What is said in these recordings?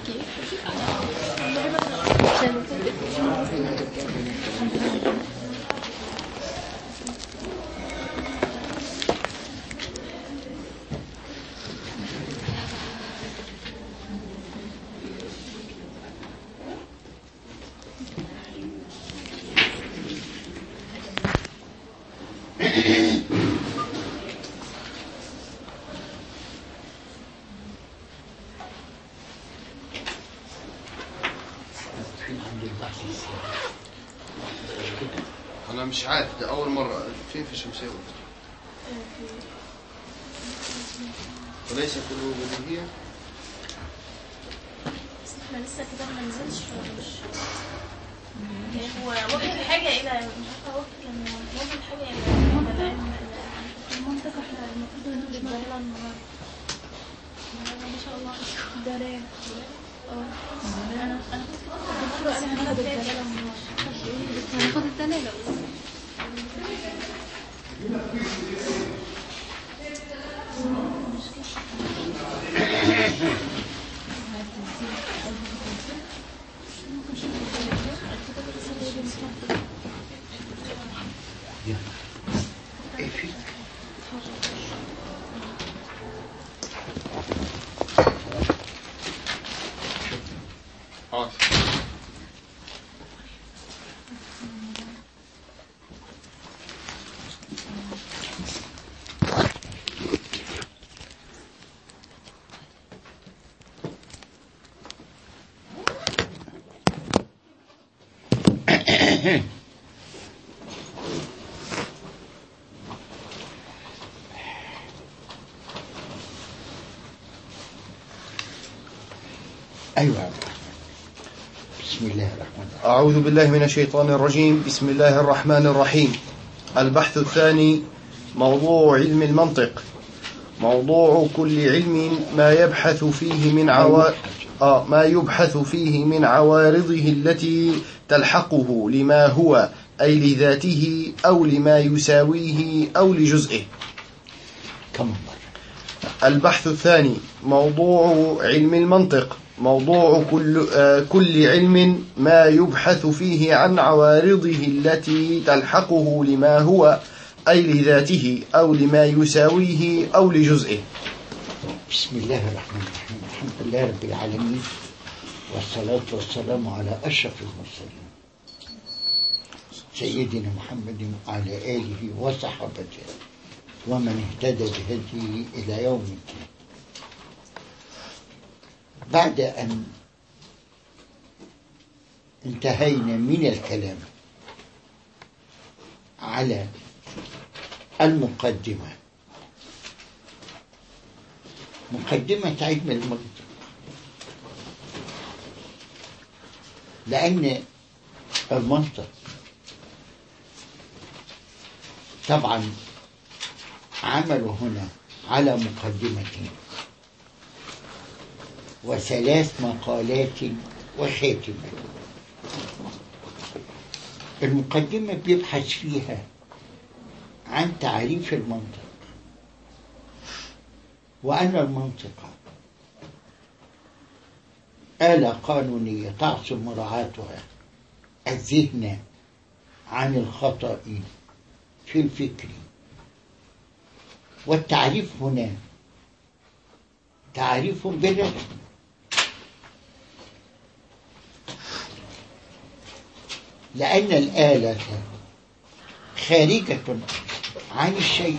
انا مش عارف ده اول مره فين في شمسيه وليس كله بديهيه بس احنا لسه كده ما نزلش مش يعني هو وجه الحاجة إلى مش عارفة وجه كان وجه الحاجة إلى إلى العلم المنطقة احنا المفروض نقول الدلالة النهاردة النهاردة ما شاء الله دلال اه أنا أنا الدكتورة قال هناخد الدلالة هناخد الدلالة حاضر أيوة بسم الله الرحمن الرحيم أعوذ بالله من الشيطان الرجيم بسم الله الرحمن الرحيم البحث الثاني موضوع علم المنطق موضوع كل علم ما يبحث فيه من عوا... آه ما يبحث فيه من عوارضه التي تلحقه لما هو أي لذاته أو لما يساويه أو لجزئه كم مرة البحث الثاني موضوع علم المنطق موضوع كل, آه، كل علم ما يبحث فيه عن عوارضه التي تلحقه لما هو أي لذاته أو لما يساويه أو لجزئه بسم الله الرحمن الرحيم الحمد لله رب العالمين والصلاة والسلام على أشرف المرسلين سيدنا محمد وعلى آله وصحبه ومن اهتدى بهديه إلى يوم الدين بعد أن انتهينا من الكلام على المقدمة مقدمة علم المنطق لأن المنطق طبعا عملوا هنا على مقدمتين وثلاث مقالات وخاتمة المقدمة بيبحث فيها عن تعريف المنطق وأن المنطق آلة قانونية تعصم مراعاتها الذهن عن الخطأ في الفكر والتعريف هنا تعريف بالرسم لأن الآلة خارجة عن الشيء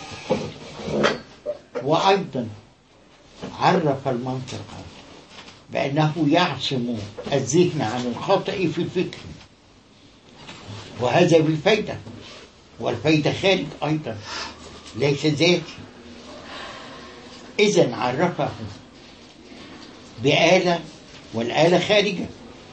وأيضا عرف المنطق بأنه يعصم الذهن عن الخطأ في الفكر وهذا بالفايدة والفايدة خارج أيضا ليس ذاتي إذا عرفه بآلة والآلة خارجة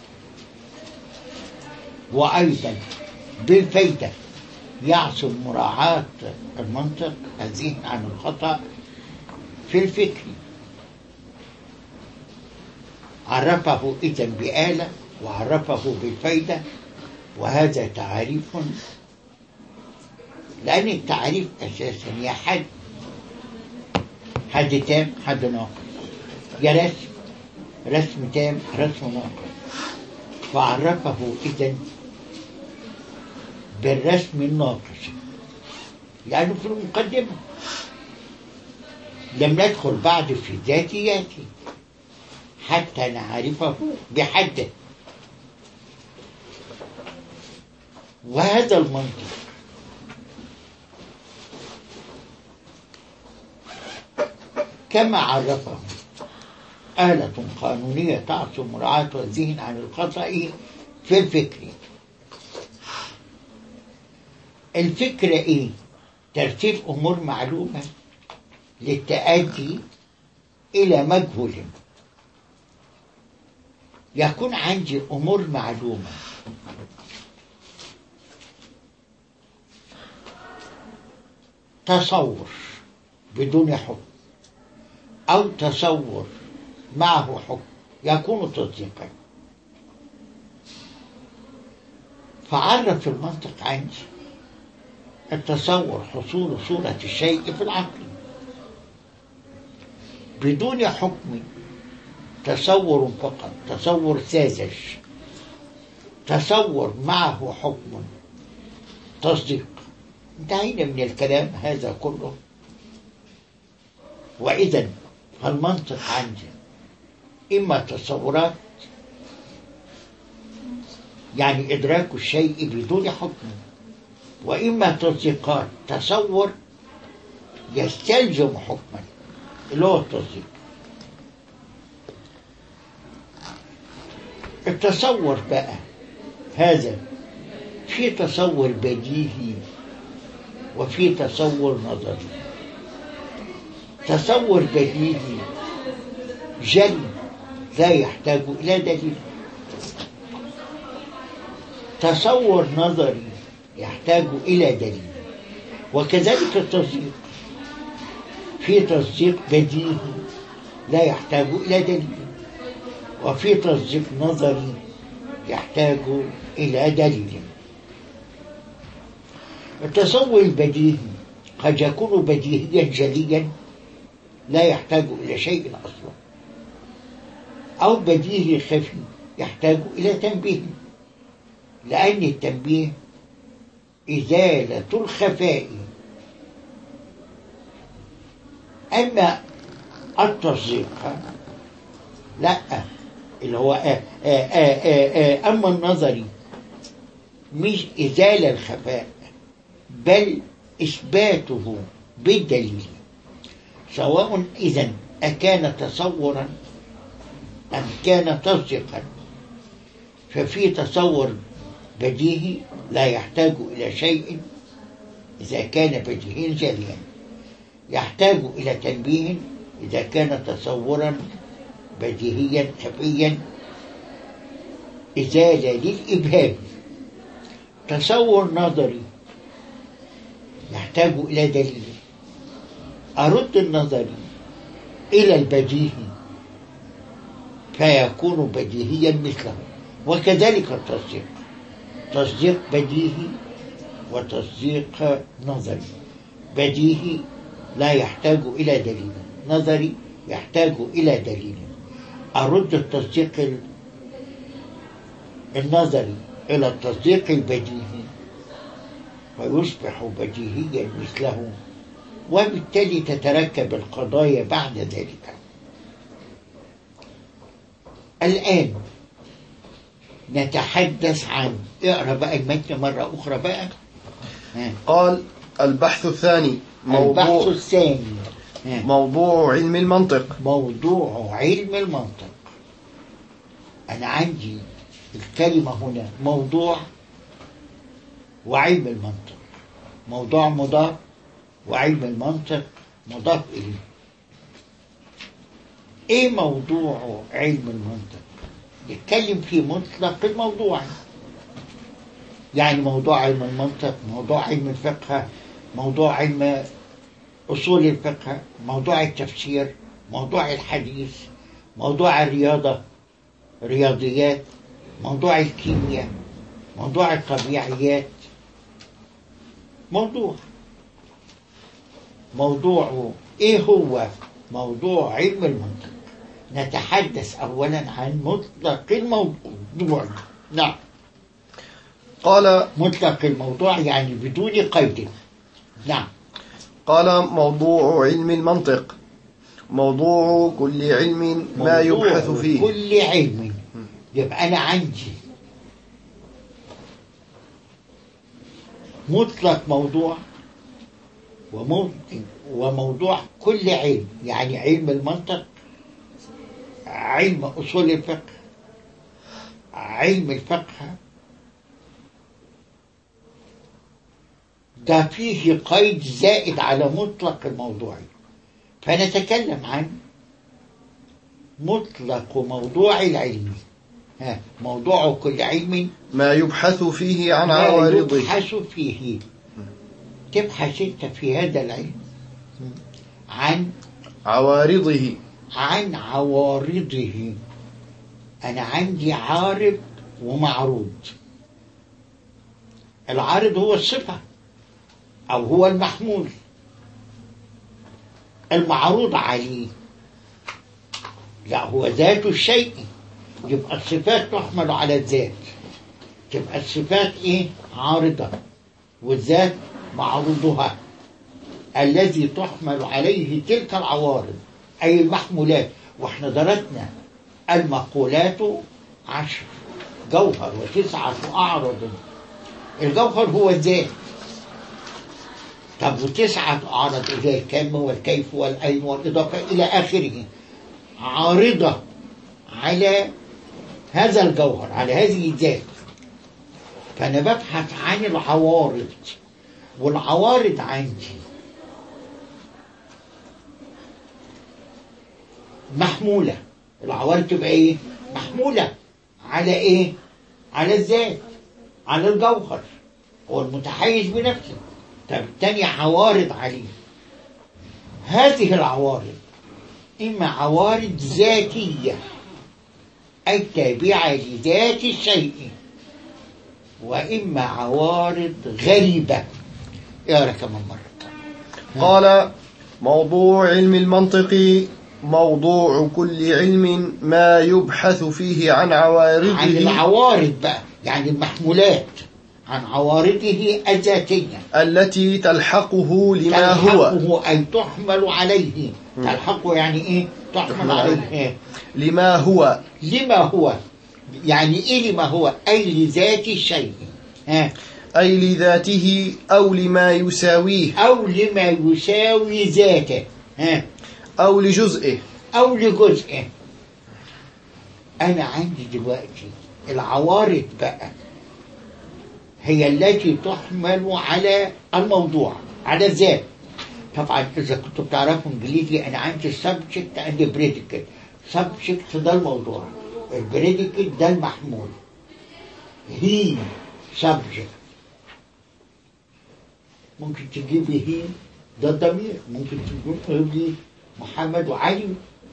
وأيضا بالفايدة يعصم مراعاة المنطق الذهن عن الخطأ في الفكر عرفه إذا بآلة وعرفه بالفايدة وهذا تعريف لأن التعريف أساسا يا حد حد تام حد ناقص يا رسم رسم تام رسم ناقص فعرفه إذن بالرسم الناقص يعني في المقدمة لم ندخل بعد في ذاتياته حتى نعرفه بحده وهذا المنطق كما عرفه آلة قانونية تعصم مراعاة الذهن عن الخطأ في الفكر الفكرة إيه؟ ترتيب أمور معلومة للتأدي إلى مجهول يكون عندي أمور معلومة تصور بدون حكم أو تصور معه حكم يكون تصديقا فعرف المنطق عندي التصور حصول صورة الشيء في العقل بدون حكم تصور فقط تصور ساذج تصور معه حكم تصديق انتهينا من الكلام هذا كله وإذا فالمنطق عندي إما تصورات يعني إدراك الشيء بدون حكم وإما تصديقات تصور يستلزم حكما اللي هو التصديق التصور بقى هذا في تصور بديهي وفي تصور نظري تصور بديهي جل لا يحتاج إلى دليل تصور نظري يحتاج إلى دليل وكذلك التصديق في تصديق بديهي لا يحتاج إلى دليل وفي تصديق نظري يحتاج إلى دليل التصور البديهي قد يكون بديهيا جليا لا يحتاج إلى شيء أصلا أو بديهي خفي يحتاج إلى تنبيه لأن التنبيه إزالة الخفاء أما التصديق لا اللي هو آآ آآ آآ أما النظري مش إزالة الخفاء بل إثباته بالدليل سواء إذا أكان تصورا أم كان تصديقا ففي تصور بديهي لا يحتاج إلى شيء إذا كان بديهيا جليا يحتاج إلى تنبيه إذا كان تصورا بديهيا خفيا إزالة للإبهام تصور نظري يحتاج إلى دليل أرد النظري إلى البديهي فيكون بديهيا مثله وكذلك التصديق تصديق بديهي وتصديق نظري بديهي لا يحتاج إلى دليل نظري يحتاج إلى دليل أرد التصديق النظري إلى التصديق البديهي ويصبح بديهيا مثله وبالتالي تتركب القضايا بعد ذلك الآن نتحدث عن اقرا بقى المتن مرة أخرى بقى ها. قال البحث الثاني البحث موضوع الثاني ها. موضوع علم المنطق موضوع علم المنطق أنا عندي الكلمة هنا موضوع وعلم المنطق موضوع مضاف وعلم المنطق مضاف إليه إيه موضوع علم المنطق؟ نتكلم في مطلق الموضوع يعني موضوع علم المنطق موضوع علم الفقه موضوع علم أصول الفقه موضوع التفسير موضوع الحديث موضوع الرياضة رياضيات موضوع الكيمياء موضوع الطبيعيات موضوع موضوع ايه هو موضوع علم المنطق نتحدث أولا عن مطلق الموضوع نعم قال مطلق الموضوع يعني بدون قيد نعم قال موضوع علم المنطق موضوع كل علم ما موضوع يبحث فيه كل علم يبقى أنا عندي مطلق موضوع وممكن وموضوع كل علم يعني علم المنطق علم أصول الفقه علم الفقه ده فيه قيد زائد على مطلق الموضوع فنتكلم عن مطلق موضوع العلم ها موضوع كل علم ما يبحث فيه عن ما عوارضه يبحث فيه تبحث انت في هذا العلم عن عوارضه عن عوارضه انا عندي عارض ومعروض العارض هو الصفة او هو المحمول المعروض عليه لا هو ذات الشيء يبقى الصفات تحمل على الذات تبقى الصفات ايه عارضة والذات معروضها الذي تحمل عليه تلك العوارض أي المحمولات واحنا درسنا المقولات عشر جوهر وتسعة أعرض الجوهر هو الذات طب وتسعة أعرض زي الكم والكيف والأين والإضافة إلى آخره عارضة على هذا الجوهر على هذه الذات فأنا ببحث عن العوارض والعوارض عندي محمولة العوارض تبقى ايه محمولة على ايه على الذات على الجوهر هو المتحيز بنفسه طب التاني عوارض عليه هذه العوارض إما عوارض ذاتية أي تابعة لذات الشيء وإما عوارض غريبة اقرا كمان مرة قال موضوع علم المنطق موضوع كل علم ما يبحث فيه عن عن عوارضه العوارض بقى يعني المحمولات عن عوارضه الذاتية التي تلحقه لما هو تلحقه أي تحمل عليه تلحقه يعني إيه تحمل تحمل عليه عليه. إيه؟ لما هو لما هو يعني إيه لما هو أي لذات الشيء ها أي لذاته أو لما يساويه أو لما يساوي ذاته ها أو لجزئه أو لجزئه أنا عندي دلوقتي العوارض بقى هي التي تحمل على الموضوع على الذات طبعا إذا كنتوا بتعرفوا إنجليزي أنا عندي subject and predicate subject ده الموضوع البريديكت ده المحمول هي subject ممكن تجيبي هي ده الضمير ممكن تجيبي محمد وعلي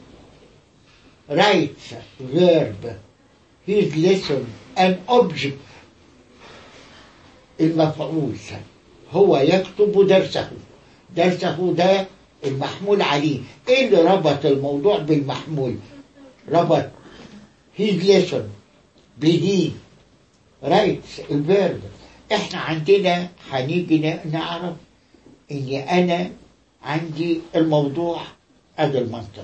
writes verb his lesson an object المفعول هو يكتب درسه درسه ده المحمول عليه ايه اللي ربط الموضوع بالمحمول ربط his lesson به رايتس الفيرب احنا عندنا هنيجي ن- نعرف ان انا عندي الموضوع هذا المنطق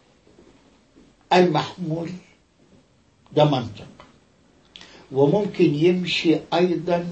المحمول ده منطق وممكن يمشي ايضا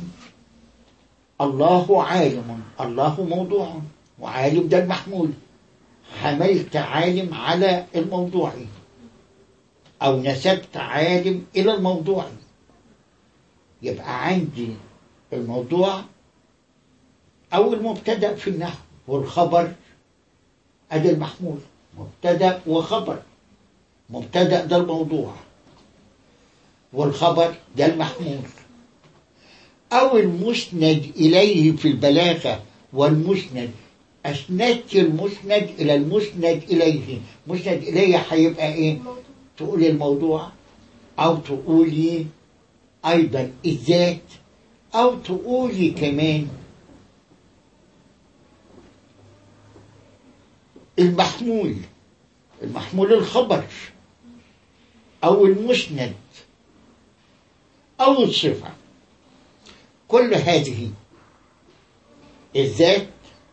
الله عالم الله موضوع وعالم ده المحمول حملت عالم على الموضوع او نسبت عالم الى الموضوع يبقى عندي الموضوع او المبتدا في النحو والخبر ادي المحمول مبتدا وخبر مبتدا ده الموضوع والخبر ده المحمول أو المسند إليه في البلاغة والمسند أسندت المسند إلى المسند إليه مسند إليه هيبقى إيه تقولي الموضوع أو تقولي أيضا الذات أو تقولي كمان المحمول المحمول الخبر أو المسند أو الصفة كل هذه الذات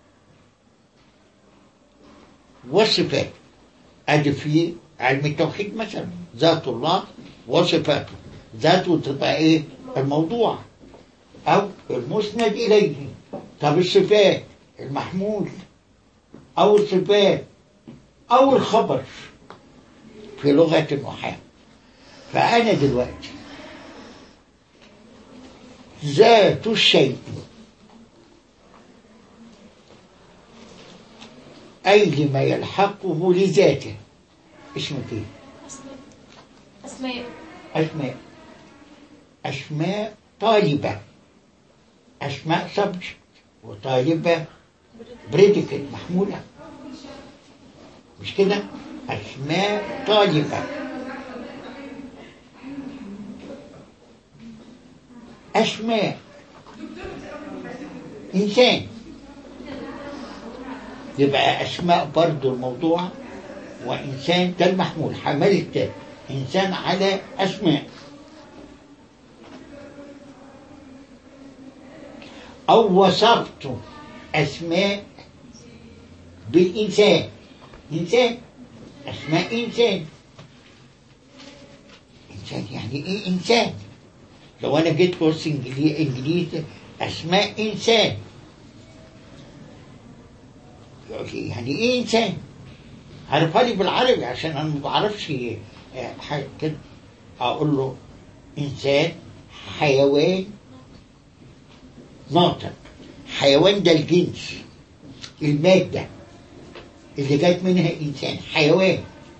والصفات أدي في علم التوحيد مثلا ذات الله وصفاته ذاته تبقى إيه الموضوع أو المسند إليه طب الصفات المحمول أو الصفات أو الخبر في لغة النحاة فأنا دلوقتي ذات الشيء أي لما يلحقه لذاته اسمه ايه؟ أسماء أسماء أسماء طالبة أسماء سبجكت وطالبة بريديكت محمولة مش كده؟ أسماء طالبة أسماء إنسان يبقى أسماء برضو الموضوع وإنسان ده المحمول حملت إنسان على أسماء أو وصفت أسماء بالإنسان إنسان أسماء إنسان إنسان يعني إيه إنسان لو أنا جيت كورس إنجلي- إنجليزي أسماء إنسان يقول لي يعني إيه إنسان؟ عرفها لي بالعربي عشان أنا ما بعرفش آه، حاجة كده أقول له إنسان حيوان ناطق حيوان ده الجنس المادة اللي جت منها إنسان حيوان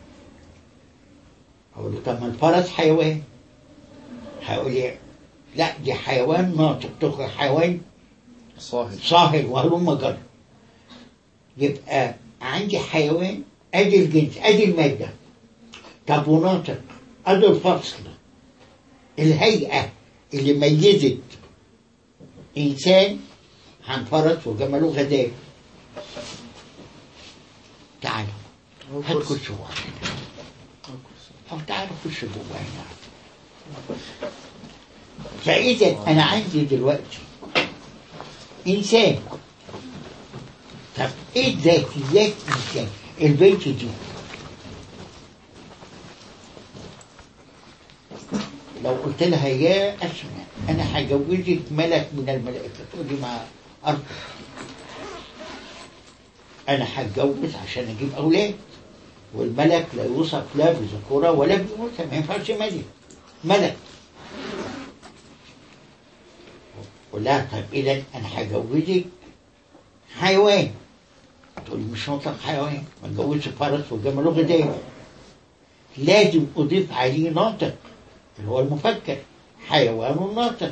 أقول له طب ما الفرس حيوان هيقول لي لا دي حيوان ناطق تخرج حيوان صاهد صاهر وهلم جر يبقى عندي حيوان ادي الجنس ادي الماده طب وناطق ادي الفصل الهيئه اللي ميزت انسان عن فرس وجمله غداء تعالوا هات كرسي واحد او تعالوا خش جوا هنا فاذا انا عندي دلوقتي انسان طب ايه ذات ذات انسان البنت دي لو قلت لها يا اسماء انا هجوزك ملك من الملائكه تقول لي ما ارض انا هتجوز عشان اجيب اولاد والملك لا يوصف لا بذكوره ولا بانوثه ما ينفعش ملك ملك قول لها طيب اذا انا هجوزك حيوان تقول لي مش مطلق حيوان ما اتجوزش فرس وجمله غداء لازم اضيف عليه ناطق اللي هو المفكر حيوان ناطق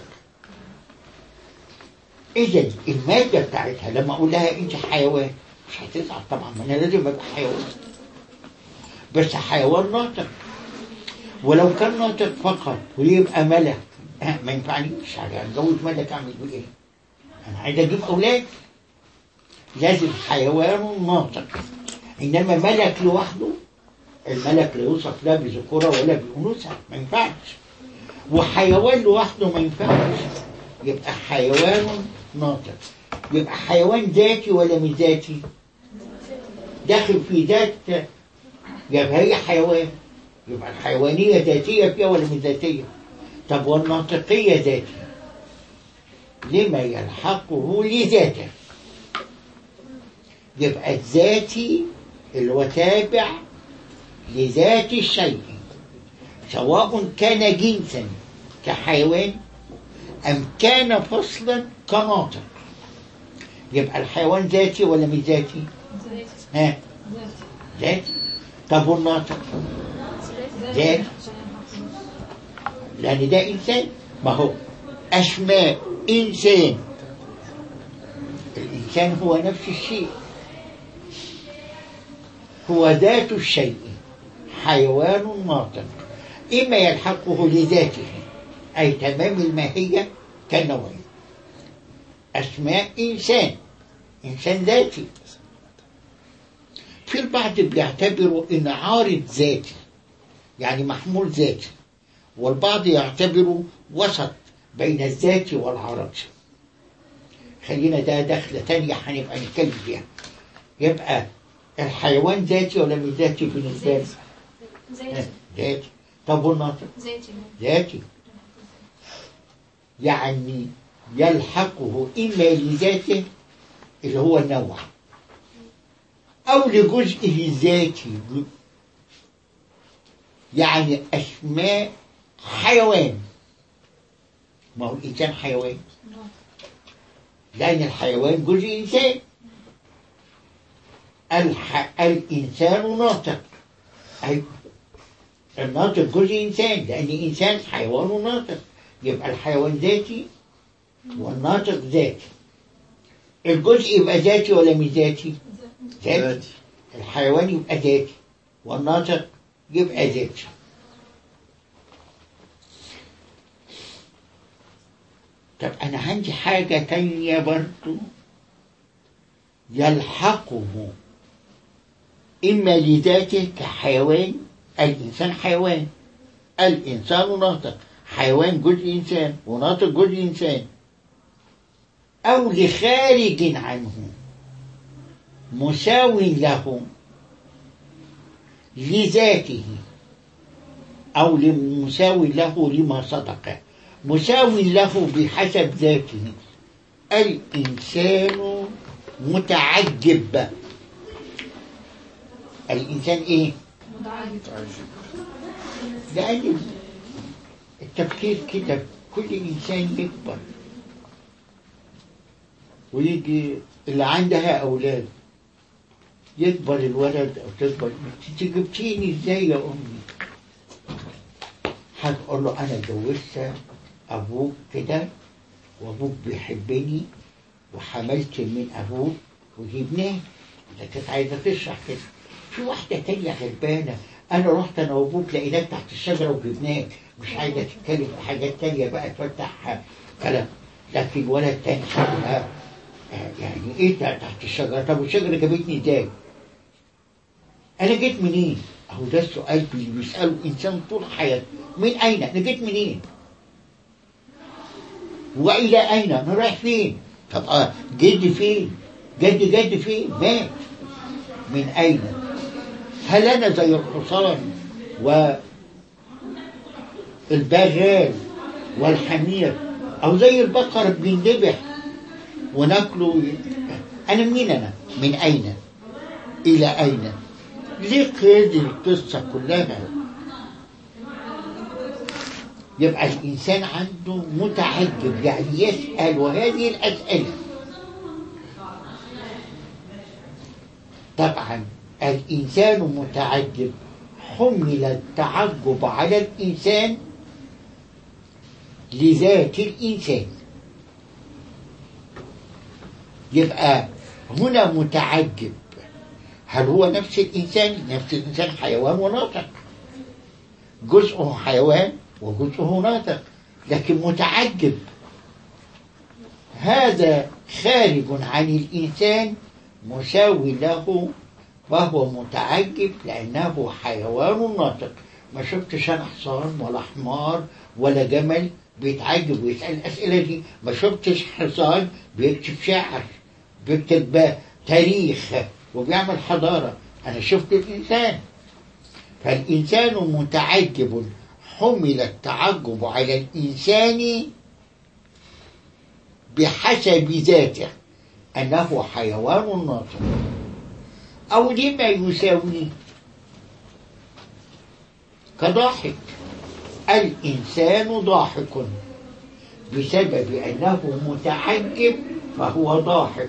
اذا الماده بتاعتها لما اقول لها انت حيوان مش هتزعل طبعا ما انا لازم ابقى حيوان بس حيوان ناطق ولو كان ناطق فقط ويبقى ملك آه، ما ينفعنيش هتجوز ملك اعمل بيه ايه؟ انا عايز اجيب اولاد لازم حيوان ناطق انما ملك لوحده الملك لا يوصف لا بذكوره ولا بانوثه ما ينفعش وحيوان لوحده ما ينفعش يبقى حيوان ناطق يبقى حيوان ذاتي ولا مش ذاتي داخل في ذات يبقى هي حيوان يبقى الحيوانية ذاتية فيها ولا مش ذاتية طب والناطقية ذاتية لما يلحقه لذاته يبقى الذاتي اللي هو تابع لذات الشيء سواء كان جنسا كحيوان أم كان فصلا كناطق يبقى الحيوان ذاتي ولا مش ذاتي؟ ها؟ ذاتي طب والناطق؟ ذاتي لأن ده إنسان ما هو أسماء إنسان الإنسان هو نفس الشيء هو ذات الشيء حيوان ناطق إما يلحقه لذاته أي تمام الماهية كالنوعين أسماء إنسان إنسان ذاتي في البعض بيعتبروا إن عارض ذاتي يعني محمول ذاتي والبعض يعتبره وسط بين الذات والعرض خلينا ده دخلة تانية هنبقى نتكلم فيها يبقى الحيوان ذاتي ولا مش ذاتي بالنسبة لي؟ زيتي ذاتي طب والناطق زيتي ذاتي يعني يلحقه إما لذاته اللي هو النوع أو لجزئه الذاتي يعني أسماء حيوان ما هو الإنسان حيوان لأن الحيوان جزء إنسان الح... الإنسان ناطق أي الناطق جزء إنسان لأن إنسان حيوان ناطق يبقى الحيوان ذاتي والناطق ذاتي الجزء يبقى ذاتي ولا مش ذاتي؟ ذاتي ذاتي الحيوان يبقى ذاتي والناطق يبقى ذاتي طب أنا عندي حاجة تانية برضو يلحقه إما لذاته كحيوان الإنسان حيوان الإنسان ناطق حيوان جزء إنسان وناطق جزء إنسان أو لخارج عنه مساو له لذاته أو مساو له لما صدق مساو له بحسب ذاته الإنسان متعجب الإنسان إيه؟ لأن التفكير كده كل إنسان يكبر ويجي اللي عندها أولاد يكبر الولد أو تكبر انت جبتيني إزاي يا أمي هتقول له أنا اتجوزت أبوك كده وأبوك بيحبني وحملت من أبوك وجبناه ده كانت عايزة تشرح كده في واحدة تانية غلبانة أنا رحت أنا وأبوك لقيناك تحت الشجرة وجبناك مش عايزة تتكلم في حاجات تانية بقى تفتح كلام لكن ولد تاني حبها يعني ايه تحت الشجرة طب والشجرة جابتني ازاي انا جيت منين اهو ده السؤال اللي بيسأله انسان طول حياته من اين انا جيت منين والى اين انا رايح فين طب اه جدي فين جدي جدي فين مات من اين هل انا زي الحصان والبغال والحمير او زي البقر بيندبح وناكله انا منين انا من اين الى اين ليه هذه القصة كلها يبقى الإنسان عنده متعجب يعني يسأل وهذه الأسئلة طبعا الإنسان متعجب حمل التعجب على الإنسان لذات الإنسان يبقى هنا متعجب هل هو نفس الإنسان نفس الإنسان حيوان وناطق جزءه حيوان وجزءه ناطق لكن متعجب هذا خارج عن الإنسان مساوي له وهو متعجب لأنه حيوان ناطق ما شفتش أنا حصان ولا حمار ولا جمل بيتعجب ويسأل الأسئلة دي ما شفتش حصان بيكتب شعر بيكتب تاريخ وبيعمل حضارة أنا شفت الإنسان فالإنسان متعجب حمل التعجب على الإنسان بحسب ذاته أنه حيوان ناطق أو لما يساويه كضاحك الإنسان ضاحك بسبب أنه متعجب فهو ضاحك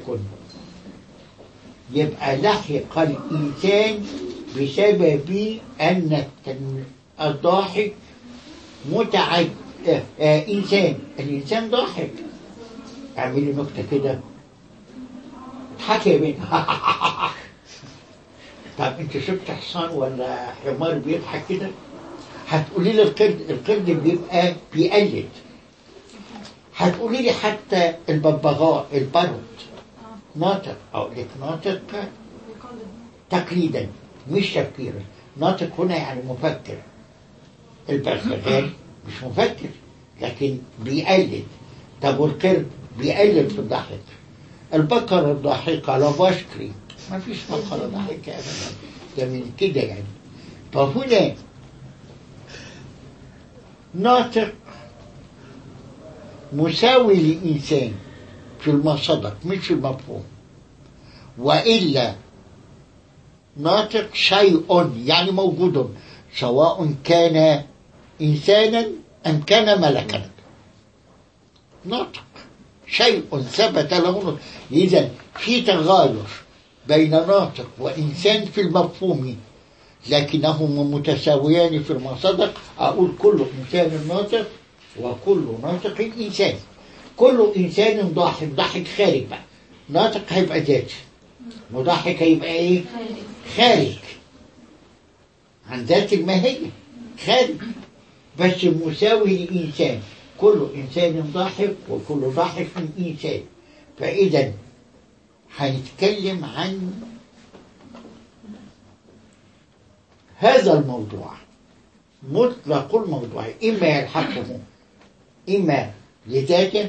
يبقى لحق الإنسان بسبب أن الضاحك متعجب آه آه إنسان الإنسان ضاحك اعملي نكتة كده اضحكي يا بنت طب انت شفت حصان ولا حمار بيضحك كده هتقولي لي القرد القرد بيبقى بيقلد هتقولي لي حتى الببغاء البرد ناطق اقول لك ناطق تقليدا مش تفكيرا ناطق هنا يعني مفكر البغبغان مش مفكر لكن بيقلد طب والقرد بيقلد في الضحك البقرة الضاحكة لا بشكري ما فيش بقرة ضاحكة أبدا ده من كده يعني طب هنا ناطق مساوي لإنسان في المصدق مش في المفهوم وإلا ناطق شيء يعني موجود سواء كان إنسانا أم كان ملكا ناطق شيء ثبت له نطق إذا في تغاير بين ناطق وإنسان في المفهوم لكنهما متساويان في المصدق أقول كل إنسان ناطق وكل ناطق إنسان كل إنسان ضاحك ضاحك خارج بقى ناطق هيبقى ذاتي وضاحك هيبقى إيه؟ خارج عن ذات الماهية خارج بس مساوي لإنسان كل إنسان ضاحك وكل ضاحك من إنسان فإذا هنتكلم عن هذا الموضوع مطلق الموضوع إما يلحقه إما لذاته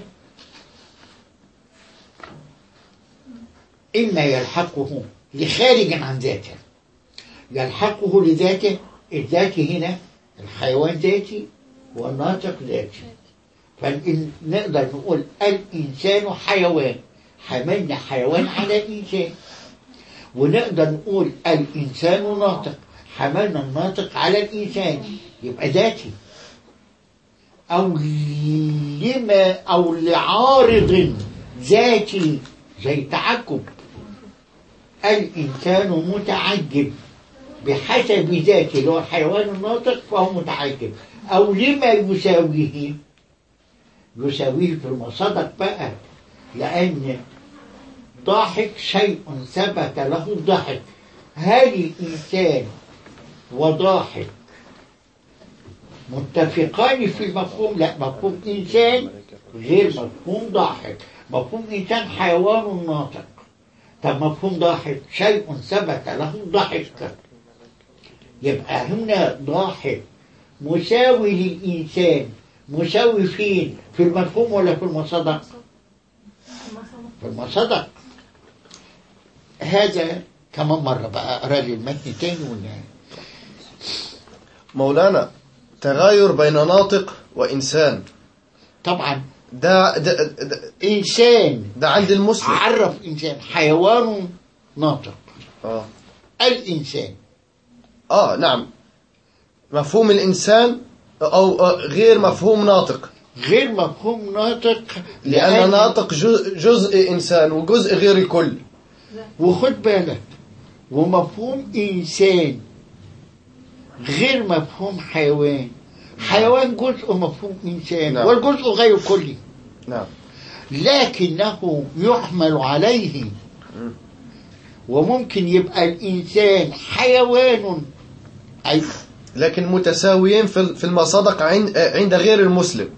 إما يلحقه لخارج عن ذاته يلحقه لذاته الذات هنا الحيوان ذاتي والناطق ذاتي فنقدر نقول الإنسان حيوان حملنا حيوان على الإنسان ونقدر نقول الإنسان ناطق حملنا الناطق على الإنسان يبقى ذاتي أو لما أو لعارض ذاتي زي تعجب الإنسان متعجب بحسب ذاته اللي هو الحيوان الناطق فهو متعجب أو لما يساويه يساويه في المصدق بقى لأن ضاحك شيء ثبت له الضحك هل الإنسان وضاحك متفقان في المفهوم لا مفهوم إنسان غير مفهوم ضاحك مفهوم إنسان حيوان ناطق طب مفهوم ضاحك شيء ثبت له الضحك يبقى هنا ضاحك مساوي للإنسان مساوي فين في المفهوم ولا في المصدق في المصدق هذا كمان مرة بقى أقرأ لي المتن تاني ولا مولانا تغاير بين ناطق وإنسان طبعا ده ده, ده, إنسان ده عند المسلم عرف إنسان حيوان ناطق آه. الإنسان آه نعم مفهوم الإنسان أو آه، غير مفهوم ناطق غير مفهوم ناطق لأن ناطق جو- جزء إنسان وجزء غير الكل وخد بالك ومفهوم إنسان غير مفهوم حيوان حيوان جزء مفهوم إنسان نعم. والجزء غير كلي نعم لكنه يحمل عليه وممكن يبقى الإنسان حيوان أي لكن متساويين في في المصادق عند عند غير المسلم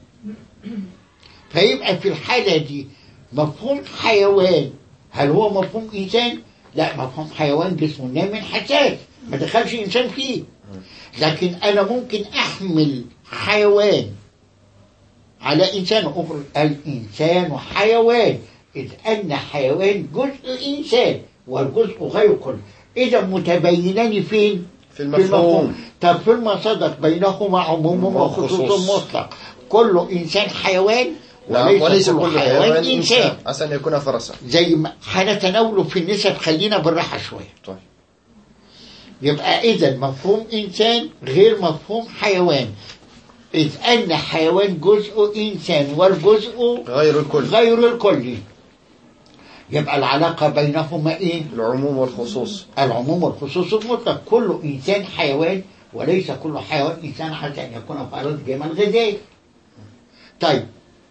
فيبقى في الحالة دي مفهوم حيوان هل هو مفهوم إنسان؟ لا مفهوم حيوان جسمه نام من حساس ما دخلش إنسان فيه لكن أنا ممكن أحمل حيوان على إنسان أخر الإنسان حيوان إذ أن حيوان جزء إنسان والجزء غير كل إذا متبينان فين؟ في المفهوم طب في المصادق بينهما عموم وخصوص وخصوص. مطلق كل إنسان حيوان نعم وليس كل كل حيوان إنسان عسى أن يكون فرسا زي ما هنتناوله في النسب خلينا بالراحة شوية طيب يبقى إذا مفهوم إنسان غير مفهوم حيوان إذ أن حيوان جزء إنسان والجزء غير الكل غير الكل يبقى العلاقة بينهما إيه؟ العموم والخصوص العموم والخصوص المطلق كل إنسان حيوان وليس كل حيوان إنسان حتى أن يكون فارغ جمع الغذائي طيب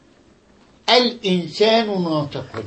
الإنسان ناطق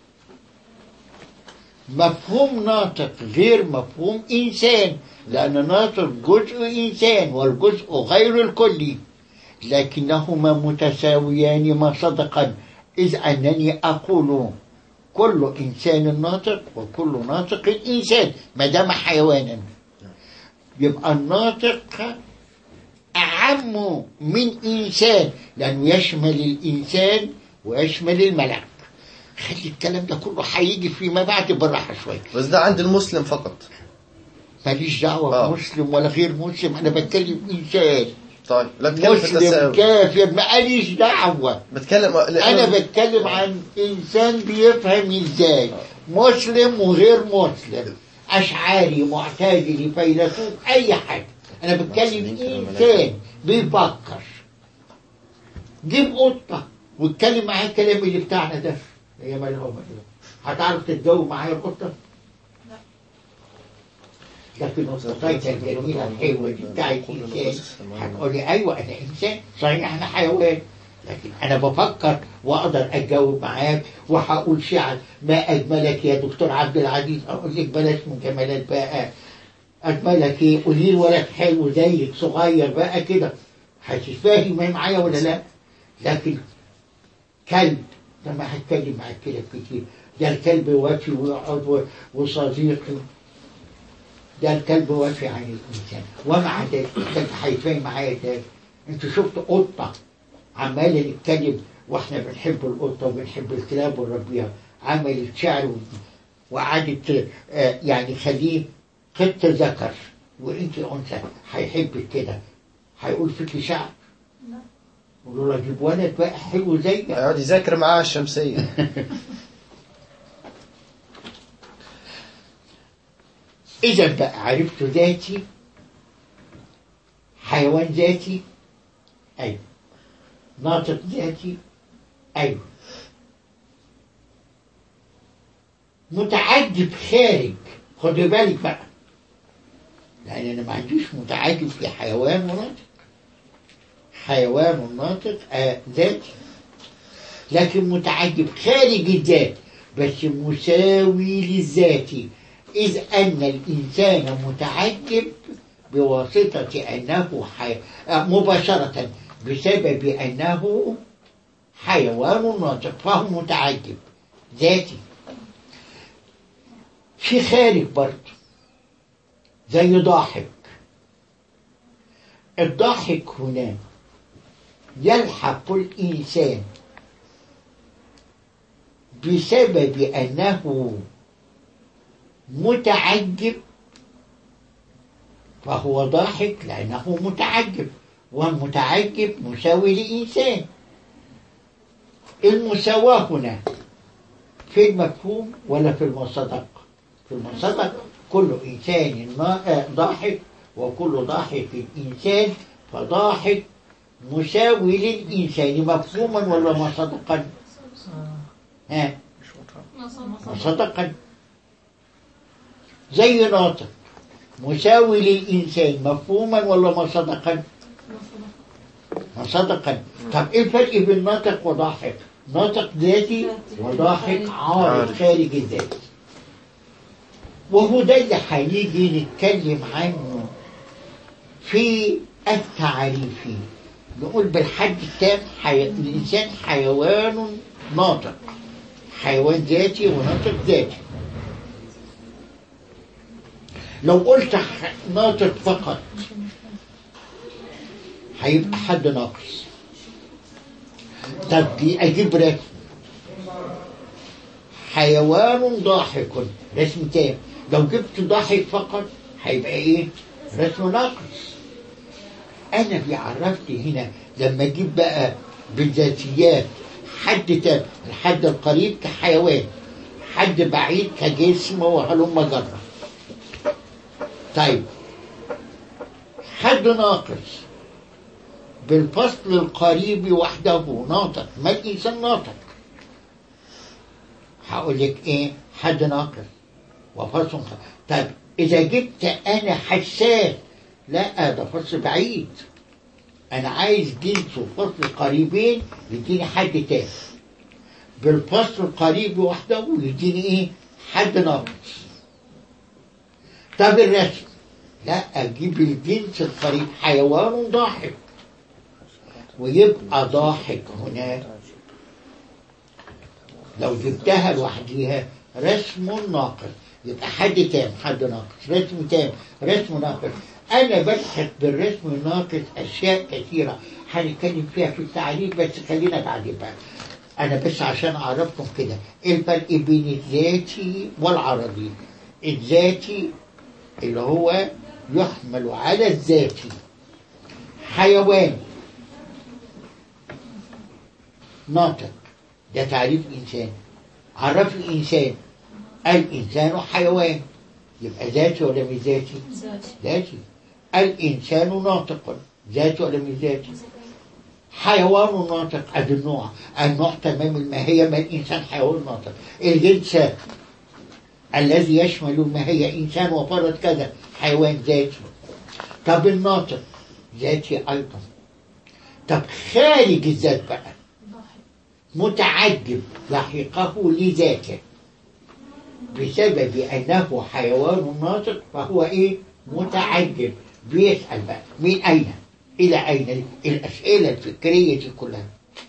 مفهوم ناطق غير مفهوم إنسان لأن ناطق جزء إنسان والجزء غير الكلي لكنهما متساويان مصدقا إذ أنني أقول كل إنسان ناطق وكل ناطق إنسان ما دام حيوانا يبقى الناطق أعم من إنسان لأنه يشمل الإنسان ويشمل الملك خلي الكلام ده كله هيجي فيما بعد بالراحة شوية بس ده عند المسلم فقط ماليش دعوة آه. مسلم ولا غير مسلم أنا بتكلم إنسان طيب لا بتكلم في مسلم التساوي كافر ماليش دعوة بتكلم أنا بتكلم عن إنسان بيفهم إزاي مسلم وغير مسلم أشعاري معتزلي فيلسوف أي حاجة أنا بتكلم إنسان بيفكر جيب قطة واتكلم معاه الكلام اللي بتاعنا ده هي مالها هتعرف تتجاوب معايا القطة؟ لكن القطاية الجميلة الحلوة دي بتاعت إنسان هتقولي أيوة أنا إنسان صحيح أنا حيوان لكن أنا بفكر وأقدر أتجاوب معاك وهقول شعر ما أجملك يا دكتور عبد العزيز أقول لك بلاش من جمالات بقى أجملك إيه قولي لي ولد حلو زيك صغير بقى كده هتتفاهمي معايا ولا لا؟ لكن كلب لما هتكلم معاك كده كتير ده الكلب وافي ويقعد و- وصديقي ده الكلب وافي عن الانسان ومع ذلك الكلب هيتفاهم معايا ده انت شفت قطه عماله نتكلم واحنا بنحب القطه وبنحب الكلاب ونربيها عملت شعر و- وقعدت آه، يعني خليه قط ذكر وانت انثى هيحبك كده هيقول فيك شعر قولوا له اجيب ولد بقى حلو زيك يقعد يذاكر معاه الشمسية إذا بقى عرفت ذاتي حيوان ذاتي أيوه ناطق ذاتي أيوه متعجب خارج خدوا بالك بقى لأن أنا ما عنديش متعجب في حيوان وناطق حيوان ناطق آه ذاتي لكن متعجب خارج الذات بس مساوي للذات إذ أن الإنسان متعجب بواسطة أنه حي... آه، مباشرة بسبب أنه حيوان ناطق فهو متعجب ذاتي في خارج برضه زي ضاحك الضاحك هنا يلحق الإنسان بسبب أنه متعجب فهو ضاحك لأنه متعجب والمتعجب مساوي لإنسان المساواة هنا في المفهوم ولا في المصدق في المصدق كل إنسان نا- آه، ضاحك وكل ضاحك إنسان فضاحك مساوي للإنسان مفهوما ولا مصدقا ها مصدقا زي ناطق مساوي للإنسان مفهوما ولا مصدقا مصدقا طب ايه الفرق بين ناطق وضاحك ناطق ذاتي وضاحك عارض عارض. خارج الذات وهو ده اللي هنيجي نتكلم عنه في التعريف نقول بالحد التام حي... الإنسان حيوان ناطق حيوان ذاتي وناطق ذاتي لو قلت ح- ناطق فقط هيبقى حد ناقص طب دي اجيب رسم حيوان ضاحك رسم تام لو جبت ضاحك فقط هيبقى ايه رسم ناقص انا بيعرفني هنا لما اجيب بقى بالذاتيات حد تام الحد القريب كحيوان حد بعيد كجسم وهلم جرة طيب حد ناقص بالفصل القريب وحده ناطق ما الإنسان ناطق هقول لك إيه حد ناقص وفصل قريب. طيب إذا جبت أنا حساس لا ده فصل بعيد أنا عايز جنس وفصل قريبين يديني حد تاني بالفصل القريب وحده يديني إيه حد ناقص طب الرسم لا أجيب الجنس القريب حيوان ضاحك ويبقى ضاحك هناك لو جبتها لوحديها رسم ناقص يبقى حد تام حد ناقص رسم تام رسم ناقص انا بلحق بالرسم الناقص اشياء كثيره هنتكلم فيها في التعريف بس خلينا بعدين بقى انا بس عشان اعرفكم كده ايه الفرق بين الذاتي والعرضي الذاتي اللي هو يحمل على الذاتي حيوان ناطق ده تعريف إنسان عرف الإنسان الإنسان حيوان يبقى ذاتي ولا مش ذاتي؟ ذاتي الإنسان ناطق ذاتي ولا مش ذاتي؟ حيوان ناطق ادي النوع النوع تمام الماهيه ما الانسان حيوان ناطق الجنس الذي يشمل الماهيه انسان وفرد كذا حيوان ذاتي طب الناطق ذاتي ايضا طب خارج الذات بقى متعجب لحقه لذاته بسبب انه حيوان ناطق فهو ايه متعجب بيسال بقى من اين الى اين الاسئله الفكريه دي كلها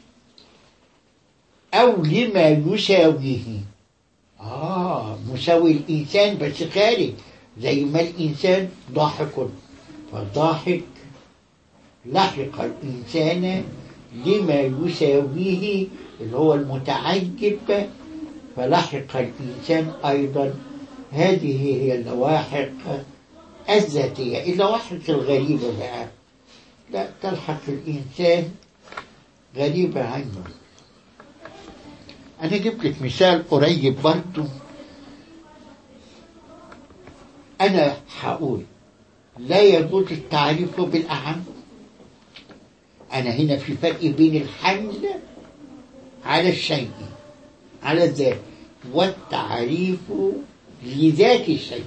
او لما يساويه اه مساوي الانسان بس خارج زي ما الانسان ضاحك فالضاحك لحق الانسان لما يساويه اللي هو المتعجب فلحق الإنسان أيضا هذه هي اللواحق الذاتية اللواحق الغريبة بقى لا تلحق الإنسان غريبة عنه أنا جبت لك مثال قريب برضو أنا هقول لا يجوز التعريف بالأعم أنا هنا في فرق بين الحمل على الشيء على الذات والتعريف لذات الشيء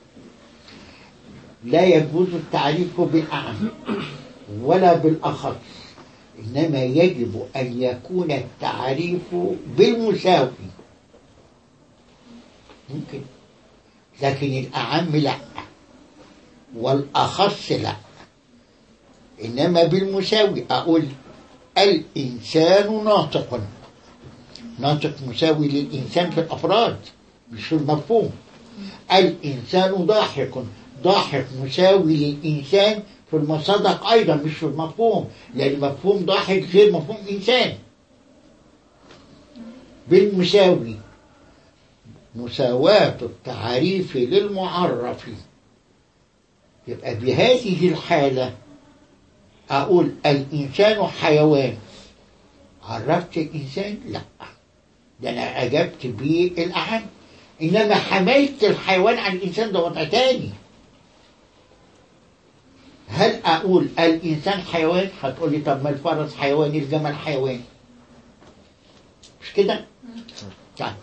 لا يجوز التعريف بالأعم ولا بالأخص إنما يجب أن يكون التعريف بالمساوي ممكن لكن الأعم لا والأخص لا إنما بالمساوي أقول الإنسان ناطق ناطق مساوي للإنسان في الأفراد مش في المفهوم الإنسان ضاحك ضاحك مساوي للإنسان في المصدق أيضا مش في المفهوم لأن مفهوم ضاحك غير مفهوم إنسان بالمساوي مساواة التعريف للمعرف يبقى بهذه الحالة أقول الإنسان حيوان عرفت الإنسان؟ لا ده أنا أجبت بالأعم إنما حملت الحيوان عن الإنسان ده وضع تاني هل أقول الإنسان حيوان؟ هتقول لي طب ما الفرس حيوان الجمل حيوان مش كده؟ طيب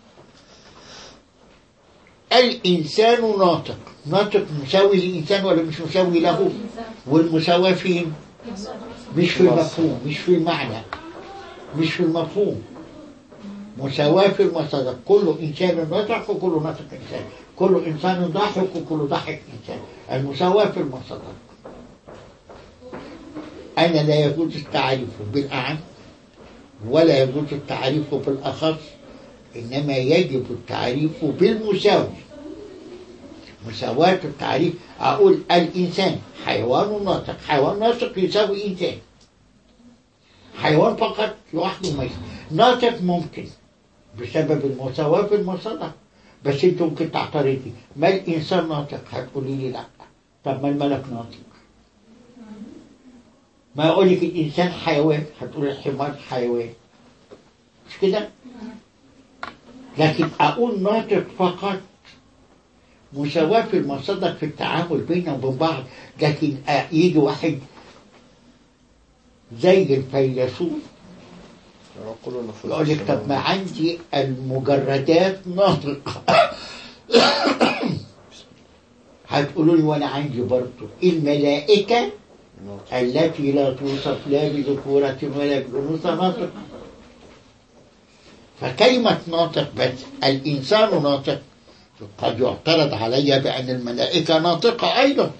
الإنسان ناطق ناطق مساوي للإنسان ولا مش مساوي له والمساواة فين مش في المفهوم مش في المعنى مش في المفهوم مساواة في المصدر كل إنسان ناطق وكل ناطق إنسان كل إنسان ضاحك وكل ضاحك إنسان المساواة في المصدر أنا لا يجوز التعريف بالأعم ولا يجوز التعريف بالأخص إنما يجب التعريف بالمساوي مساواة التعريف أقول الإنسان حيوان ناطق حيوان ناطق يساوي إنسان حيوان فقط لوحده ما يساوي ناطق ممكن بسبب المساواة في المصدر بس انت ممكن تعترضي ما الإنسان ناطق هتقولي لي لا طب ما الملك ناطق ما أقول لك الإنسان حيوان هتقولي الحمار حيوان مش كده؟ لكن أقول ناطق فقط مساواة في المصدر في التعامل بيننا وبين بعض لكن يجي واحد زي الفيلسوف يقول لك طب ما عندي المجردات ناطقة هتقولوا لي وانا عندي برضه الملائكة التي لا توصف لا بذكورة ولا بأنوثة ناطقة فكلمة ناطق بس الإنسان ناطق قد يعترض علي بأن الملائكة ناطقة أيضا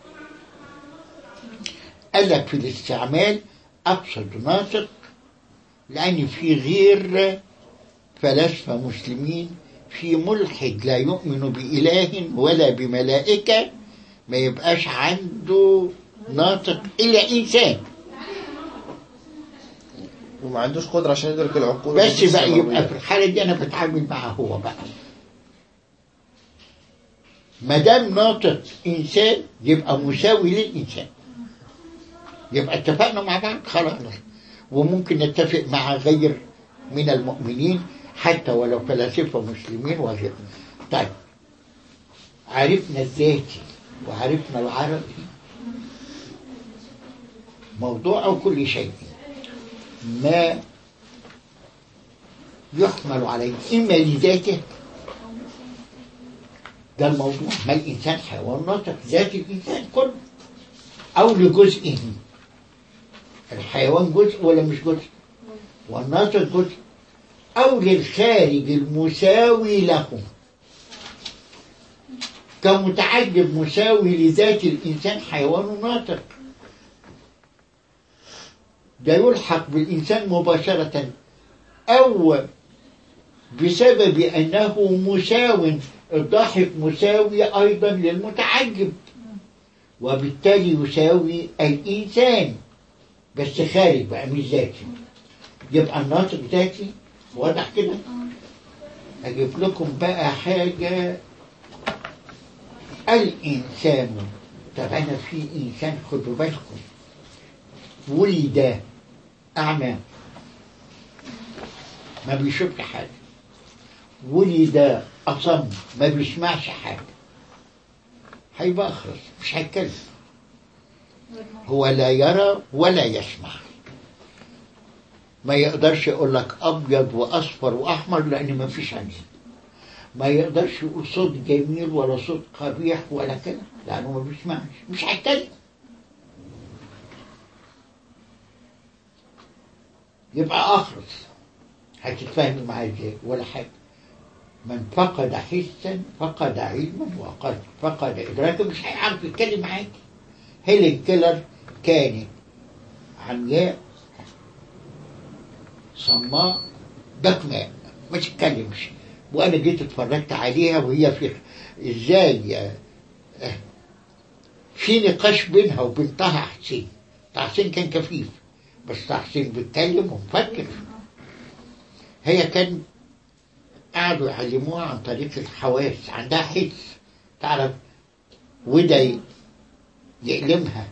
قال لك في الاستعمال أقصد ناطق لأن في غير فلاسفة مسلمين في ملحد لا يؤمن بإله ولا بملائكة ما يبقاش عنده ناطق إلا إنسان وما عندوش قدرة عشان يدرك العقول بس بقى يبقى السماوية. في الحالة دي أنا بتعامل معاه هو بقى ما دام ناطق إنسان يبقى مساوي للإنسان يبقى اتفقنا مع بعض خلاص وممكن نتفق مع غير من المؤمنين حتى ولو فلاسفة مسلمين وغيرهم طيب عرفنا الذاتي وعرفنا العربي موضوع كل شيء ما يحمل عليه إما لذاته ده الموضوع ما الإنسان حيوان ناطق ذات الإنسان كله أو لجزئه الحيوان جزء ولا مش جزء والناطق جزء أو للخارج المساوي له كمتعجب مساوي لذات الإنسان حيوان ناطق ده يلحق بالإنسان مباشرة أو بسبب أنه مساو الضاحك مساوي أيضا للمتعجب وبالتالي يساوي الإنسان بس خارج بقى مش ذاتي يبقى الناطق ذاتي واضح كده أجيب لكم بقى حاجة الإنسان طب أنا في إنسان خدوا بالكم ولد أعمى ما بيشوفش حاجة ولد أصم ما بيسمعش حاجة هيبقى أخرس مش هيتكلم هو لا يرى ولا يسمع ما يقدرش يقول لك أبيض وأصفر وأحمر لأن ما فيش عندي ما يقدرش يقول صوت جميل ولا صوت قبيح ولا كده لأنه ما بيسمعش مش هيتكلم يبقى أخرس هتتفاهم معاه ازاي ولا حاجة من فقد حسا فقد علما وقد فقد إدراكا مش هيعرف يتكلم معاك هيلين كيلر كانت عمياء صماء بكماء ما تتكلمش وانا جيت اتفرجت عليها وهي في ازاي آه، آه، في نقاش بينها وبين طه حسين طه حسين كان كفيف بس طه حسين بيتكلم ومفكر هي كان قعدوا يعلموها عن طريق الحواس عندها حس تعرف وده يألمها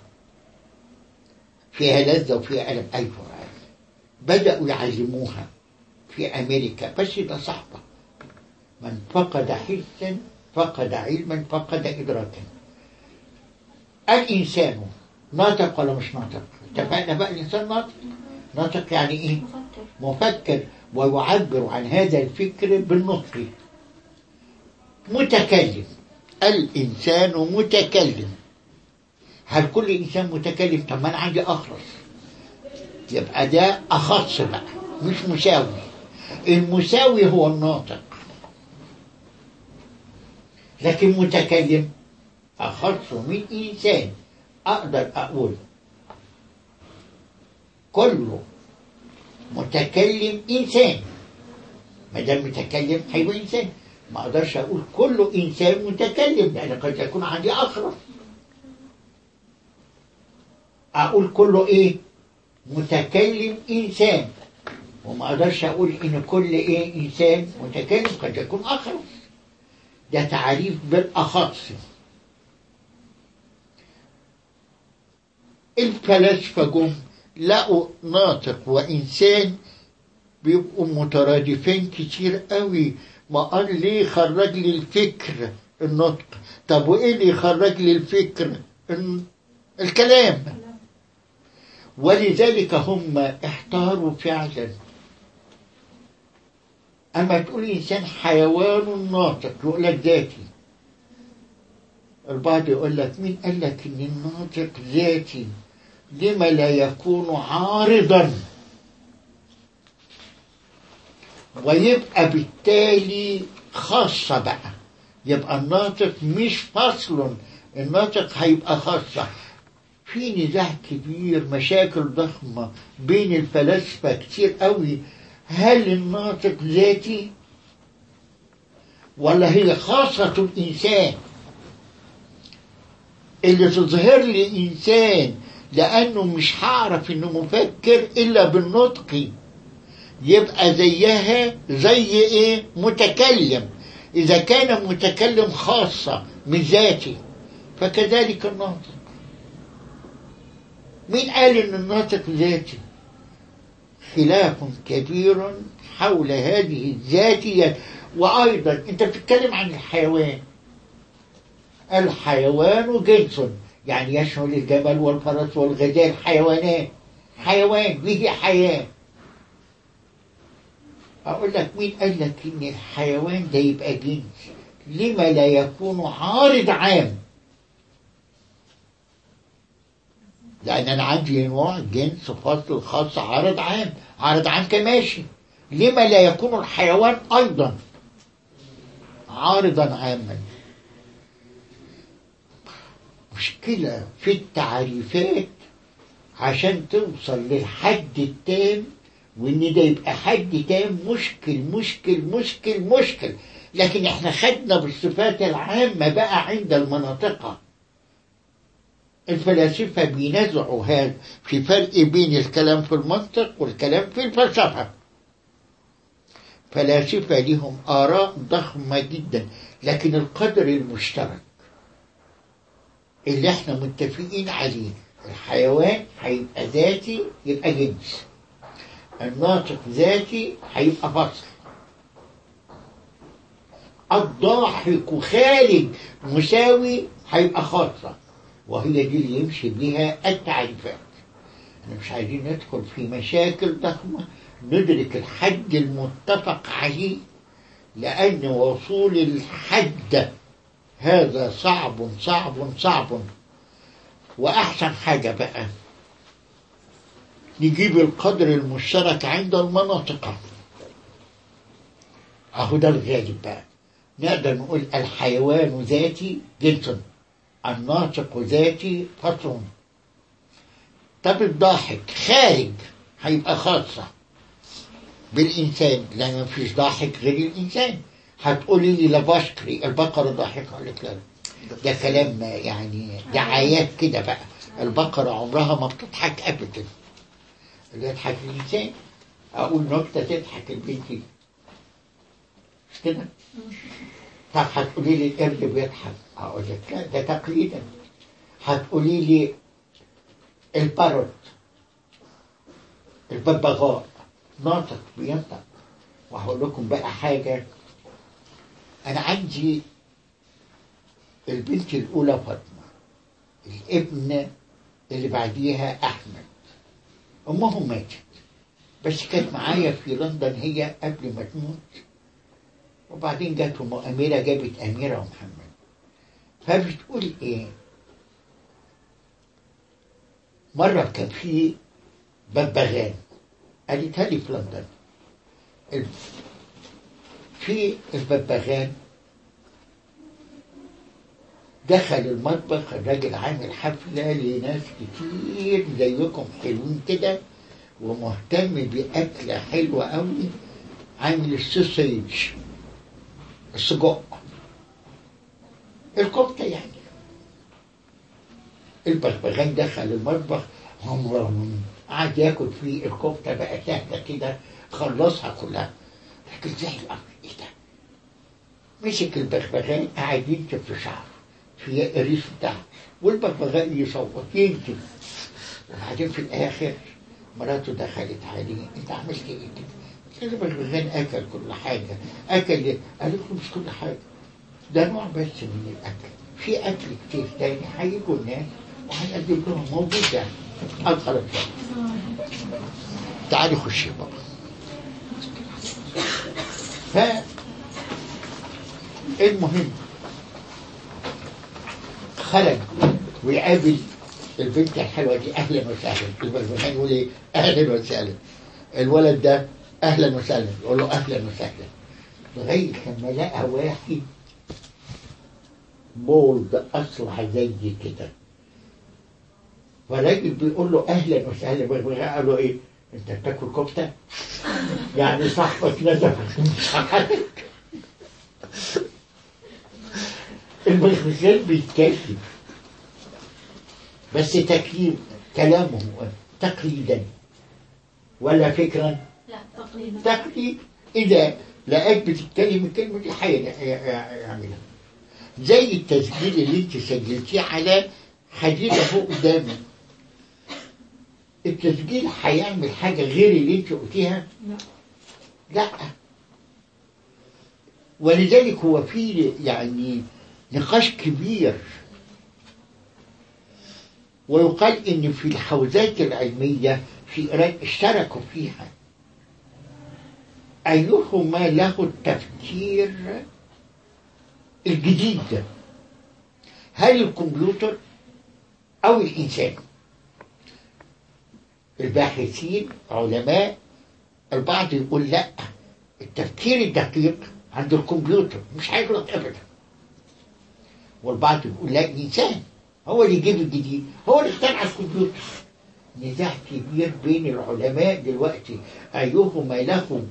فيها لذة وفيها ألم أيوة بدأوا يعلموها في أمريكا بس ده صعبة من فقد حسا فقد علما فقد إدراكا الإنسان ناطق ولا مش ناطق اتفقنا بقى الإنسان ناطق ناطق يعني إيه مفكر ويعبر عن هذا الفكر بالنطق متكلم الإنسان متكلم هل كل إنسان متكلم طب ما أنا عندي أخرس يبقى ده أخص بقى مش مساوي المساوي هو الناطق لكن متكلم أخص من إنسان أقدر أقول كله متكلم إنسان ما دام متكلم هيبقى إنسان ما أقدرش أقول كله إنسان متكلم لأن قد يكون عندي أخرس أقول كله إيه متكلم إنسان وما أقدرش أقول إن كل إيه إنسان متكلم قد يكون أخرس ده تعريف بالأخص الفلاسفة جم لقوا ناطق وإنسان بيبقوا مترادفين كتير قوي ما قال ليه خرج لي الفكر النطق طب وإيه اللي يخرج لي الفكر ال- الكلام ولذلك هم احتاروا فعلا أما تقول إنسان حيوان ناطق يقول لك ذاتي البعض يقول لك مين قال لك إن الناطق ذاتي لما لا يكون عارضا ويبقى بالتالي خاصة بقى يبقى الناطق مش فصل الناطق هيبقى خاصة في نزاع كبير مشاكل ضخمة بين الفلاسفة كتير قوي هل الناطق ذاتي ولا هي خاصة الإنسان اللي تظهر لي إنسان لأنه مش هعرف إنه مفكر إلا بالنطق يبقى زيها زي إيه متكلم إذا كان متكلم خاصة من ذاتي فكذلك الناطق مين قال إن الناطق ذاتي خلاف كبير حول هذه الذاتية وأيضا أنت بتتكلم عن الحيوان الحيوان جنس يعني يشمل الجمل والفرس والغزال حيوانات حيوان به حياة أقول لك مين قال لك إن الحيوان ده يبقى جنس لما لا يكون عارض عام لأن أنا عندي نوع جنس فصل خاص عارض عام عارض عام كماشي لما لا يكون الحيوان أيضا عارضا عاما مشكلة في التعريفات عشان توصل للحد التام وان ده يبقى حد تام مشكل مشكل مشكل مشكل لكن احنا خدنا بالصفات العامة بقى عند المناطق الفلاسفة بينازعوا هذا في فرق بين الكلام في المنطق والكلام في الفلسفة فلاسفة لهم آراء ضخمة جدا لكن القدر المشترك اللي احنا متفقين عليه الحيوان هيبقى ذاتي يبقى جنس الناطق ذاتي هيبقى فصل الضاحك خارج مساوي هيبقى خاصة وهي دي اللي يمشي بها التعريفات احنا مش عايزين ندخل في مشاكل ضخمة ندرك الحد المتفق عليه لأن وصول الحد هذا صعب صعب صعب وأحسن حاجة بقى نجيب القدر المشترك عند المناطق أهو ده الغالب بقى نقدر نقول الحيوان ذاتي جنس الناطق ذاتي فصل طب الضاحك خارج هيبقى خاصة بالإنسان لأن مفيش ضاحك غير الإنسان هتقولي لي لا بشكري البقرة ضاحكة أقول لك لا ده كلام يعني دعايات كده بقى البقرة عمرها ما بتضحك أبدا اللي يضحك الإنسان أقول نكتة تضحك البنت دي مش كده؟ طب هتقولي لي القرد بيضحك أقول لك لا ده تقليدا هتقولي لي البارot الببغاء ناطق بينطق وهقول لكم بقى حاجة أنا عندي البنت الأولى فاطمة الابن اللي بعديها أحمد أمهم ماتت بس كانت معايا في لندن هي قبل ما تموت وبعدين جت أم أميرة جابت أميرة ومحمد فبتقول إيه مرة كان في ببغان قالتها لي في لندن ال- في الببغان دخل المطبخ الراجل عامل حفلة لناس كتير زيكم حلوين كده ومهتم بأكلة حلوة قوي عامل السوسيج السجق الكفتة يعني البغبغان دخل المطبخ هم هم قعد ياكل فيه الكفتة بقى سهلة كده خلصها كلها لكن زي الأمر ايه ده مسك البغبغان قاعد ينتف في شعره في الريش بتاعه والبغبغان يصوت ينتف وبعدين في الآخر مراته دخلت عليه انت عملت ايه كده البغبغان اكل كل حاجة اكل ايه؟ قالت له مش كل حاجة ده نوع بس من الاكل في اكل كتير تاني هيجوا الناس وهنقدم لهم موجود ده ادخل تعالي خشي يا بابا ف المهم خرج ويقابل البنت الحلوه دي اهلا وسهلا البلبلان يقول ايه اهلا وسهلا الولد ده اهلا وسهلا يقول له اهلا وسهلا لغايه لما لقى واحد بولد اصلع زي كده فالراجل بيقول له اهلا وسهلا بالبلبلان قال له ايه انت بتاكل كفته يعني صاحبك نزفك مش عارف. المخزن بيتكلم بس تكليم كلامه تقليدا ولا فكرا لا تقريبا تقليد إذا لقيت بتتكلم الكلمة دي هيعملها زي التسجيل اللي انت سجلتيه على حديدة فوق قدامي التسجيل هيعمل حاجة غير اللي انت قلتيها لا لا ولذلك هو في يعني نقاش كبير ويقال ان في الحوزات العلمية في إيران اشتركوا فيها أيهما له التفكير الجديد هل الكمبيوتر أو الإنسان الباحثين علماء البعض يقول لا التفكير الدقيق عند الكمبيوتر مش هيغلط ابدا والبعض يقول لا الانسان هو اللي يجيب الجديد هو اللي اخترع الكمبيوتر نزاع كبير بين العلماء دلوقتي ايهما له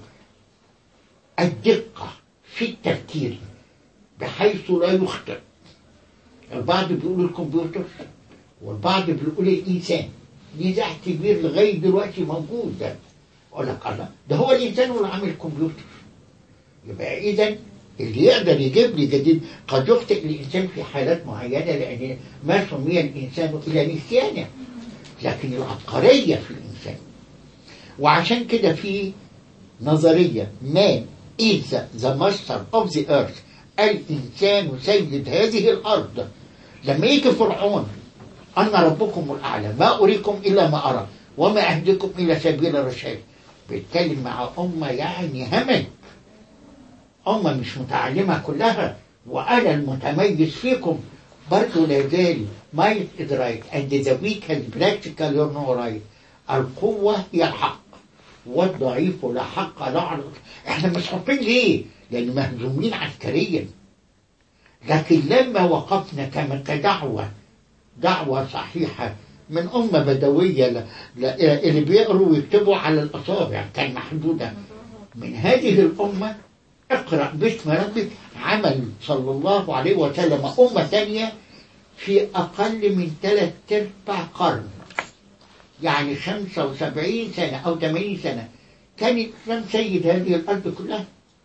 الدقه في التفكير بحيث لا يخطئ البعض بيقول الكمبيوتر والبعض بيقول الانسان نزاع كبير لغايه دلوقتي موجود ده اقول لك الله ده هو الانسان اللي عامل الكمبيوتر يبقى اذا اللي يقدر يجيب لي جديد قد يخطئ الانسان في حالات معينه لان ما سمي الانسان الا نسيانه لكن العبقريه في الانسان وعشان كده في نظريه man is the master of the earth الانسان سيد هذه الارض لما يجي فرعون أنا ربكم الأعلى ما أريكم إلا ما أرى وما أهديكم إلى سبيل الرشاد بيتكلم مع أمة يعني همج أمة مش متعلمة كلها وأنا المتميز فيكم برضه لا زال might is right and the weak has practical you're no right القوة هي الحق والضعيف لا حق لا على احنا مسحوقين ليه؟ لأن مهزومين عسكريا لكن لما وقفنا كما كدعوة دعوة صحيحة من أمة بدوية ل... ل... اللي بيقروا ويكتبوا على الأصابع كان محدودة من هذه الأمة اقرأ باسم ربك عمل صلى الله عليه وسلم أمة ثانية في أقل من ثلاث أرباع قرن يعني 75 سنة أو 80 سنة كان الإسلام سيد هذه الأرض كلها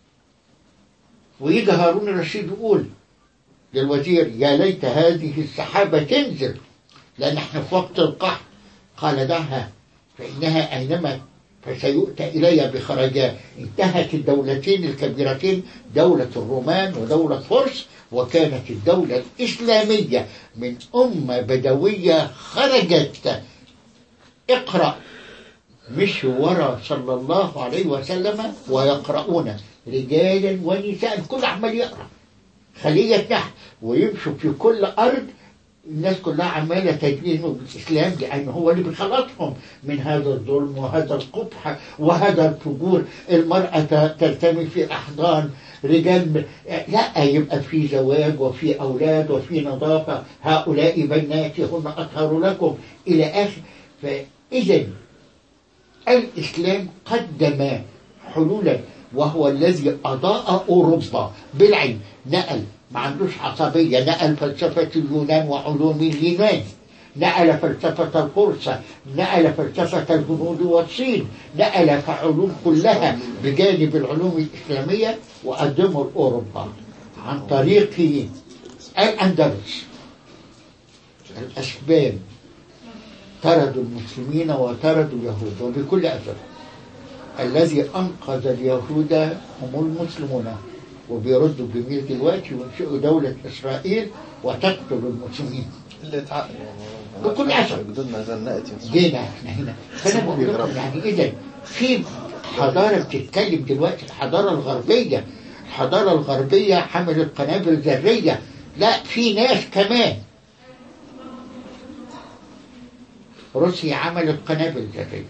ويجي هارون الرشيد يقول للوزير يا ليت هذه السحابة تنزل لأن احنا في وقت القحط قال دعها فإنها أينما فسيؤتى إلي بخرجاء انتهت الدولتين الكبيرتين دولة الرومان ودولة فرس وكانت الدولة الإسلامية من أمة بدوية خرجت اقرأ مشوا ورا صلى الله عليه وسلم ويقرؤون رجالا ونساء كل عمال يقرأ خلية تحت ويمشوا في كل أرض الناس كلها عمالة تدينه بالإسلام لأن هو اللي بيخلصهم من هذا الظلم وهذا القبح وهذا الفجور المرأة ترتمي في أحضان رجال لا يبقى في زواج وفي أولاد وفي نظافة هؤلاء بناتهن أطهر لكم إلى آخر فإذا الإسلام قدم حلولا وهو الذي أضاء أوروبا بالعلم نقل ما عندوش عصبية نقل فلسفة اليونان وعلوم اليونان نقل فلسفة الفرصة نقل فلسفة الهنود والصين نقل علوم كلها بجانب العلوم الإسلامية وقدمه لأوروبا عن طريق الأندلس الأسبان طردوا المسلمين وطردوا اليهود وبكل أسف الذي أنقذ اليهود هم المسلمون وبيردوا بجميل دلوقتي وينشئوا دولة إسرائيل وتقتل المسلمين اللي تع... يعني بكل أسف. جدودنا زنقت جينا احنا هنا فانا بقول لكم يعني اذا في حضاره بتتكلم دلوقتي الحضاره الغربيه الحضاره الغربيه حملت قنابل ذريه لا في ناس كمان روسيا عملت قنابل ذريه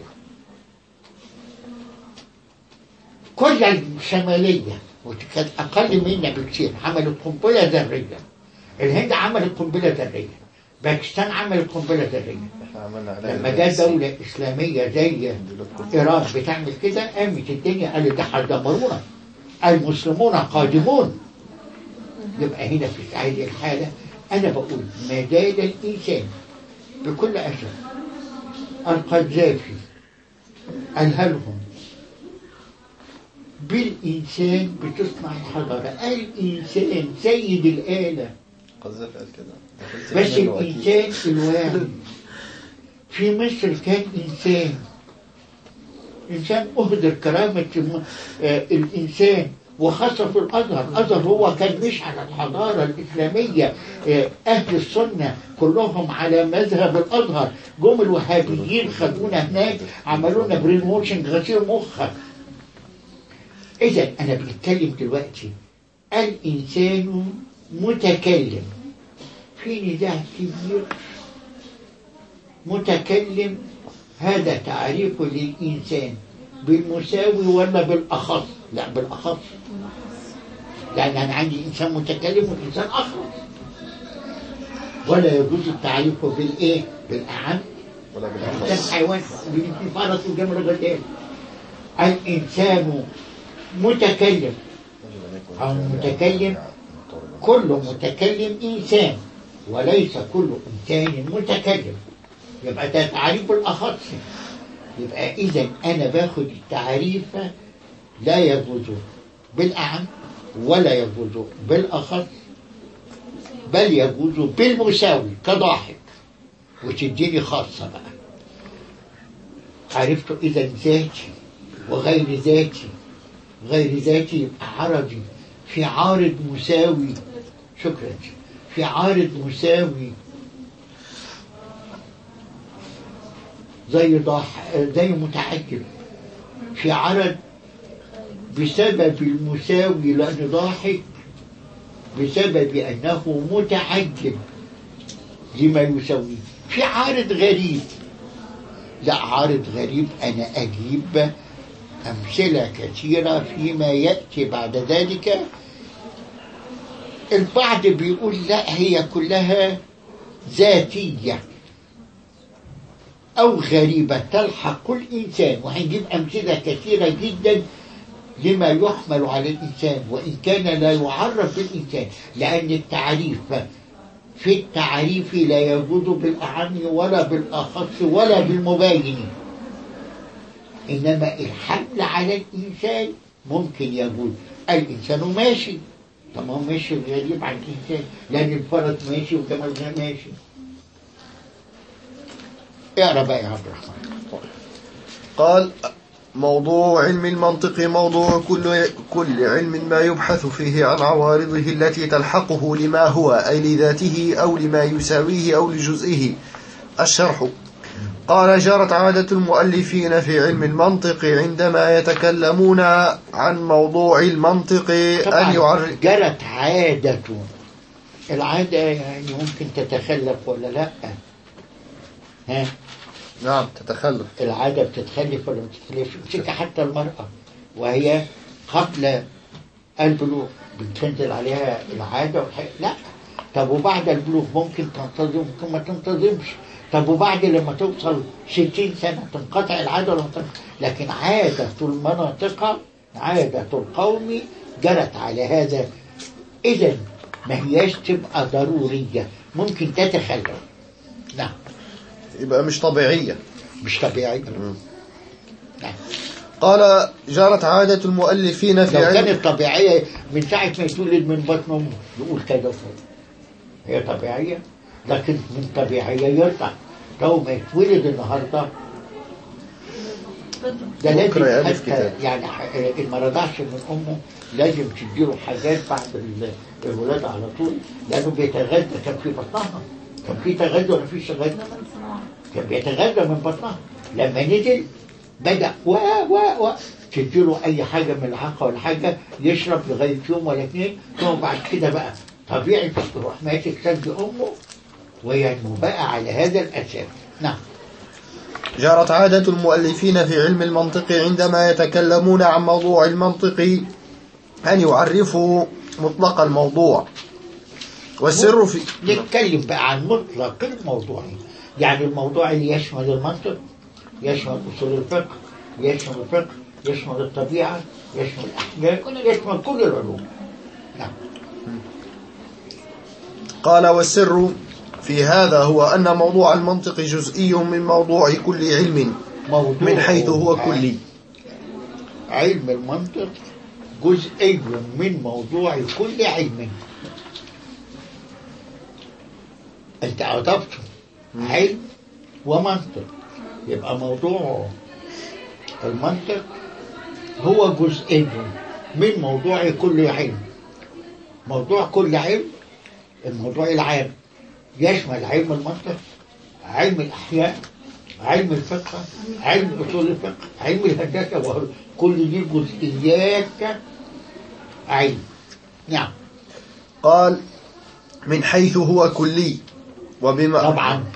كوريا الشماليه وكانت اقل منا بكثير عملت قنبله ذريه الهند عملت قنبله ذريه باكستان عملت قنبله ذريه احنا عملنا عليها لما جت دولة إسلامية زي إيران بتعمل كده قامت الدنيا قالت ده هيدمرونا المسلمون قادمون يبقى هنا في هذه الحالة أنا بقول ما زال الإنسان بكل أسف القذافي الهلهم بالإنسان بتصنع الحضارة الإنسان سيد الآلة قذف قال كده بس الإنسان الواعي في مصر كان إنسان إنسان أهدر كرامة الم- آه، الإنسان وخاصة في الأزهر الأزهر هو كان مش على الحضارة الإسلامية آه، أهل السنة كلهم على مذهب الأزهر جم الوهابيين خدونا هناك عملوا لنا برين ووشنج غسيل مخك إذا أنا بنتكلم دلوقتي الإنسان متكلم في نزاع كبير متكلم هذا تعريفه للإنسان بالمساوي ولا بالأخص لا بالأخص لأن أنا عندي إنسان متكلم وإنسان أخرس ولا يجوز التعريف بالإيه بالأعم ولا الإنسان بالأخص حيوان في فرس وجمل غزال الإنسان متكلم أو متكلم كل متكلم إنسان وليس كل إنسان متكلم يبقى ده تعريف الأخص يبقى إذا أنا باخد التعريف لا يجوز بالأعم ولا يجوز بالأخص بل يجوز بالمساوي كضاحك وتديني خاصة بقى عرفت إذا ذاتي وغير ذاتي غير ذاتي يبقى عرضي في عارض مساوي شكرا في عارض مساوي زي ضاح زي متعجب في عرض بسبب المساوي لأن ضاحك بسبب أنه متعجب لما يسويه في عارض غريب لا عارض غريب أنا أجيب أمثلة كثيرة فيما يأتي بعد ذلك البعض بيقول لا هي كلها ذاتية أو غريبة تلحق الإنسان وهنجيب أمثلة كثيرة جدا لما يحمل على الإنسان وإن كان لا يعرف بالإنسان لأن التعريف في التعريف لا يجوز بالأعم ولا بالأخص ولا بالمباين إنما الحمل على الإنسان ممكن يجوز الإنسان ماشي طب ما هو ماشي غريب عن الإنسان لأن الفرد ماشي وكمان غير ماشي اقرا بقى يا عبد الرحمن قال موضوع علم المنطق موضوع كل كل علم ما يبحث فيه عن عوارضه التي تلحقه لما هو أي لذاته أو لما يساويه أو لجزئه الشرح قال جرت عادة المؤلفين في علم المنطق عندما يتكلمون عن موضوع المنطق طبعا أن يعرف جرت عادة العادة يعني ممكن تتخلف ولا لا ها نعم تتخلف العادة بتتخلف ولا ما بتتخلفش امسكها حتى المرأة وهي قبل البلوغ بتنزل عليها العادة والحاجة لا طب وبعد البلوغ ممكن تنتظم ممكن ما تنتظمش طب وبعد لما توصل 60 سنة تنقطع العادة ولا ما تنقطع لكن عادة المناطق عادة القوم جرت على هذا إذا ما هياش تبقى ضرورية ممكن تتخلف نعم يبقى مش طبيعية مش طبيعي نعم قال جرت عادة المؤلفين في لو علم كانت طبيعية من ساعة ما يتولد من بطن أمه يقول كذا وكذا هي طبيعية لكن من طبيعية يرضع لو ما يتولد النهاردة ده لازم بكرة يألف حتى كتاب. يعني ح- اللي ما رضعش من أمه لازم تديله حاجات بعد ال- الولادة على طول لأنه بيتغذى كان في بطنها كان في تغذى ولا فيش تغذى؟ كان بيتغذى من بطنها لما نزل بدأ و و و تديله أي حاجة من الحقة ولا حاجة يشرب لغاية يوم ولا اتنين ثم بعد كده بقى طبيعي تروح ماسك ثدي أمه وينمو بقى على هذا الأساس نعم جرت عادة المؤلفين في علم المنطق عندما يتكلمون عن موضوع المنطق أن يعرفوا مطلق الموضوع والسر في نتكلم بقى عن مطلق الموضوع يعني الموضوع اللي يشمل المنطق يشمل أصول الفقه يشمل الفقه يشمل الطبيعة يشمل الأحكام يشمل كل العلوم نعم قال والسر في هذا هو أن موضوع المنطق جزئي من موضوع كل علم موضوع من حيث هو كلي علم المنطق جزئي من موضوع كل علم انت عطفت علم ومنطق يبقى موضوع المنطق هو جزئي من موضوع كل علم موضوع كل علم الموضوع العام يشمل علم المنطق علم الأحياء علم الفقه علم أصول الفقه علم الهندسة وكل دي جزئيات علم نعم قال من حيث هو كلي وبما طبعا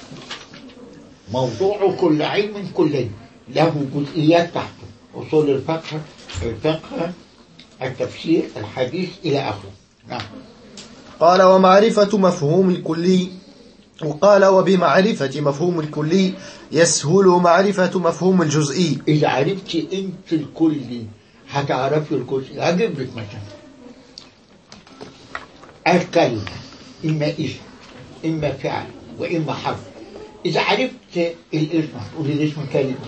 موضوع كل علم كلي له جزئيات تحته أصول الفقه الفقه التفسير الحديث إلى آخره نعم قال ومعرفة مفهوم الكلي وقال وبمعرفة مفهوم الكلي يسهل معرفة مفهوم الجزئي إذا عرفت أنت الكلي هتعرفي الجزء هجيب لك مثلا الكلمة إما اسم إما فعل وإما حرف إذا عرفت الاسم هتقولي الاسم كلمة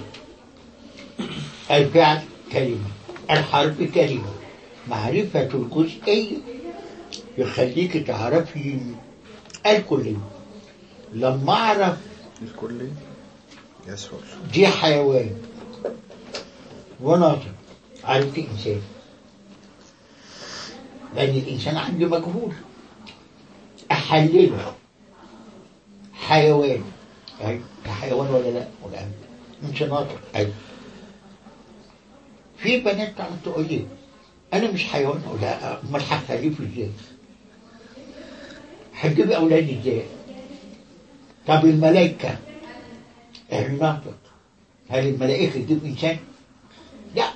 الفعل كلمة الحرف كلمة معرفة الجزئي يخليك تعرفي الكلي لما أعرف الكلي يسهل دي حيوان وناطق عرفت إنسان لأن الإنسان عنده مجهول أحلله حيوان أيوة ده حيوان ولا لا ولا أنت مش ناطق أيوة في بنات تقعد تقول لي أنا مش حيوان ولا أمال هخلفه إزاي؟ هتجيب أولاد إزاي؟ طب الملائكة الناطق هل الملائكة تجيب إنسان؟ لا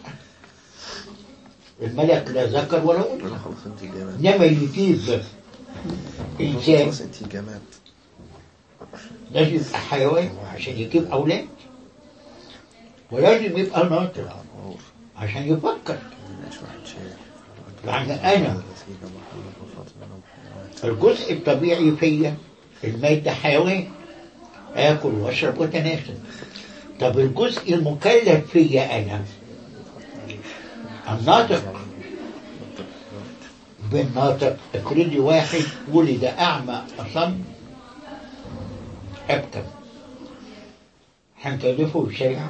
الملك لا ذكر ولا أنثى خلاص انت جماد إنما يجيب إنسان خلاص انت جماد لازم يبقى حيوان عشان يجيب أولاد ولازم يبقى ناطق عشان يفكر يعني أنا الجزء الطبيعي فيا المادة حيوان آكل وأشرب وأتناسل طب الجزء المكلف فيا أنا الناطق بالناطق افرضي واحد ولد أعمى أصم أبكم هنكلفه بشيء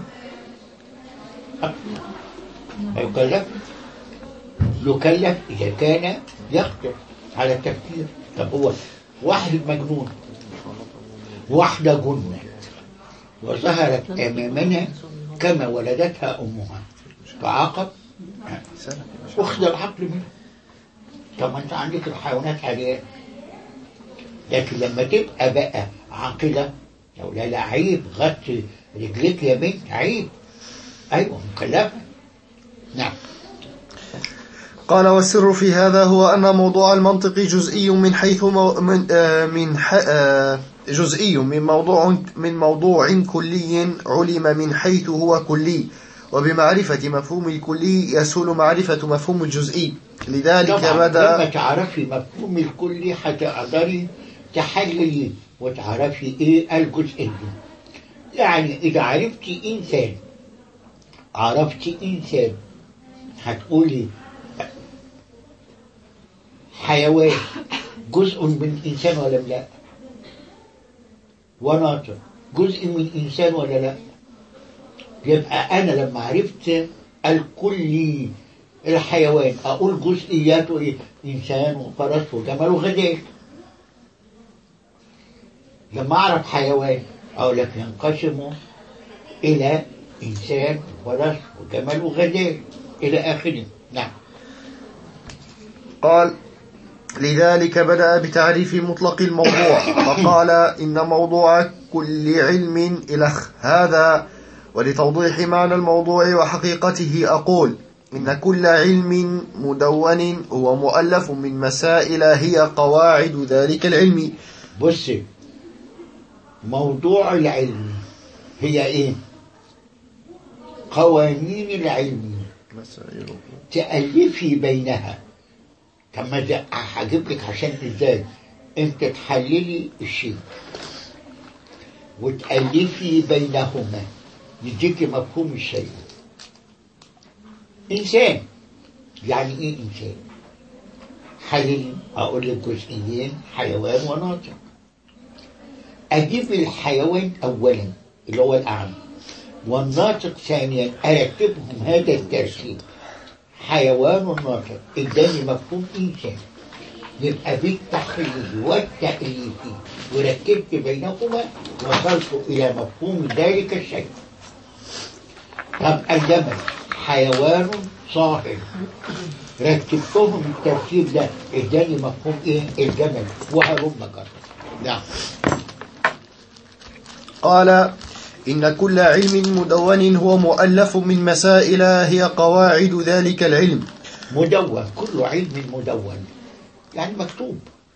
يكلف يكلف إذا كان يقدر على التفكير طب هو واحد مجنون واحدة جنة وظهرت أمامنا كما ولدتها أمها فعاقب أخذ العقل منه طب ما أنت عندك الحيوانات عادية لكن لما تبقى بقى عاقلة لو لا لا عيب غطي رجليك يا بنت عيب أيوة مكلفة نعم قال والسر في هذا هو أن موضوع المنطق جزئي من حيث مو من آه من ح آه جزئي من موضوع من موضوع كلي علم من حيث هو كلي وبمعرفة مفهوم الكلي يسهل معرفة مفهوم الجزئي لذلك طبعا لما بدأ تعرفي مفهوم الكلي هتقدري تحللي وتعرفي ايه الجزئي يعني اذا عرفتي انسان عرفتي انسان هتقولي حيوان جزء من انسان ولا لا وناطق جزء من انسان ولا لا يبقى انا لما عرفت الكلي الحيوان اقول جزئياته ايه انسان وفرس وجمل وغزال لما اعرف حيوان اقول لك ينقسم الى انسان وفرس وجمل وغزال الى اخره نعم قال لذلك بدأ بتعريف مطلق الموضوع فقال إن موضوع كل علم إلخ هذا ولتوضيح معنى الموضوع وحقيقته أقول إن كل علم مدون هو مؤلف من مسائل هي قواعد ذلك العلم بصي موضوع العلم هي ايه قوانين العلم تألفي بينها طب ما ده هجيب لك عشان ازاي انت تحللي الشيء وتألفي بينهما يديكي مفهوم الشيء إنسان يعني إيه إنسان؟ حلل أقول لك جزئيين حيوان وناطق أجيب الحيوان أولا اللي هو الأعمى والناطق ثانيا أرتبهم هذا الترتيب حيوان وناطق اداني مفهوم إنسان يبقى بالتحليل والتأليف وركبت بينهما وصلت إلى مفهوم ذلك الشيء طب الجمل حيوان صاهر رتبتهم الترتيب ده اداني مفهوم ايه الجمل وهلم جرى نعم قال إن كل علم مدون هو مؤلف من مسائل هي قواعد ذلك العلم مدون كل علم مدون يعني مكتوب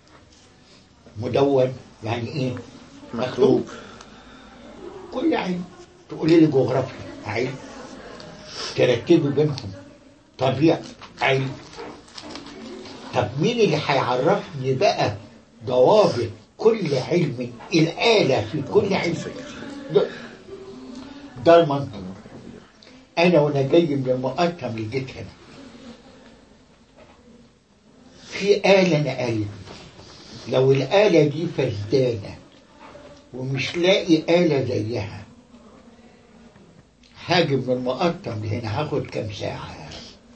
مدون يعني ايه مكتوب كل علم تقولي لي جغرافيا علم ترتبي بينهم طبيعة علم طب مين اللي هيعرفني بقى ضوابط كل علم الآلة في كل علم ده, ده المنطق أنا وأنا جاي من المقطم لقيت هنا في آلة أنا قايل لو الآلة دي فسدانة ومش لاقي آلة زيها هاجي من المقطم لهنا هاخد كام ساعة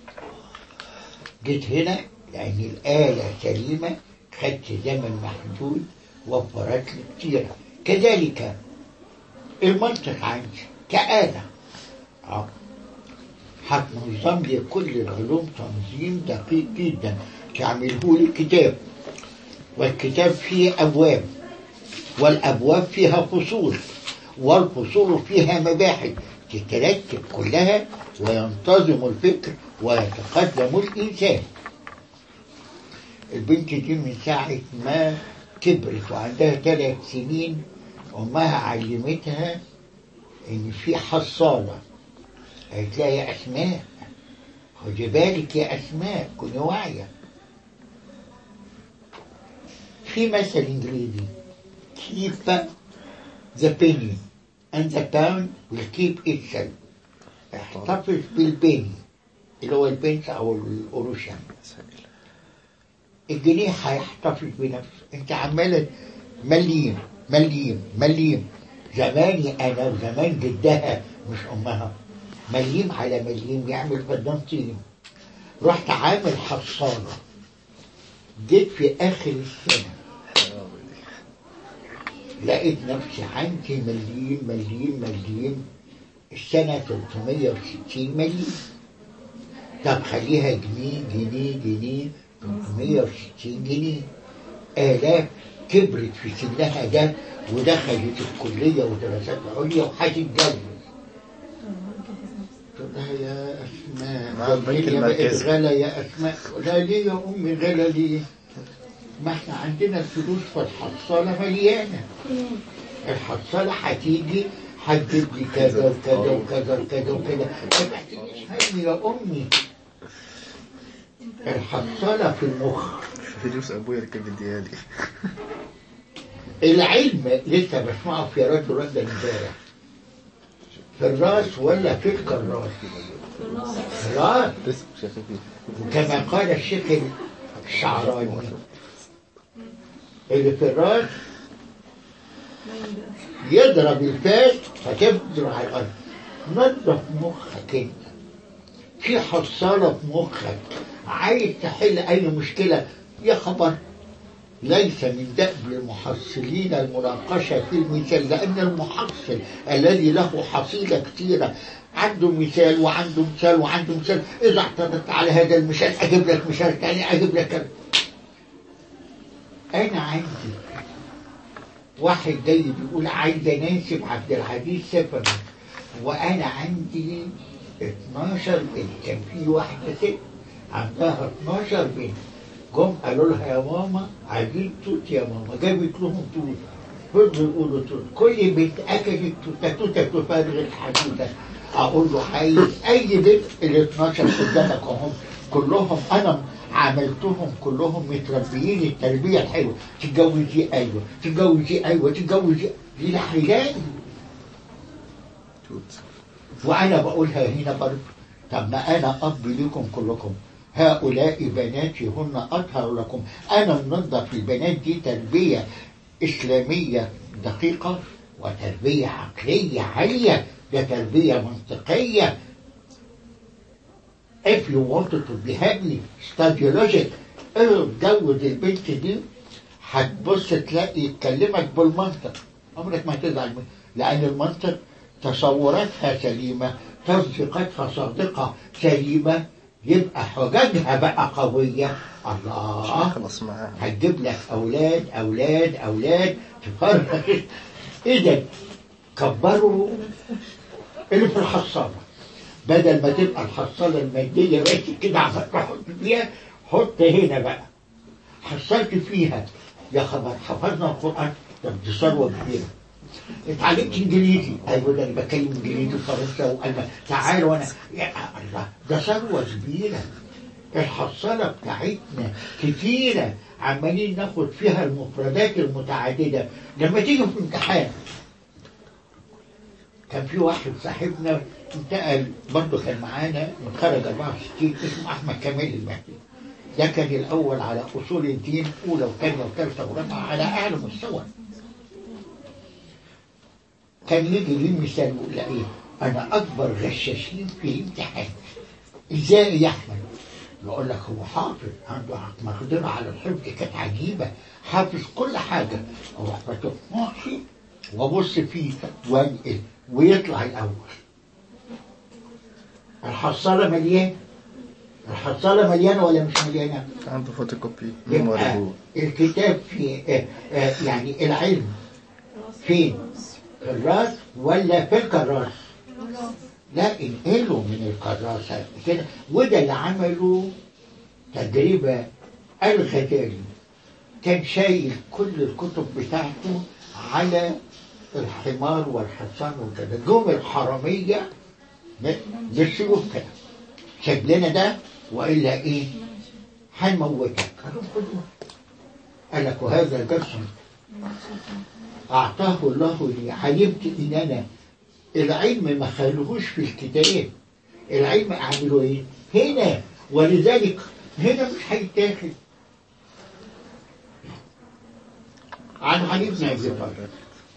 جيت هنا لأن الآلة سليمة خدت زمن محدود وفرت لي كتير كذلك المنطق عندي كآلة اه هتنظم لي كل العلوم تنظيم دقيق جدا تعمله لي كتاب والكتاب فيه أبواب والأبواب فيها فصول والفصول فيها مباحث تترتب كلها وينتظم الفكر ويتقدم الإنسان البنت دي من ساعة ما كبرت وعندها ثلاث سنين أمها علمتها إن في حصالة قالت لها يا أسماء خدي بالك يا أسماء كوني واعية في مثل إنجليزي keep the penny and the pound will keep itself احتفظ بالبني اللي هو البنس أو القروش يعني الجنيه هيحتفظ بنفسه انت عمالة مليم مليم مليم زماني انا وزمان جدها مش امها مليم على مليم يعمل فدان طين رحت عامل حصالة جيت في اخر السنة لقيت نفسي عندي مليم مليم مليم السنة 360 مليم طب خليها جنيه جنيه جنيه 360 جنيه آلاف كبرت في سنها ده ودخلت الكلية ودراسات عليا وهتتجوز تقول لها يا أسماء مع البنك الدنيا بقت المركزي. غلا يا أسماء لا ليه يا أمي غلا ليه؟ ما احنا عندنا الفلوس في الحصالة مليانة الحصالة هتيجي هتجيب لي كذا وكذا وكذا وكذا وكذا ما تحتاجيش هم يا أمي الحصالة في المخ فلوس ابويا اللي كان بيديها لي العلم لسه بسمعه في رد رد امبارح في الراس ولا في الكراس الراس لسه شايفين كما قال الشيخ الشعراني اللي في الراس يضرب الفاس فتبدر على الارض نظف مخك انت في حصاله في مخك عايز تحل اي مشكله يا خبر ليس من دأب المحصلين المناقشة في المثال لأن المحصل الذي له حصيلة كثيرة عنده مثال وعنده مثال وعنده مثال إذا اعترضت على هذا المثال أجيب لك مثال ثاني أجيب لك كذا. أنا عندي واحد جاي بيقول عايز اناسب عبد العزيز سفر وانا عندي 12 بنت كان في واحده ست عندها 12 بنت جم قالوا لها يا ماما عايزين توت يا ماما جابت لهم توت فضلوا يقولوا توت كل بنت اكلت توته توته تفرغ الحدوته اقول له عايز اي بنت ال 12 قدامك اهم كلهم انا عملتهم كلهم متربيين التربيه الحلوه تتجوزي ايوه تتجوزي ايوه تتجوزي دي لحيلان وانا بقولها هنا برضه طب ما انا اب لكم كلكم هؤلاء بناتي هن اطهر لكم انا منظف البنات دي تربيه اسلاميه دقيقه وتربيه عقليه عاليه ده تربيه منطقيه if you wanted to be happy study logic اتجوز البنت دي هتبص تلاقي يكلمك بالمنطق عمرك ما هتزعل منه لان المنطق تصوراتها سليمه تصديقاتها صادقه سليمه يبقى حججها بقى قويه الله اخلص معاها هتجيب لك اولاد اولاد اولاد تفرق اذا كبروا اللي في الحصاله بدل ما تبقى الحصاله الماديه بس كده عمال تحط فيها حط هنا بقى حصلت فيها يا خبر حفظنا القران طب دي ثروه كبيره اتعلمت انجليزي ايوه ده انا بتكلم انجليزي وفرنسا والمان تعالوا انا يا الله ده ثروه كبيره الحصاله بتاعتنا كتيره عمالين ناخد فيها المفردات المتعدده لما تيجي في امتحان كان في واحد صاحبنا انتقل برضه كان معانا متخرج 64 اسمه احمد كمال المهدي ده كان الاول على اصول الدين اولى وثانيه وثالثه ورابعه على اعلى مستوى كان يجي لي مثال يقول لي ايه انا اكبر غشاشين في الامتحان ازاي يا احمد يقول لك هو حافظ عنده مقدرة على الحفظ كانت عجيبة حافظ كل حاجة اروح فاتح ماشي وابص فيه وانقل ويطلع الاول الحصالة مليانة الحصالة مليانة ولا مش مليانة؟ عنده فوتوكوبي يبقى ميموري الكتاب في آه، آه، يعني العلم فين؟ في الراس ولا في الكراس؟ لا انقلوا من الكراسة كده وده اللي عمله تجربة الغزالي كان شايل كل الكتب بتاعته على الحمار والحصان وكده جم الحرامية ب- بالسيوف كده ساب لنا ده والا ايه؟ هنموتك قالوا خدوه قال لك وهذا الجسم اعطاه الله لي علمت ان انا العلم ما خلوهوش في الكتاب العلم اعمله ايه هنا ولذلك هنا مش هيتاخد عن علي بن ابي طالب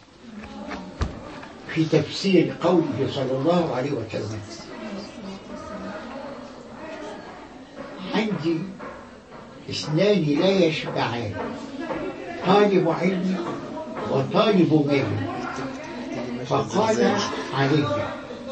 في تفسير قوله صلى الله عليه وسلم عندي اثنان لا يشبعان طالب علم وطالب مال فقال علي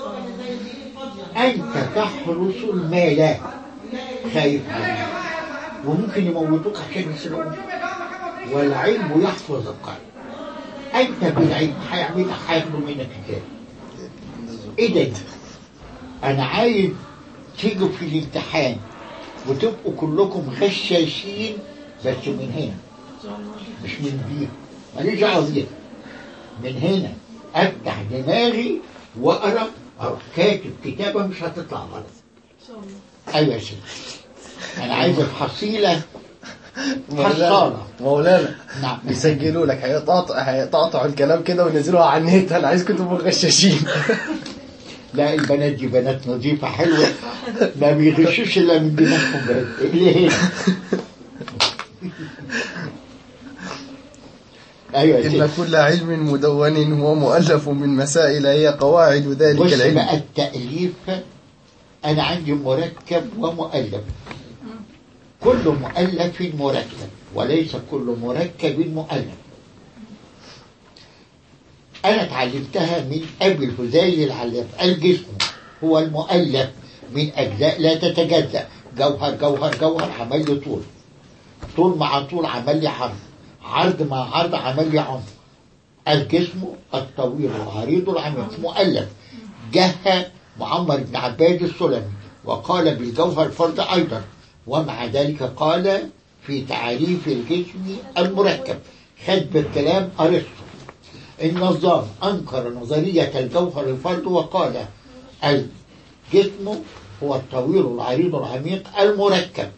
أنت تحرس المال خايف عليه وممكن يموتوك عشان يسرقوك والعلم يحفظ القلب أنت بالعلم هيعمل هياخدوا منك كتاب إذا أنا عايز تيجوا في الامتحان وتبقوا كلكم غشاشين بس من هنا مش من دي ماليش دعوه بيها من هنا افتح دماغي واقرا اروح كاتب كتابه مش هتطلع غلط ايوه يا سيدي انا عايز الحصيله مولانا حصالة. مولانا نعم بيسجلوا لك هيقطعوا هيقطعوا الكلام كده وينزلوها على النت انا عايزكم تبقوا غشاشين لا البنات دي بنات نظيفه حلوه ما بيغشوش الا من دماغهم بس اللي هنا ايوه يا سيدي إن كل علم مدون هو مؤلف من مسائل هي قواعد ذلك بص العلم بقى التأليف أنا عندي مركب ومؤلف كل مؤلف مركب وليس كل مركب مؤلف أنا اتعلمتها من أبي الهذيل العلاف الجسم هو المؤلف من أجزاء لا تتجزأ جوهر جوهر جوهر عمل لي طول طول مع طول عمل لي عرض عرض مع عرض عمل لي عمق الجسم الطويل العريض العميق مؤلف جه معمر بن عباد السلمي وقال بالجوهر فرد أيضا ومع ذلك قال في تعريف الجسم المركب خد بالكلام أرسطو النظام أنكر نظرية الجوهر الفرد وقال الجسم هو الطويل العريض العميق المركب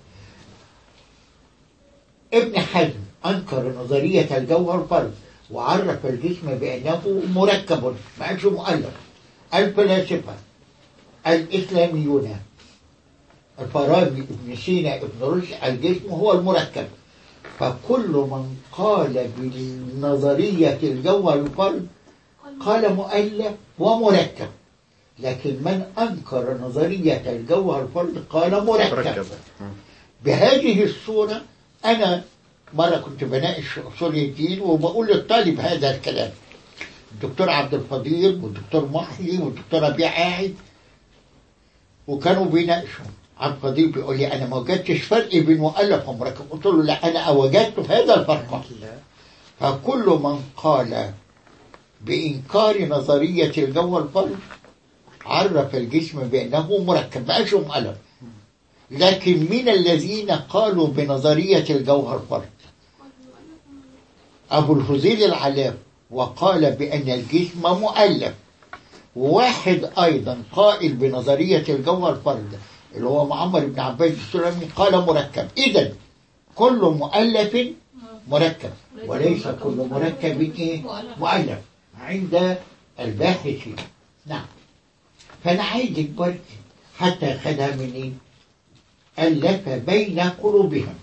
ابن حزم أنكر نظرية الجوهر فرد وعرف الجسم بأنه مركب ما قالش مؤلف الفلاسفة الإسلاميون الفارابي ابن سينا ابن رشد الجسم هو المركب فكل من قال بنظرية الجوهر الفرد قال مؤلف ومركب لكن من أنكر نظرية الجوهر الفرد قال مركب مركب بهذه الصورة أنا مرة كنت بناقش أصول الدين وبقول للطالب هذا الكلام الدكتور عبد الفضيل والدكتور محيي والدكتور ربيع قاعد وكانوا بيناقشوا عبد الفضيل بيقول لي أنا ما وجدتش فرق بين مؤلف ومركب قلت له لا أنا وجدت هذا الفرق فكل من قال بإنكار نظرية الجو الفرد عرف الجسم بأنه مركب ما قالش مؤلف لكن من الذين قالوا بنظرية الجوهر فرد أبو الفضيل العلاف وقال بأن الجسم مؤلف وواحد أيضا قائل بنظرية الجوهر فرد اللي هو معمر بن عباس السلمي قال مركب إذا كل مؤلف مركب وليس كل مركب إيه؟ مؤلف عند الباحثين نعم فأنا عايزك برضه حتى خدها منين ألف بين قلوبهم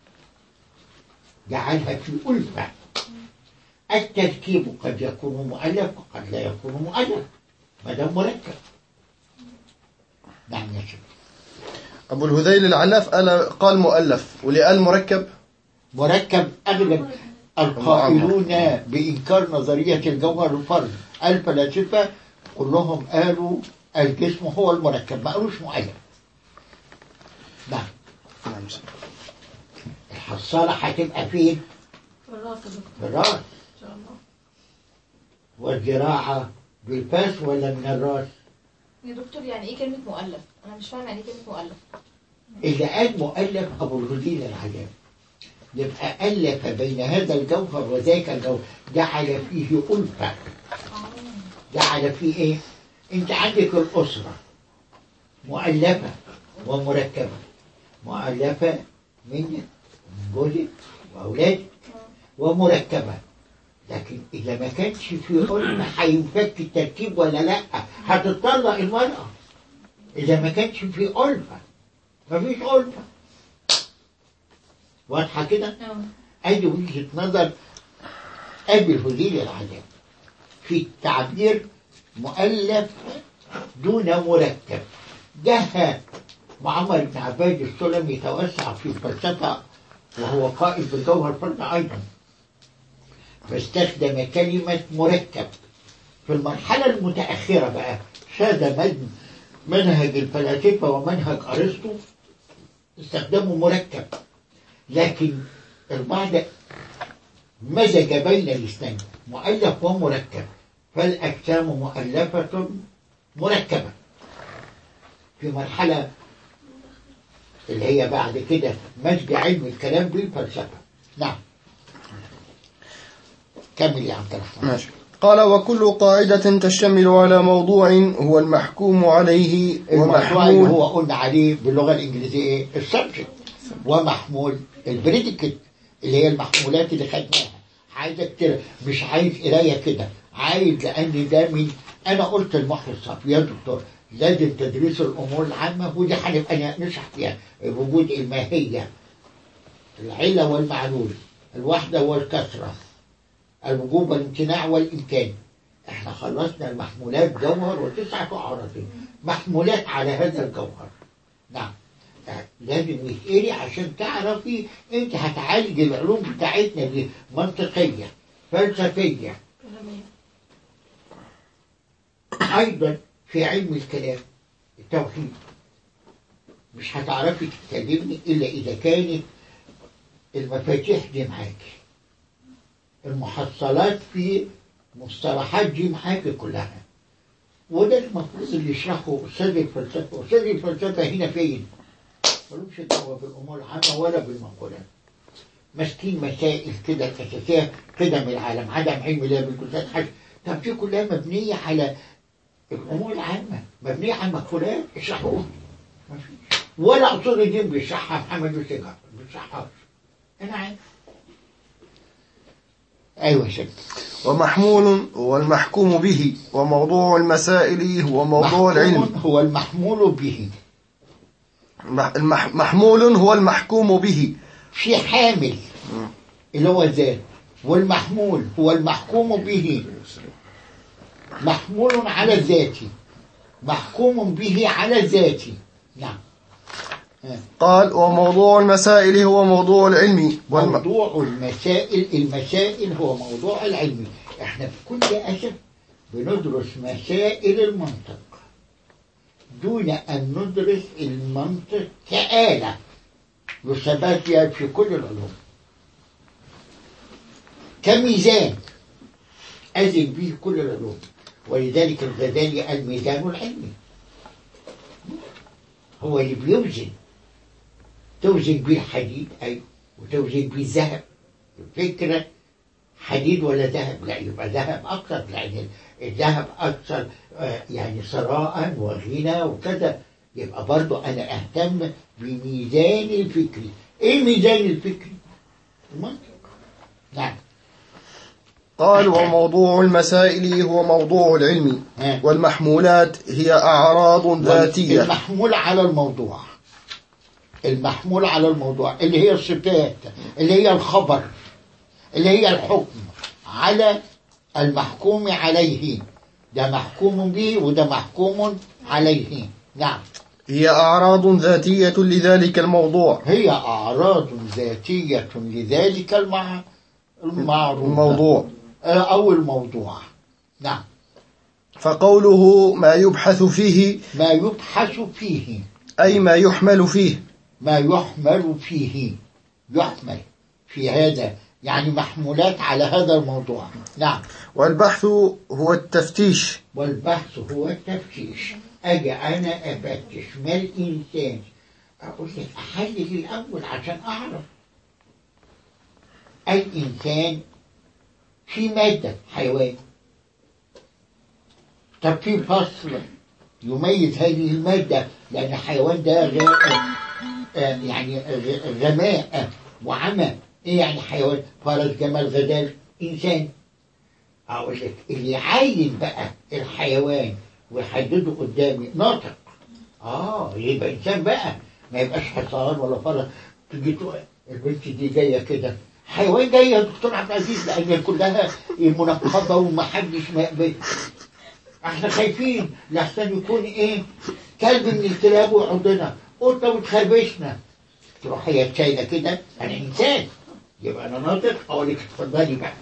جعلها في ألفة التركيب قد يكون مؤلف وقد لا يكون مؤلف ما دام مركب نعم يا شيخ أبو الهذيل العلاف أنا قال مؤلف ولقال مركب مركب أغلب القائلون بإنكار نظرية الجوهر الفرد الفلاسفة كلهم قالوا الجسم هو المركب ما قالوش مؤلف نعم نعم الحصالة هتبقى فين؟ في الراس يا دكتور في الراس ان شاء الله والزراعة بالفاس ولا من الراس؟ يا دكتور يعني ايه كلمة مؤلف؟ أنا مش فاهم يعني ايه كلمة مؤلف اللي قال مؤلف أبو الهدين العجاب يبقى ألف بين هذا الجوهر وذاك الجوهر جعل فيه ألفة جعل فيه إيه؟ أنت عندك الأسرة مؤلفة ومركبة مؤلفة منك من جوزك وأولادك ومركبة لكن إذا ما كانش في ألفة هينفك التركيب ولا لأ هتطلق المرأة إذا ما كانش في ألفة مفيش ألفة واضحة كده؟ أدي وجهة نظر أبي الهذيل العجب في التعبير مؤلف دون مركب ده معمر بن عباد السلمي توسع في الفلسفة وهو قائد بالجوهر فرد أيضا فاستخدم كلمة مركب في المرحلة المتأخرة بقى شاد من منهج الفلاسفة ومنهج أرسطو استخدموا مركب لكن البعض مزج بين الاثنين مؤلف ومركب فالأجسام مؤلفة مركبة في مرحلة اللي هي بعد كده مزج علم الكلام بالفلسفة نعم كمل يا عبد الرحمن ماشي قال وكل قاعدة تشتمل على موضوع هو المحكوم عليه الموضوع اللي ومحمول هو قلنا عليه باللغة الإنجليزية إيه؟ السبجكت ومحمول البريديكت اللي هي المحمولات اللي خدناها عايزك تر... مش عايز قراية كده عايز لأن ده من أنا قلت المحر الصافي يا دكتور لازم تدريس الأمور العامة ودي هنبقى نشرح فيها وجود الماهية العلة والمعلول الوحدة والكثرة الوجوب والامتناع والإمكان احنا خلصنا المحمولات جوهر وتسعة أعراض محمولات على هذا الجوهر نعم لازم يتقري عشان تعرفي انت هتعالج العلوم بتاعتنا دي منطقية فلسفية أيضا في علم الكلام التوحيد مش هتعرفي تتكلمني إلا إذا كانت المفاتيح دي معاكي المحصلات في مصطلحات دي معاكي كلها وده المفروض اللي يشرحه أستاذ الفلسفة أستاذ الفلسفة هنا فين؟ ملوش دعوة بالأمور العامة ولا بالمقولات ماسكين مسائل كده الأساسية قدم العالم عدم علم الله بالجزئيات حاجة طب دي كلها مبنية على الأمور العامة مبنية على المقولات اشرحوها مفيش ولا اصول الدين بيشرحها محمد وسجع ما بيشرحهاش انا عارف ايوه يا شيخ ومحمول هو المحكوم به وموضوع المسائل هو موضوع محكوم العلم هو المحمول به مح- المح- محمول هو المحكوم به في حامل اللي هو الذات والمحمول هو المحكوم به محمول على الذات محكوم به على الذات نعم قال وموضوع المسائل هو موضوع العلم والم... موضوع المسائل المسائل هو موضوع العلم احنا بكل أسف بندرس مسائل المنطق دون أن ندرس المنطق كآلة يثبت بها في كل العلوم كميزان أزن به كل العلوم ولذلك الغزالي الميزان العلمي هو اللي بيوزن توزن بيه الحديد أيوه وتوزن بيه الذهب الفكرة حديد ولا ذهب لا يبقى ذهب أكثر لأن الذهب أكثر آه، يعني ثراء وغنى وكذا يبقى برضو أنا أهتم بميزان الفكري إيه الميزان الفكري؟ المنطق نعم قال وموضوع المسائل هو موضوع العلم ها. والمحمولات هي أعراض ذاتية المحمول على الموضوع المحمول على الموضوع اللي هي الصفات اللي هي الخبر اللي هي الحكم على المحكوم عليه ده محكوم به وده محكوم عليه نعم هي أعراض ذاتية لذلك الموضوع هي أعراض ذاتية لذلك المع... المعروض الموضوع آه، أو الموضوع نعم فقوله ما يبحث فيه ما يبحث فيه أي ما يحمل فيه ما يحمل فيه يحمل في هذا يعني محمولات على هذا الموضوع نعم والبحث هو التفتيش والبحث هو التفتيش أجي أنا أفتش ما الإنسان أقول لك أحلل الأول عشان أعرف الإنسان في مادة حيوان طب في فصل يميز هذه المادة لأن الحيوان ده غ... آه، يعني غ- غماء وعمى إيه يعني حيوان فرس جمل غزال إنسان أقول لك اللي يعين بقى الحيوان ويحدده قدامي ناطق آه يبقى إنسان بقى ما يبقاش حصان ولا فرس تجي تقول البنت دي جاية كده حيوان جاي يا دكتور عبد العزيز لأن كلها منقبة ومحدش ما يقبل احنا خايفين لحسن يكون ايه كلب من الكلاب ويعضنا قطه وتخربشنا تروح هي شايله كده انا انسان يبقى انا ناطق اقول لك اتفضلي بقى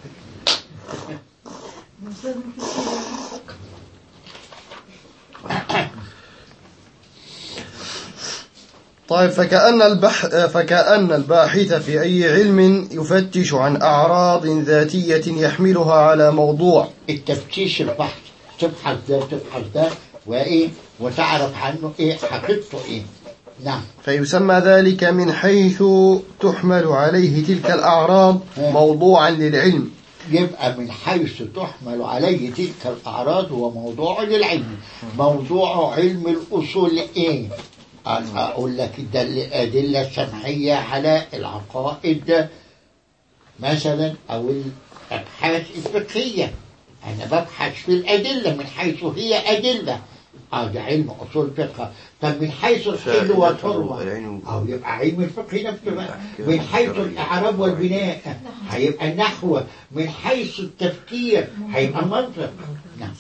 طيب فكأن البح فكأن الباحث في أي علم يفتش عن أعراض ذاتية يحملها على موضوع التفتيش البحث تبحث ده وتبحث ده وايه وتعرف عنه ايه حقيقته ايه نعم فيسمى ذلك من حيث تحمل عليه تلك الأعراض موضوعا للعلم يبقى من حيث تحمل عليه تلك الأعراض هو موضوع للعلم موضوع علم الأصول إيه أقول لك ده الأدلة السمعية على العقائد مثلا أو الأبحاث الفقهية أنا ببحث في الأدلة من حيث هي أدلة أو ده علم أصول فقه طب من حيث الحل والحرمة أو يبقى علم الفقه نفسه بقى من حيث الإعراب والبناء هيبقى النحو من حيث التفكير هيبقى المنطق نعم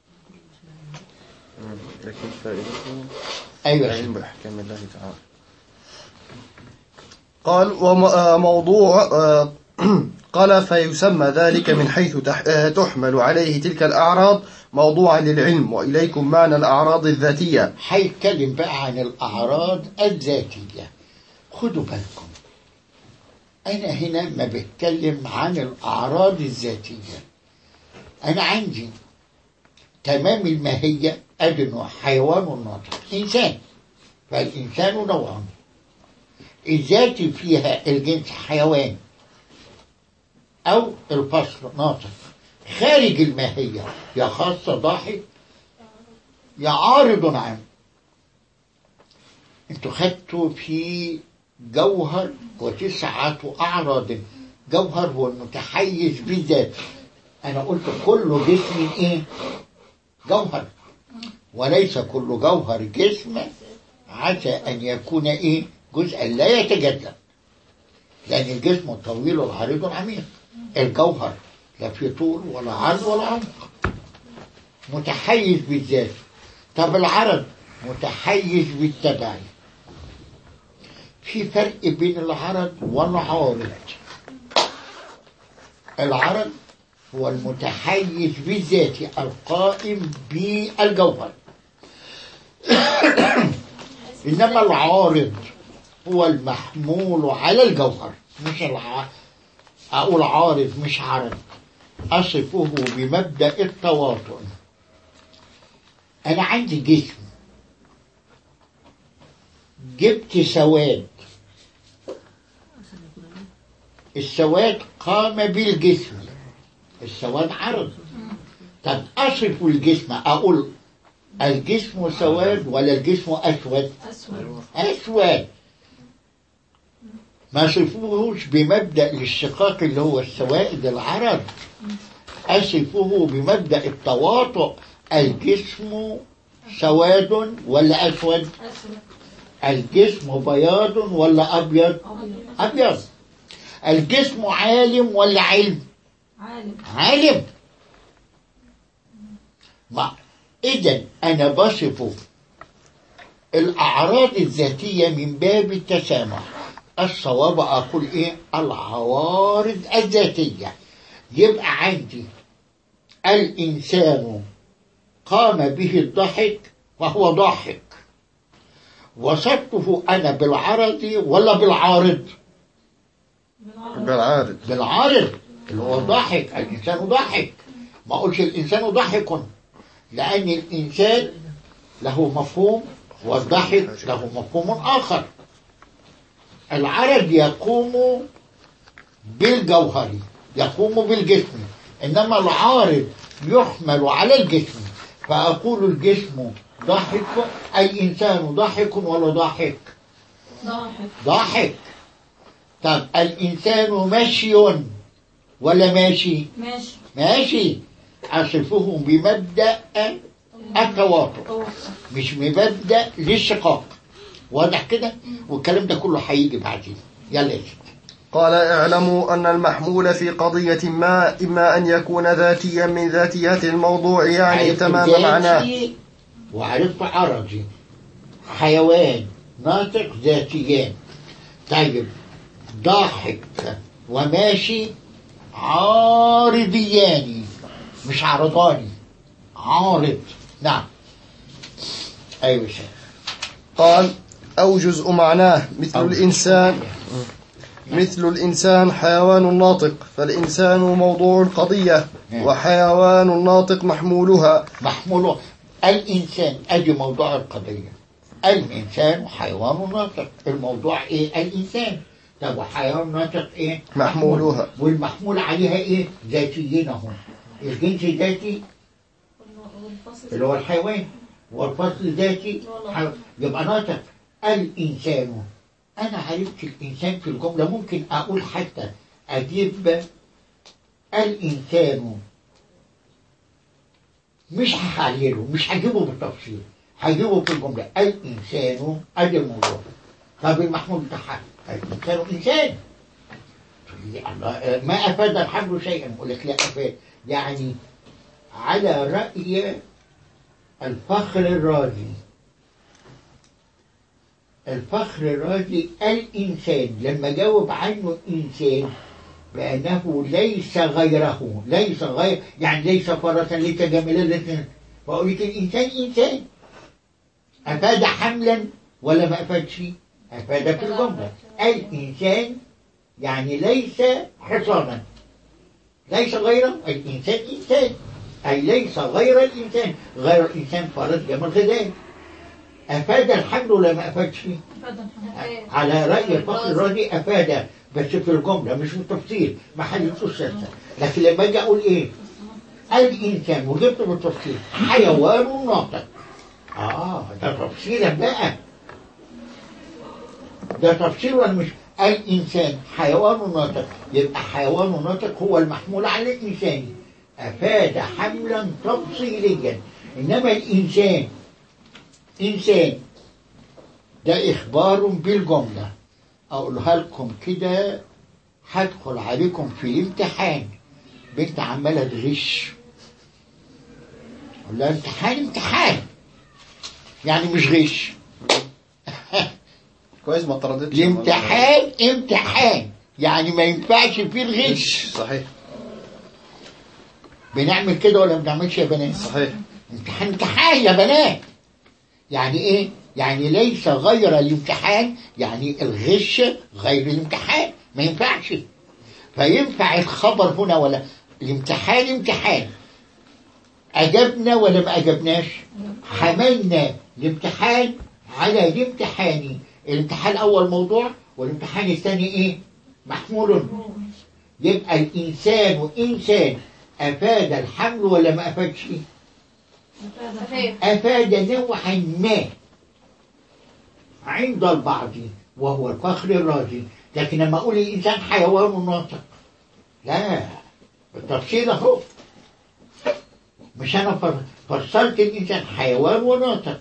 لكن فائدته أيوة العلم بأحكام الله تعالى قال وموضوع قال فيسمى ذلك من حيث تح- آه، تحمل عليه تلك الأعراض موضوعا للعلم وإليكم معنى الأعراض الذاتية هيتكلم بقى عن الأعراض الذاتية خدوا بالكم أنا هنا ما بتكلم عن الأعراض الذاتية أنا عندي تمام الماهية أدي نوع حيوان ناطق إنسان فالإنسان نوعان الذاتي فيها الجنس حيوان أو الفصل ناطق خارج الماهية يا خاصة ضاحك يا عارض عنه انتوا خدتوا في جوهر وتسعة أعراض جوهر هو المتحيز بذاته أنا قلت كل جسم إيه؟ جوهر وليس كل جوهر جسم عسى أن يكون إيه؟ جزءا لا يتجدد لأن الجسم طويل وعريض عميق الجوهر لا في طول ولا عرض ولا عمق متحيز بالذات طب العرض متحيز بالتبعي في فرق بين العرض والعارض العرض هو المتحيز بالذات القائم بالجوهر إنما العارض هو المحمول على الجوهر مش الع... أقول عارض مش عرض أصفه بمبدأ التواطؤ أنا عندي جسم جبت سواد السواد قام بالجسم السواد عرض طب أصف الجسم أقول الجسم سواد ولا الجسم أسود أسود أسود ما صفوهوش بمبدأ الاشتقاق اللي هو السوائد العرض أصفه بمبدأ التواطؤ الجسم سواد ولا أسود أسود الجسم بياض ولا أبيض أبيض أبيض الجسم عالم ولا علم عالم عالم ما إذا أنا بصف الأعراض الذاتية من باب التسامح الصواب أقول إيه العوارض الذاتية يبقى عندي الإنسان قام به الضحك وهو ضاحك وصفته أنا بالعرض ولا بالعارض بالعارض بالعارض اللي هو ضاحك الإنسان ضاحك ما أقولش الإنسان ضاحك لأن الإنسان له مفهوم والضحك له مفهوم آخر العرض يقوم بالجوهر يقوم بالجسم إنما العارض يحمل على الجسم فأقول الجسم ضاحك أي إنسان ضاحك ولا ضاحك ضاحك ضاحك طب الإنسان مشي ولا ماشي ماشي ماشي أصفه بمبدأ التواطؤ طوق مش بمبدأ الاشتقاق واضح كده والكلام ده كله هيجي بعدين يلا يا سيدي قال اعلموا أن المحمول في قضية ما إما أن يكون ذاتيا من ذاتيات الموضوع يعني عرفت تمام ذاتي معناه وعرفت عرضي حيوان ناطق ذاتيان طيب ضاحك وماشي عارضيان مش عرضاني عارض نعم ايوه يا شيخ قال أو جزء معناه مثل أو الإنسان مثل الإنسان حيوان ناطق فالإنسان موضوع القضية نعم. وحيوان ناطق محمولها محمول الإنسان أدي موضوع القضية الإنسان حيوان ناطق الموضوع إيه الإنسان طب وحيوان ناطق إيه محمولها. والمحمول عليها إيه ذاتيين هم الجنس ذاتي والفصل اللي هو الحيوان والفصل ذاتي حي- يبقى ناطق الإنسان أنا عرفت الإنسان في الجملة ممكن أقول حتى أجيب الإنسان مش هحلله مش هجيبه بالتفصيل هجيبه في الجملة الإنسان أدي الموضوع طب المحمول بتاعها الإنسان إنسان يا الله، ما أفاد الحمل شيئا أقول لك لا أفاد يعني على رأي الفخر الرازي الفخر الرازي الإنسان لما جاوب عنه إنسان بأنه ليس غيره ليس غير يعني ليس فرسا ليس جميلا ليس فأقول لك الإنسان إنسان أفاد حملا ولا ما أفادش أفاد في الجملة الإنسان يعني ليس حصانا ليس غير الإنسان إنسان أي ليس غير الإنسان غير الإنسان فرس جمال غذائي أفاد الحمل ولا ما أفادش فضل حمد على رأي الفصل الرازي أفاد بس في الجملة مش بالتفصيل ما حددتوش سلسلة لكن لما أجي أقول إيه الإنسان وجبت بالتفصيل حيوان ناطق آه ده تفصيلا بقى ده تفسير ولا مش الإنسان حيوان ناطق يبقى حيوان ناطق هو المحمول على الإنسان أفاد حملا تفصيليا إنما الإنسان إنسان ده إخبار بالجملة أقولها لكم كده هدخل عليكم في الامتحان بنت عمالة تغش أقول لها امتحان امتحان يعني مش غش كويس ما طردتش الامتحان امتحان يعني ما ينفعش فيه الغش صحيح بنعمل كده ولا ما بنعملش يا بنات صحيح امتحان امتحان يا بنات يعني ايه يعني ليس غير الامتحان يعني الغش غير الامتحان ما ينفعش فينفع الخبر هنا ولا الامتحان امتحان أجبنا ولا ما أجبناش حملنا الامتحان على الامتحان الامتحان أول موضوع والامتحان الثاني إيه محمول يبقى الإنسان إنسان أفاد الحمل ولا ما أفادش أفاد. أفاد نوعا ما عند البعض وهو الفخر الرازي لكن لما أقول الإنسان حيوان ناطق لا التفصيل أهو مش أنا فر- فصلت الإنسان حيوان وناطق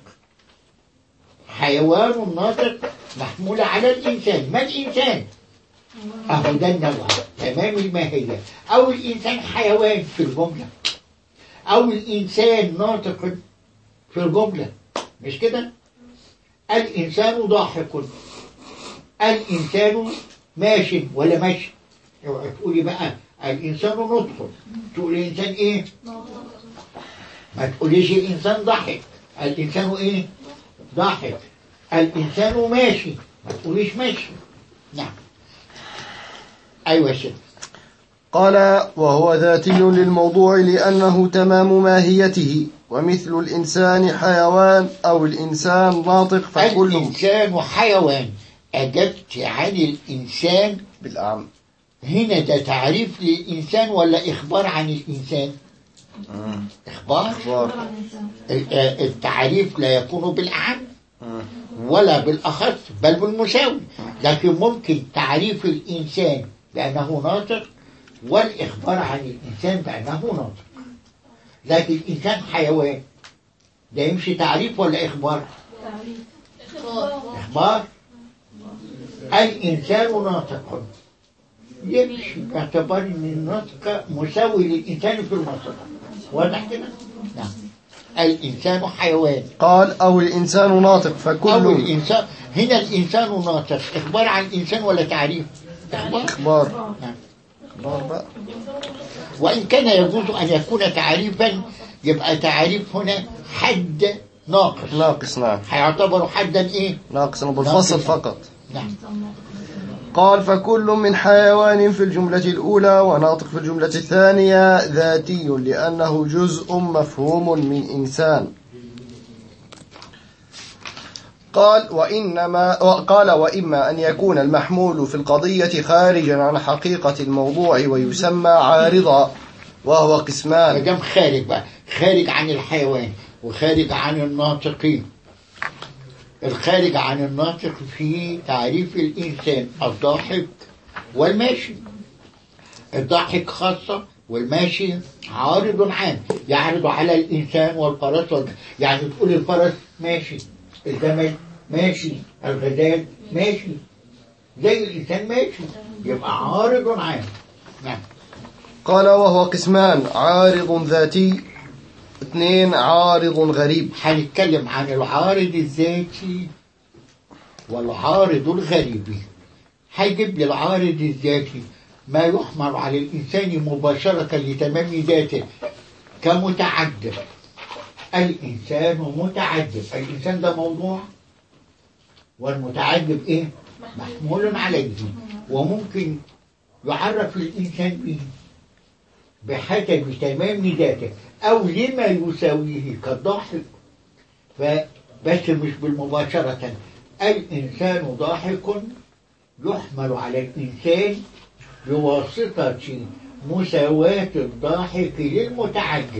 حيوان ناطق محمول على الإنسان ما الإنسان أهو ده النوع تمام الماهية أو الإنسان حيوان في الجملة أو الإنسان ناطق في الجملة مش كده الإنسان ضاحك الإنسان ماش ولا ماشي اوعي تقولي بقى الإنسان نطق تقول الإنسان إيه ما تقوليش الإنسان ضحك الإنسان إيه ضاحك الإنسان ماشي ما تقوليش ماشي نعم أيوة يا شيخ قال وهو ذاتي للموضوع لأنه تمام ماهيته ومثل الإنسان حيوان أو الإنسان ناطق فكل الإنسان حيوان أجبت عن الإنسان بالأعم هنا ده تعريف للإنسان ولا إخبار عن الإنسان إخبار أخبار ال- آه، التعريف لا يكون بالأعم ولا بالأخص بل بالمساوي لكن ممكن تعريف الإنسان بأنه ناطق والإخبار عن الإنسان بأنه ناطق لكن الإنسان حيوان ده يمشي تعريف ولا إخبار إخبار الإنسان ناطق يمشي باعتبار أن النطق مساوي للإنسان في النطق واضح كده؟ نعم الإنسان حيوان قال أو الإنسان ناطق أو فكل الإنسان هنا الإنسان ناطق إخبار عن الإنسان ولا تعريف؟ إخبار أخبار نعم. أخبار بقى وإن كان يجوز أن يكون تعريفا يبقى تعريف هنا حد ناقص ناقص نعم هيعتبر حدا إيه؟ ناقص بالفصل ناقص. فقط نعم قال فكل من حيوان في الجملة الأولى وناطق في الجملة الثانية ذاتي لأنه جزء مفهوم من إنسان قال وإنما قال وإما أن يكون المحمول في القضية خارجا عن حقيقة الموضوع ويسمى عارضا وهو ما قسمان دام خارج بقى خارج عن الحيوان وخارج عن الناطقين الخارج عن الناطق في تعريف الإنسان الضاحك والماشي الضاحك خاصة والماشي عارض عام يعرض على الإنسان والفرس والج... يعني تقول الفرس ماشي الجمل ماشي الغزال ماشي زي الإنسان ماشي يبقى عارض عام نعم قال وهو قسمان عارض ذاتي اثنين عارض غريب هنتكلم عن العارض الذاتي والعارض الغريبي هيجيب لي العارض الذاتي ما يحمل على الإنسان مباشرة لتمام ذاته كمتعجب الإنسان متعجب الإنسان ده موضوع والمتعجب إيه؟ محمول عليه وممكن يعرف الإنسان به بحسب تمام ذاته أو لما يساويه كالضاحك فبس مش بالمباشرة الإنسان ضاحك يحمل على الإنسان بواسطة مساواة الضاحك للمتعجب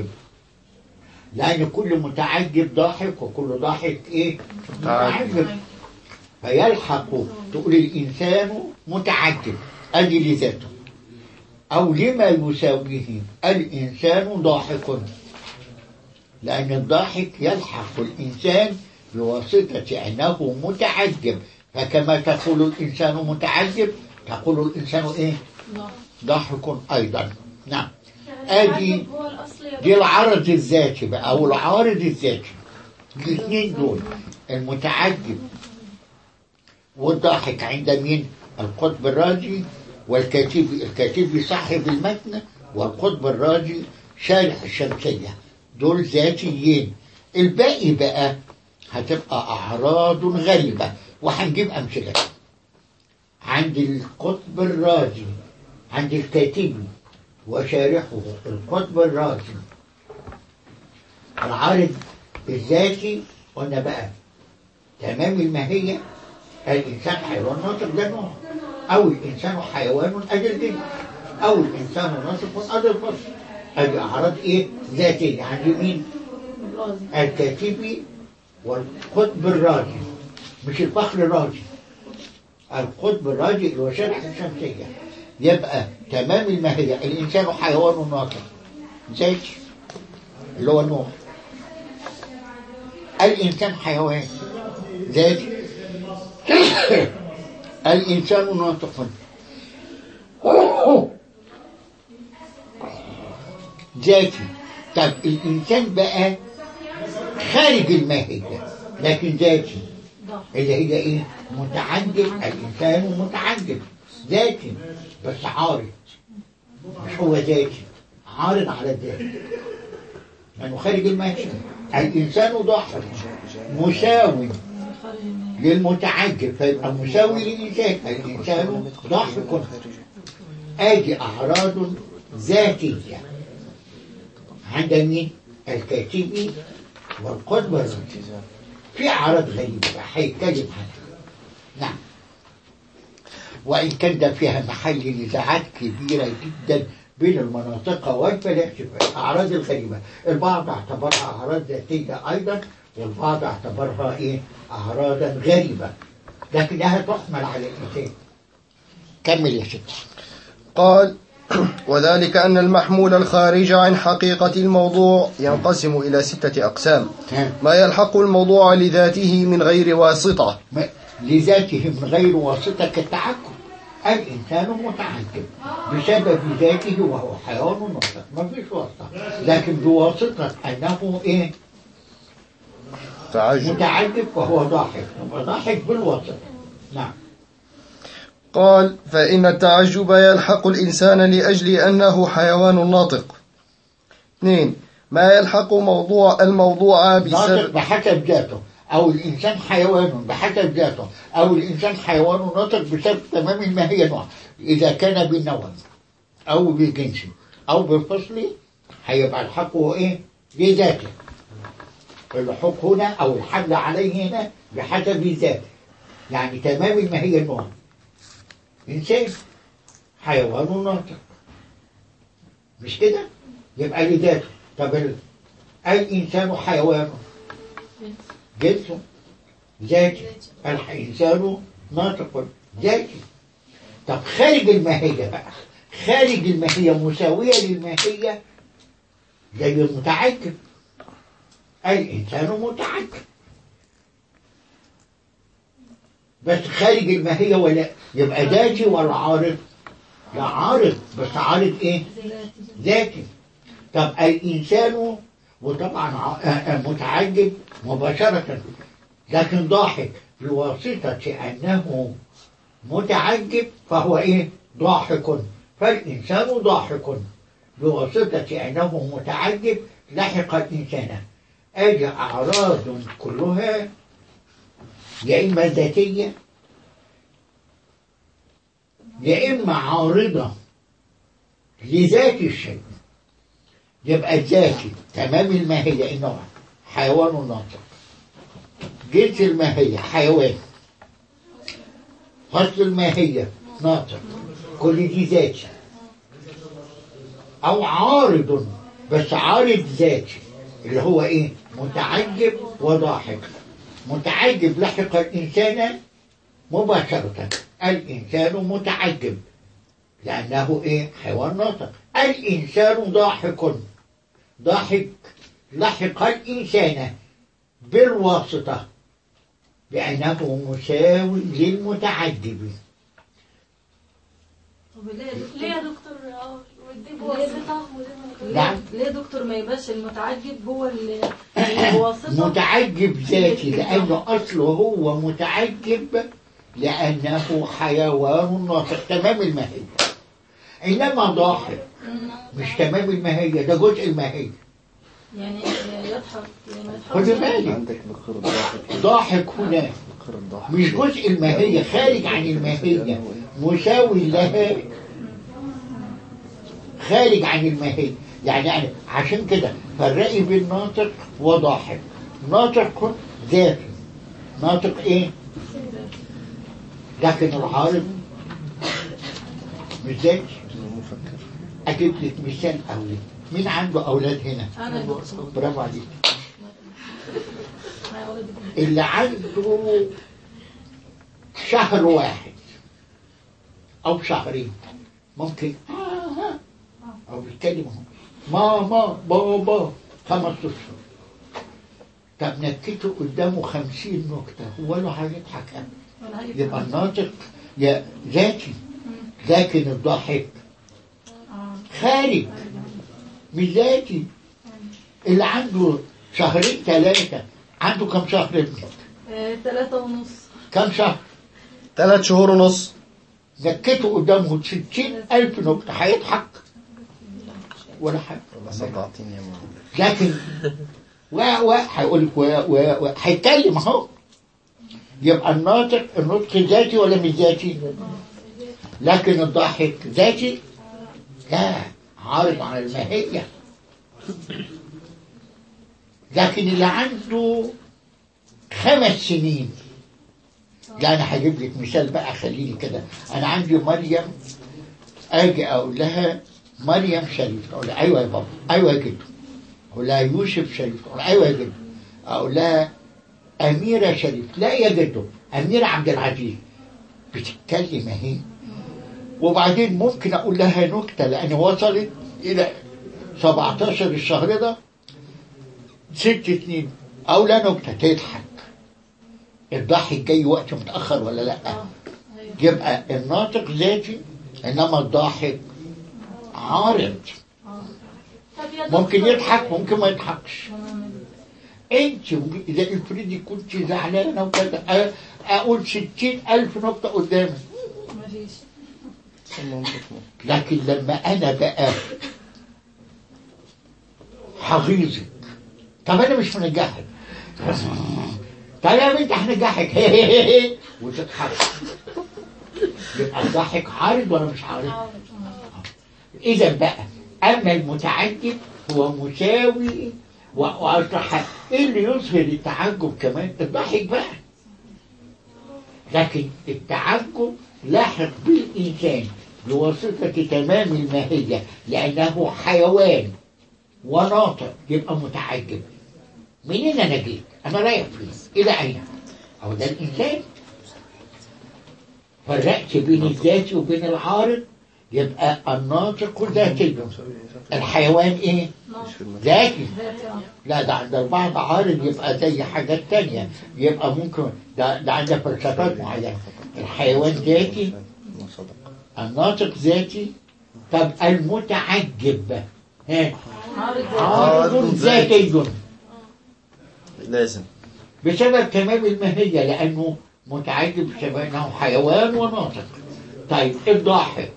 لأن كل متعجب ضاحك وكل ضاحك إيه؟ متعجب فيلحق تقول الإنسان متعجب أدي لذاته أو لما يساويه الإنسان ضاحك لأن الضاحك يلحق الإنسان بواسطة أنه متعجب فكما تقول الإنسان متعجب تقول الإنسان إيه ضاحك أيضا نعم أدي هو الأصل يا دي العرض الذاتي بقى أو العارض الذاتي الاثنين دول المتعجب والضاحك عند مين؟ القطب الراجي والكاتبي الكاتبي صاحب المتن والقطب الراجي شارح الشمسية دول ذاتيين الباقي بقى هتبقى أعراض غريبة وهنجيب أمثلة عند القطب الراجي عند الكاتبي وشارحه القطب الراجي العارض الذاتي قلنا بقى تمام الماهية الإنسان حيوان ناطق ده نوع أو الإنسان حيوان أدي الجن أو الإنسان ناطق أدي الفصل أدي أعراض إيه ذاتية عند مين؟ الكاتبي والقطب الراجي مش الفخر الراجي القطب الراجي اللي هو شرح الشمسية يبقى تمام الماهية الإنسان حيوان ناطق ذاتي اللي هو النوع الإنسان حيوان ذاتي الإنسان ناطق ذاتي طب الإنسان بقى خارج الماهية لكن ذاتي اللي هي إيه متعجب الإنسان متعجب ذاتي بس عارض مش هو ذاتي عارض على الذات لأنه خارج الماهية الإنسان ضاحك مساوي للمتعجب فيبقى مساوي للإنسان الإنسان ضاحك آدي أعراض ذاتية عند مين؟ الكاتبي والقطب الرجل في أعراض غريبة هيتكلم عنها نعم وإن كان ده فيها محل نزاعات كبيرة جدا بين المناطق والفلاسفة الأعراض الغريبة البعض اعتبرها أعراض ذاتية أيضا والبعض اعتبرها إيه أعراضا غريبة لكنها تحمل على الإنسان كمل يا ستي قال وذلك أن المحمول الخارج عن حقيقة الموضوع ينقسم إلى ستة أقسام ها. ما يلحق الموضوع لذاته من غير واسطة ما- لذاته من غير واسطة كالتعجب الإنسان متعجب بسبب ذاته وهو حيوان ناطق ما فيش واسطة لكن بواسطة أنه إيه تعجب متعجب وهو ضاحك يبقى ضاحك بالواسطة نعم قال فإن التعجب يلحق الإنسان لأجل أنه حيوان ناطق اثنين ما يلحق موضوع الموضوع ناطق بسبب بحسب ذاته أو الإنسان حيوان بحسب ذاته أو الإنسان حيوان ناطق بسبب تمام الماهية نوع إذا كان بالنوع أو بالجنس أو بالفصل هيبقى الحق هو إيه؟ لذاته الحق هنا أو الحمل عليه هنا بحسب ذاته يعني تمام الماهية نوع إنسان حيوان ناطق مش كده؟ يبقى لذاته طب ال- الإنسان حيوان جنسه ذاتي الإنسان ناطق ذاتي طب خارج الماهية بقى خارج الماهية مساوية للماهية زي المتعجب الإنسان متعجب بس خارج الماهية ولا يبقى ذاتي ولا عارض لا عارض بس عارض ايه ذاتي طب الإنسان وطبعا ع- آه، آه، متعجب مباشرة لكن ضاحك بواسطة أنه متعجب فهو إيه ضاحك فالإنسان ضاحك بواسطة أنه متعجب لحق الإنسان أجي أعراض كلها يا إما ذاتية يا إما عارضة لذات الشيء يبقى الذاتي تمام الماهية النوع حيوان ناطق جنس الماهية حيوان فصل الماهية ناطق كل دي ذاتي أو عارض بس عارض ذاتي اللي هو إيه متعجب وضاحك متعجب لحق الإنسان مباشرة الإنسان متعجب لأنه إيه حيوان ناطق الإنسان ضاحك ضاحك لحق الإنسان بالواسطة بأنه مساوي للمتعجب طب ليه يا دكتور ليه يا دكتور اه ودي بواسطة ودي من غير نعم. ليه يا دكتور ما يبقاش المتعجب هو اللي اللي بواسطة متعجب ذاتي لأنه أصله هو متعجب لأنه حيوان ناطق تمام الماهية إنما ضاحك مش تمام الماهية ده جزء الماهية يعني يضحك يعني ما خد يضحكش بالك عندك بخير الضاحك ضاحك هنا بخير الضاحك مش جزء الماهية خارج عن الماهية مساوي لها خارج عن الماهية يعني يعني عشان كده فرقي بين ناطق وضاحك ناطق ذاتي ناطق ايه لكن العارض مش ذاتي مفكر اجيب لك مثال اولاد مين عنده اولاد هنا انا دكتور برافو عليك معايا ولد اللي عنده شهر واحد او شهرين ممكن آه او بيتكلم اهو ماما بابا خمس اشهر طب نكته قدامه خمسين نكتة هو له هيضحك أبدا. ولا هيفهم. يبقى الناطق يا ذاتي لكن الضاحك آه. خارج مش ذاتي اللي عنده شهرين ثلاثة عنده كم شهر ابنك؟ آه، ثلاثة ونص كم شهر؟ ثلاث شهور ونص زكيته قدامه ستين ألف نكتة هيضحك ولا حاجة والله صدعتني يا ماما لكن و و هيقول لك و و و هيتكلم اهو يبقى الناطق النطق ذاتي ولا مش ذاتي؟ لكن الضاحك ذاتي؟ لا عارض عن الماهية لكن اللي عنده خمس سنين لا انا هجيب لك مثال بقى خليني كده انا عندي مريم اجي اقول لها مريم شريف اقول لها ايوه يا بابا ايوه يا جدو اقول لها يوسف شريف اقول لها ايوه يا جدو اقول لها اميره شريف لا يا جدو اميره عبد العزيز بتتكلم اهي وبعدين ممكن اقول لها نكته لان وصلت الى 17 الشهر ده ست سنين او لا نكته تضحك الضحك جاي وقت متاخر ولا لا اه ايوه يبقى الناطق ذاتي انما الضاحك عارض طب يا ممكن دكتور، يضحك ممكن ما يضحكش ونعمل انت اذا افرضي كنت زعلانه وكذا أ- اقول ستين الف نقطه قدامك ما فيش لكن لما انا بقى حغيظك طب انا مش منجحك طب يا بنت هنجحك وتضحك يبقى الضحك عارض ولا مش عارض؟ إذا بقى أما المتعجب هو مساوي و- وأصلح إيه اللي يظهر التعجب كمان؟ الضحك بقى لكن التعجب لاحق بالإنسان بواسطة تمام الماهية لأنه حيوان وناطق يبقى متعجب منين أنا جيت؟ أنا رايح فين؟ إلى أين؟ أو ده الإنسان فرقت بين الذاتي وبين العارض يبقى الناطق ذاتي الحيوان ايه؟ ذاتي ذاتي اه لا ده عند البعض عارض يبقى زي حاجات تانية يبقى ممكن ده, ده عند فلسفات معينة الحيوان ذاتي الناطق ذاتي طب المتعجب ها عارض ذاتي عارض عارض ذاتي. ذاتي لازم بسبب تمام الماهية لأنه متعجب بسبب أنه حيوان وناطق طيب الضاحك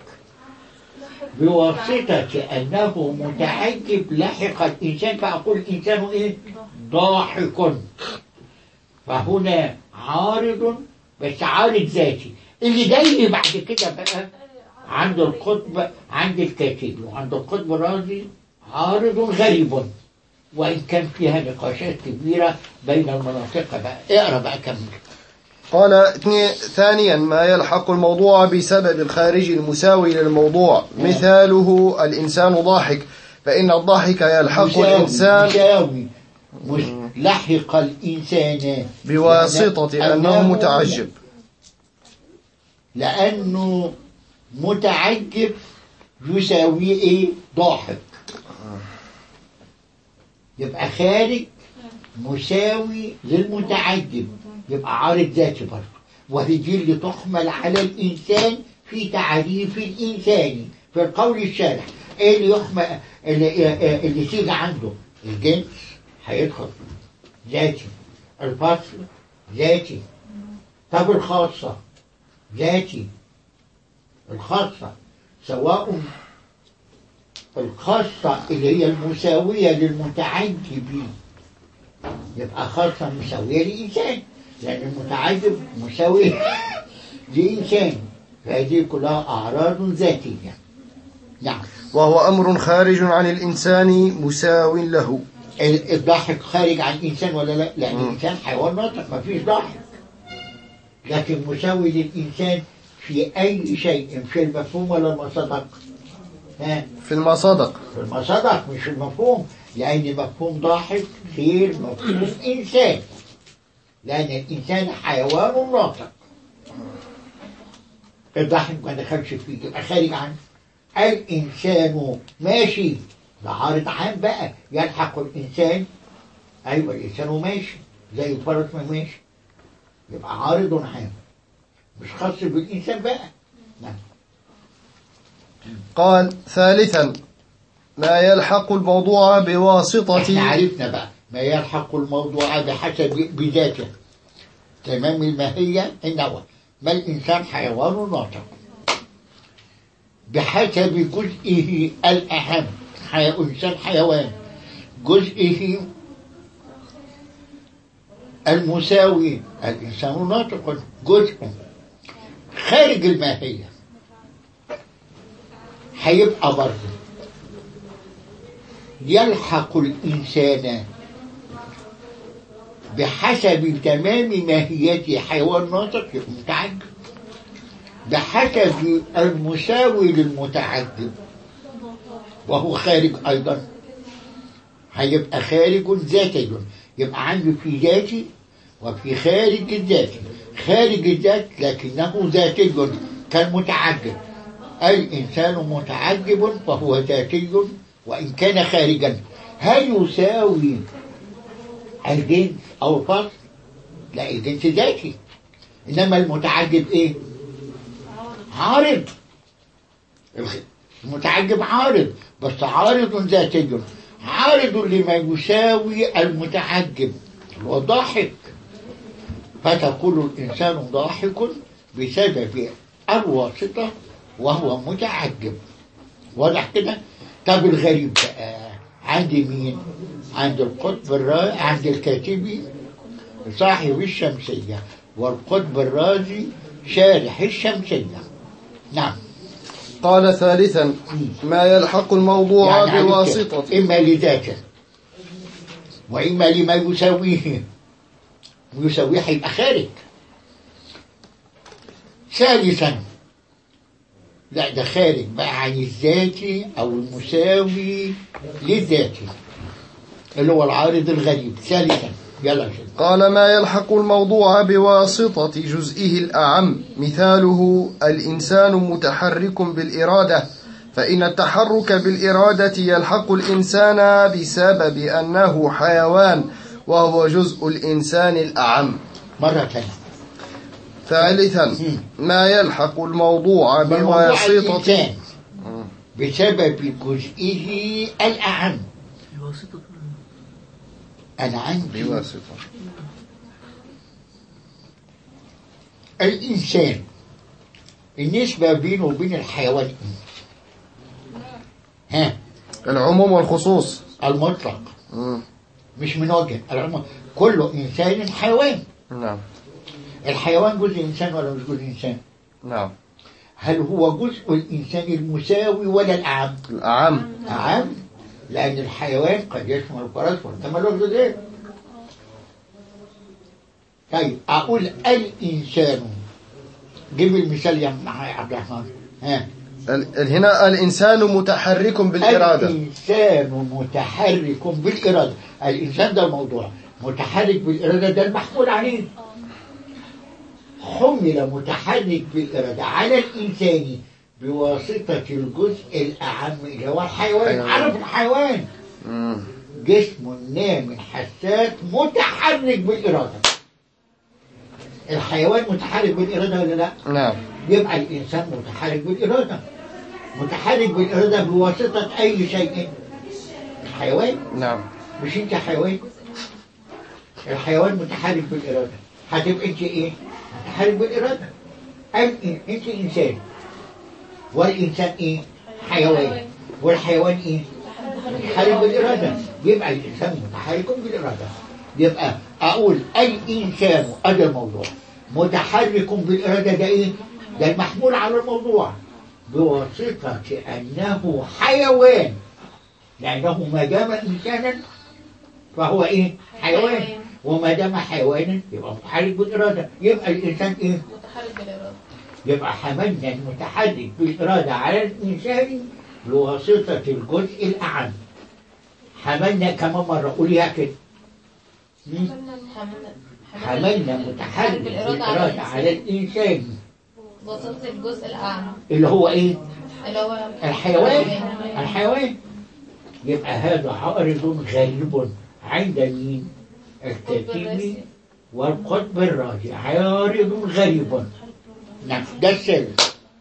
بواسطة أنه متعجب لحق الإنسان فأقول الإنسان إيه؟ ضاحك فهنا عارض بس عارض ذاتي اللي جاي بعد كده بقى عند القطب عند الكاتب وعند القطب الرازي عارض غريب وإن كان فيها نقاشات كبيرة بين المناطق بقى اقرا بقى كمل قال اثنين- ثانيا ما يلحق الموضوع بسبب الخارج المساوي للموضوع مثاله الإنسان ضاحك فإن الضاحك يلحق مساوي الإنسان مساوي مس- لحق الإنسان بواسطة لأن- أنه متعجب لأنه متعجب يساوي إيه ضاحك يبقى خارج مساوي للمتعجب يبقى عارض ذاتي برضه وهي دي اللي تحمل على الإنسان في تعريف الإنساني في القول الشارح إيه اللي يحمل اللي, اللي تيجي عنده الجنس هيدخل ذاتي الفصل ذاتي طب الخاصة ذاتي الخاصة سواء الخاصة اللي هي المساوية للمتعجب يبقى خاصة مساوية لإنسان لأن المتعجب مساوي لإنسان فهذه كلها أعراض ذاتية نعم وهو أمر خارج عن الإنسان مساو له ال- الضاحك خارج عن الإنسان ولا لا؟ لأن مم. الإنسان حيوان ناطق ما فيش ضاحك لكن مساوي للإنسان في أي شيء في المفهوم ولا المصدق؟ ها؟ في المصادق في المصدق مش المفهوم لأن مفهوم ضاحك غير مفهوم إنسان لأن الإنسان حيوان ناطق الضاحك ما دخلش فيه يبقى خارج عنه الإنسان ماشي ده عارض عام بقى يلحق الإنسان أيوة الإنسان ماشي زي الفرس ما ماشي يبقى عارض عام مش خاص بالإنسان بقى نعم قال ثالثا ما يلحق الموضوع احنا بواسطة عرفنا بقى ما يلحق الموضوع بحسب بذاته تمام الماهية النوى ما الإنسان حيوان ناطق بحسب جزئه الأهم حي... إنسان حيوان جزئه المساوي الإنسان ناطق جزء خارج الماهية هيبقى برضه يلحق الإنسان بحسب تمام ماهيته حيوان ناطق يبقى متعجب بحسب المساوي للمتعجب وهو خارج أيضا هيبقى خارج ذاتي يبقى عنده في ذاتي وفي خارج الذات خارج الذات لكنه ذاتي كالمتعجب الإنسان متعجب فهو ذاتي وإن كان خارجا هل يساوي الجنس أو الفصل؟ لا الجنس ذاتي إنما المتعجب إيه؟ عارض الخ- المتعجب عارض بس عارض ذاتي عارض لما يساوي المتعجب هو ضاحك فتقول الإنسان ضاحك بسبب الواسطة وهو متعجب واضح كده طب الغريب بقى عند مين عند القطب الرازي عند الكاتبي صاحب الشمسية والقطب الرازي شارح الشمسية نعم قال ثالثا ما يلحق الموضوع يعني عرفت بواسطة إما لذاته وإما لما يساويه ويساويه هيبقى خارج ثالثا لا ده خارج بقى عن الذاتي أو المساوي للذاتي اللي هو العارض الغريب ثالثا يلا يا شيخ. قال ما يلحق الموضوع بواسطة جزئه الأعم مثاله الإنسان متحرك بالإرادة فإن التحرك بالإرادة يلحق الإنسان بسبب أنه حيوان وهو جزء الإنسان الأعم مرة ثانية ثالثا ما يلحق الموضوع بموضوع بواسطة الإنسان بسبب جزئه الأعم أنا عندي بواسطة الإنسان النسبة بينه وبين الحيوان إيه؟ ها العموم والخصوص المطلق مم. مش من وجه العموم كل إنسان حيوان نعم الحيوان جزء إنسان ولا مش جزء إنسان نعم هل هو جزء الإنسان المساوي ولا الأعم الأعم أعم لأن الحيوان قد يشمل الفرس والجمل والجزير طيب أقول الإنسان جيب المثال يا معايا عبد الرحمن ها ال- هنا الإنسان متحرك بالإرادة الإنسان متحرك بالإرادة الإنسان ده الموضوع متحرك بالإرادة ده المحمول عليه حمل متحرك بالإرادة على الإنسان بواسطة الجزء الأعم اللي هو الحيوان حيوان. عرف الحيوان مم. جسم نام حساس متحرك بالإرادة الحيوان متحرك بالإرادة ولا لا؟ نعم يبقى الإنسان متحرك بالإرادة متحرك بالإرادة بواسطة أي شيء الحيوان نعم مش أنت حيوان الحيوان متحرك بالإرادة هتبقى أنت إيه؟ متحرك بالإرادة أنت أنت إنسان والإنسان إيه؟ حيوان والحيوان إيه؟ متحرك بالإرادة يبقى الإنسان متحرك بالإرادة يبقى أقول أي إنسان هذا الموضوع متحرك بالإرادة ده إيه؟ ده المحمول على الموضوع بواسطة أنه حيوان لأنه ما دام إنسانا فهو إيه؟ حيوان حيوان. وما دام حيوانا يبقى متحرك بالإرادة يبقى الإنسان إيه؟ متحرك بالإرادة يبقى حملنا المتحرك بالإرادة على الإنسان بواسطة الجزء الأعم حملنا كمان مرة قوليها كده مم. حملنا حملنا متحرك بالإرادة على الإنسان بواسطة الجزء الأعمى اللي هو إيه؟ اللي هو الحيوان الحيوان يبقى هذا عارض غريب عند مين؟ الكاتب والقطب الراجع عارض غريب نعم ده السبب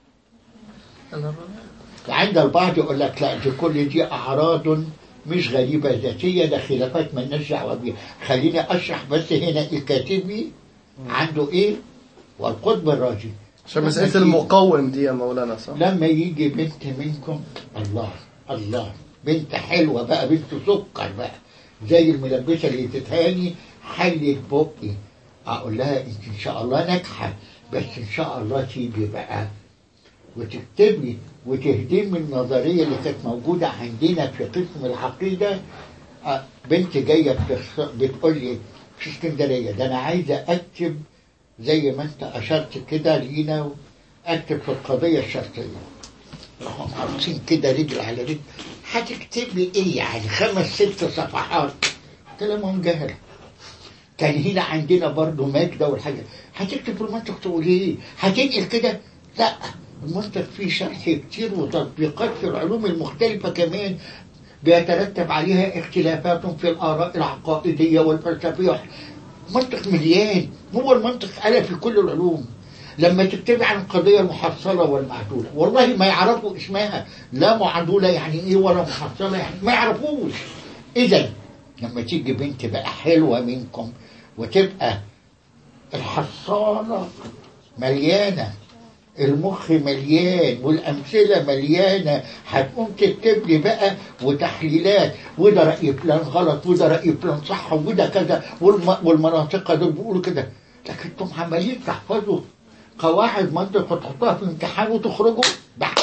عند البعض يقول لك لا دي كل دي أعراض مش غريبة ذاتية ده خلافات مالناش دعوة بيها خليني أشرح بس هنا الكاتبي عنده إيه والقطب الراجي عشان مسألة المقوم دي يا مولانا صح؟ لما يجي بنت منكم الله الله بنت حلوة بقى بنت سكر بقى زي الملبسة اللي تتهاني حلت بقي أقول لها أنت إن شاء الله ناجحة بس إن شاء الله تيجي بقى وتكتبي وتهدمي النظرية اللي كانت موجودة عندنا في قسم العقيدة آه، بنت جاية بتخ- بتقول لي في اسكندرية ده أنا عايزة أكتب زي ما أنت أشرت كده لينا أكتب في القضية الشرطية راحوا عارفين كده رجل على رجل هتكتبي إيه يعني خمس ست صفحات قلت لهم جهلة كان هنا عندنا برضو ماجدة والحاجة هتكتب في المنطق تقول ايه هتنقل كده لا المنطق فيه شرح كتير وتطبيقات في العلوم المختلفة كمان بيترتب عليها اختلافات في الآراء العقائدية والفلسفية منطق مليان هو المنطق ألا في كل العلوم لما تكتبي عن القضية المحصلة والمعدولة والله ما يعرفوا اسمها لا معدولة يعني ايه ولا محصلة يعني ما يعرفوش إذا لما تيجي بنت بقى حلوة منكم وتبقى الحصالة مليانة المخ مليان والأمثلة مليانة هتقوم تكتب لي بقى وتحليلات وده رأي فلان غلط وده رأي فلان صح وده كذا والم... والمناطق دول بيقولوا كده لكن انتم عمالين تحفظوا قواعد منطق وتحطوها في امتحان وتخرجوا بحث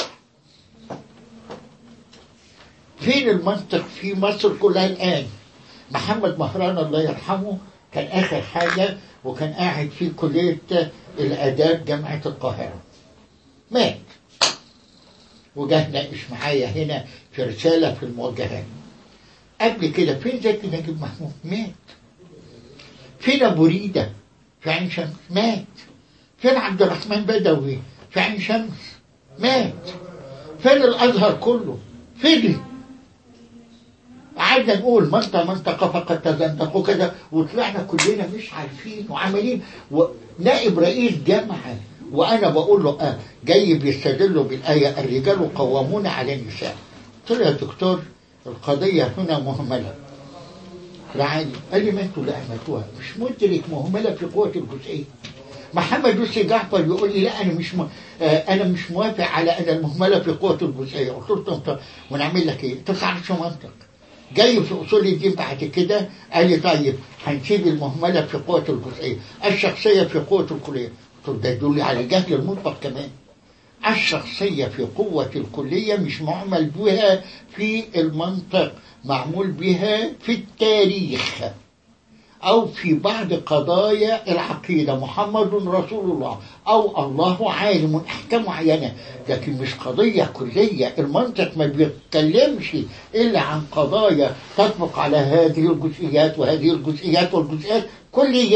فين المنطق في مصر كلها الآن محمد مهران الله يرحمه كان آخر حاجة وكان قاعد في كلية الآداب جامعة القاهرة مات وجه ناقش معايا هنا في رسالة في المواجهات قبل كده فين زكي نجيب محمود مات فين أبو ريدة في عين شمس مات فين عبد الرحمن بدوي في عين شمس مات فين الأزهر كله فين قعدنا نقول منطقة منطقة فقد تزندقوا كده وطلعنا كلنا مش عارفين وعمالين ونائب رئيس جامعة وأنا بقول له آه جاي بيستدلوا بالآية الرجال قوامون على النساء قلت له يا دكتور القضية هنا مهملة رعاني قال لي ما انتوا اللي أهملتوها مش مدرك مهملة في قوة الجزئية محمد يوسف جعفر يقول لي لا انا مش م... آه انا مش موافق على ان المهمله في قوه الجزئيه قلت له طب ونعمل لك ايه؟ انت ما تعرفش منطق جاي في اصول الدين بعد كده قال لي طيب هنسيب المهمله في قوه الجزئيه الشخصيه في قوه الكليه قلت له ده يدل على الجهل المطلق كمان الشخصيه في قوه الكليه مش معمل بها في المنطق معمول بها في التاريخ أو في بعض قضايا العقيدة محمد رسول الله أو الله عالم أحكام معينة لكن مش قضية كلية المنطق ما بيتكلمش إلا عن قضايا تطبق على هذه الجزئيات وهذه الجزئيات والجزئيات كليات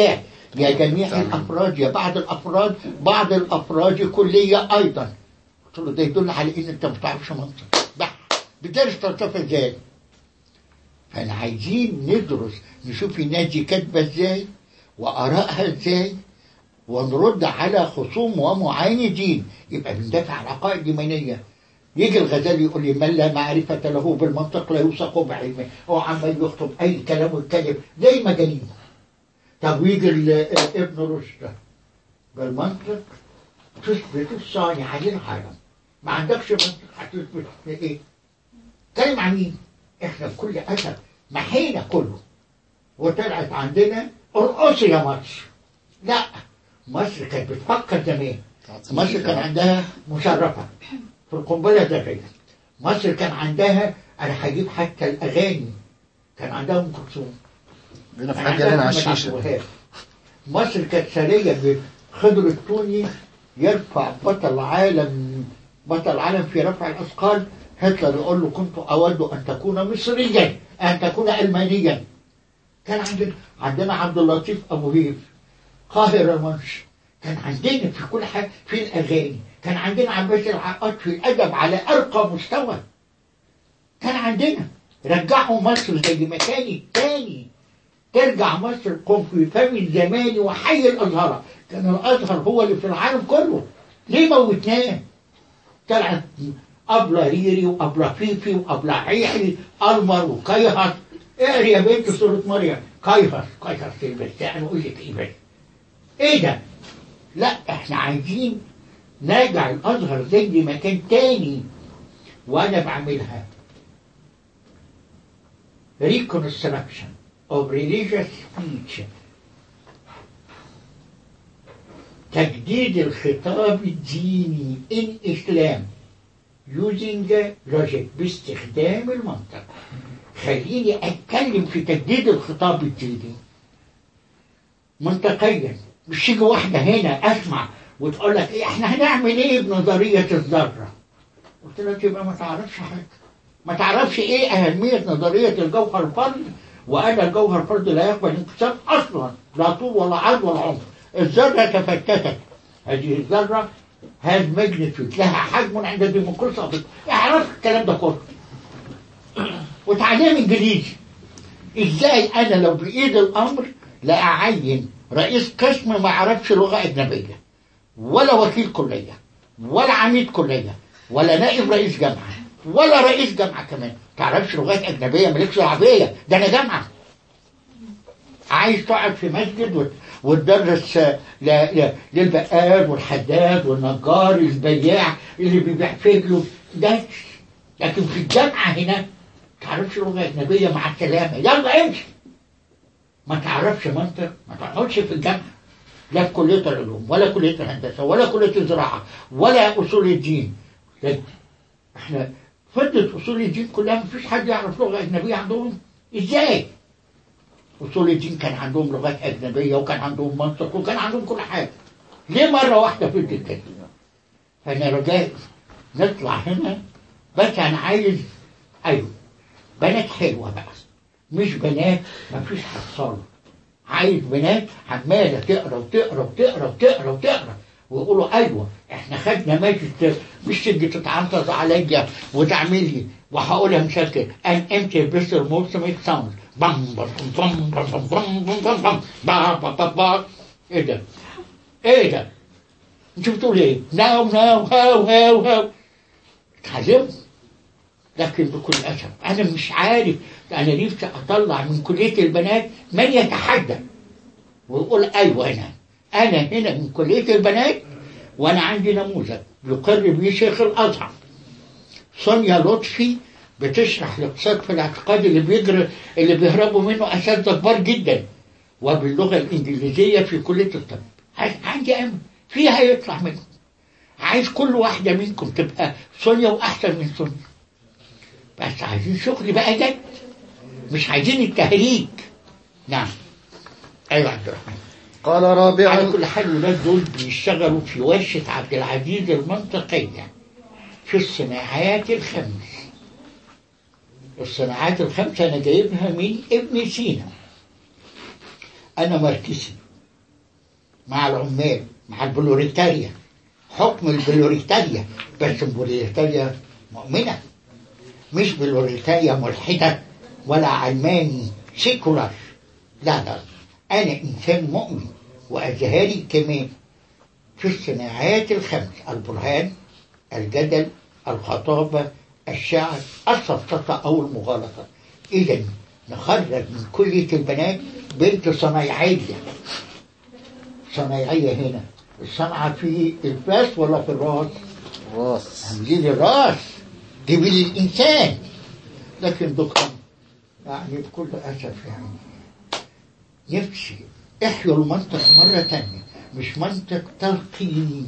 يا جميع تمام. الافراد يا بعض الافراد بعض الافراد كليه ايضا قلت له ده يدل على ان انت ما بتعرفش منطق بح بتدرس فلسفه ازاي فاحنا عايزين ندرس نشوف الناس دي كاتبه ازاي وارائها ازاي ونرد على خصوم ومعاندين يبقى بندافع عن عقائد ايمانيه يجي الغزالي يقول لي من لا معرفة له بالمنطق لا يوثق بعلمه هو عمال يخطب أي كلام ويتكلم زي مجانين طب ويجي ال- ابن رشد بالمنطق تثبت الصانع للعالم ما عندكش منطق هتثبت ايه؟ كلام عن مين؟ احنا بكل اسف محينا كله وطلعت عندنا ارقصي يا مصر لا مصر كانت بتفكر زمان مصر كان عندها مشرفة في القنبلة الذرية مصر كان عندها أنا هجيب حتى الأغاني كان عندها أم كلثوم بينا في كان حاجة عندها لنا على محمد عبد الشيشة الوهاب. مصر كانت سرية بخضر التوني يرفع بطل عالم بطل عالم في رفع الأثقال هتلر يقول له كنت أود أن تكون مصريا أن تكون ألمانيا كان عندنا عندنا عبد اللطيف أبو هيف قاهر المنش كان عندنا في كل حاجة في الأغاني كان عندنا عباس العقاد في الأدب على أرقى مستوى كان عندنا رجعوا مصر زي ما كانت تاني ترجع مصر قم في فم الزمان وحي الأزهر كان الأزهر هو اللي في العالم كله ليه موتناه طلعت أبلة ريري وأبلة فيفي وأبلة عيحي ألمر وكيهر اقري يا بنت سورة مريم كيهر كيهر في البستان وقول لك إيه بس إيه ده؟ لا إحنا عايزين نرجع الأزهر زي ما كان تاني وأنا بعملها reconstruction of religious speech تجديد الخطاب الديني in Islam using logic باستخدام المنطق خليني أتكلم في تجديد الخطاب الديني منطقيا مش تيجي واحدة هنا أسمع وتقول لك إيه إحنا هنعمل إيه بنظرية الذرة قلت لها تبقى ما تعرفش حاجة ما تعرفش إيه أهمية نظرية الجوهر الفرد وأن الجوهر الفرد لا يقبل انكسار أصلا لا طول ولا عرض ولا عمق الذرة تفتتت هذه الذرة هاز ماجنتيود لها حجم عند ديمقراطية صابت اعرف الكلام ده كله وتعليم انجليزي ازاي انا لو بايد الامر لا اعين رئيس قسم ما يعرفش لغه اجنبيه ولا وكيل كليه ولا عميد كليه ولا نائب رئيس جامعه ولا رئيس جامعه كمان تعرفش لغات اجنبيه مالكش عربيه ده انا جامعه عايز تقعد في مسجد وت- وتدرس ل- ل- للبقال والحداد والنجار البياع اللي بيبيع فجله ده لكن في الجامعه هنا تعرفش لغه اجنبيه مع السلامه يلا امشي ما تعرفش منطق ما تقعدش في الجامعه لا في كليه العلوم ولا كليه الهندسه ولا كليه الزراعه ولا اصول الدين لكن احنا فضلت اصول الدين كلها ما فيش حد يعرف لغه اجنبيه عندهم ازاي؟ اصول الدين كان عندهم لغات اجنبيه وكان عندهم منطق وكان عندهم كل حاجه ليه مره واحده فضلت كده؟ فانا رجاء نطلع هنا بس انا عايز ايوه بنات حلوه بقى مش بنات ما فيش حصاله عايز بنات عماله تقرا وتقرا وتقرا وتقرا وتقرا ويقولوا ايوه احنا خدنا ماجد مش تيجي تتعنطز عليا وتعملي وهقولها مسكر ان انت بس الموسم ساوند بام بام بام بام بام بام بام بام بام با با با با ايه ده؟ ايه ده؟ انت بتقول ايه؟ ناو ناو هاو هاو هاو اتعلمت لكن بكل أسف أنا مش عارف أنا نفسي أطلع من كلية البنات من يتحدى ويقول أيوة أنا أنا هنا من كلية البنات وأنا عندي نموذج يقر به شيخ الأزهر سونيا لطفي بتشرح الاقتصاد في الاعتقاد اللي بيجري اللي بيهربوا منه أساتذة كبار جدا وباللغة الإنجليزية في كلية الطب عندي أمل فيها يطلع منكم عايز كل واحدة منكم تبقى سونيا وأحسن من سونيا بس عايزين شغل بقى جد مش عايزين التهريج نعم ايوه عبد الرحمن قال على رابعا كل حال الولاد دول بيشتغلوا في ورشة عبد العزيز المنطقية في الصناعات الخمس الصناعات الخمسة أنا جايبها من ابن سينا أنا ماركسي مع العمال مع البلوريتاريا حكم البلوريتاريا بس البلوريتاريا مؤمنة مش بلوريتاريا ملحدة ولا علماني سيكولار لا لا أنا إنسان مؤمن وأزهري كمان في الصناعات الخمس البرهان الجدل الخطابة الشعر السفسطة أو المغالطة إذا نخرج من كلية البنات بنت صنايعية صنايعية هنا الصنعة في الفاس ولا في الراس؟ راس عاملين الراس جيبي لي الإنسان لكن دكتور يعني بكل أسف يعني نفسي احيوا المنطق مرة تانية مش منطق تلقيني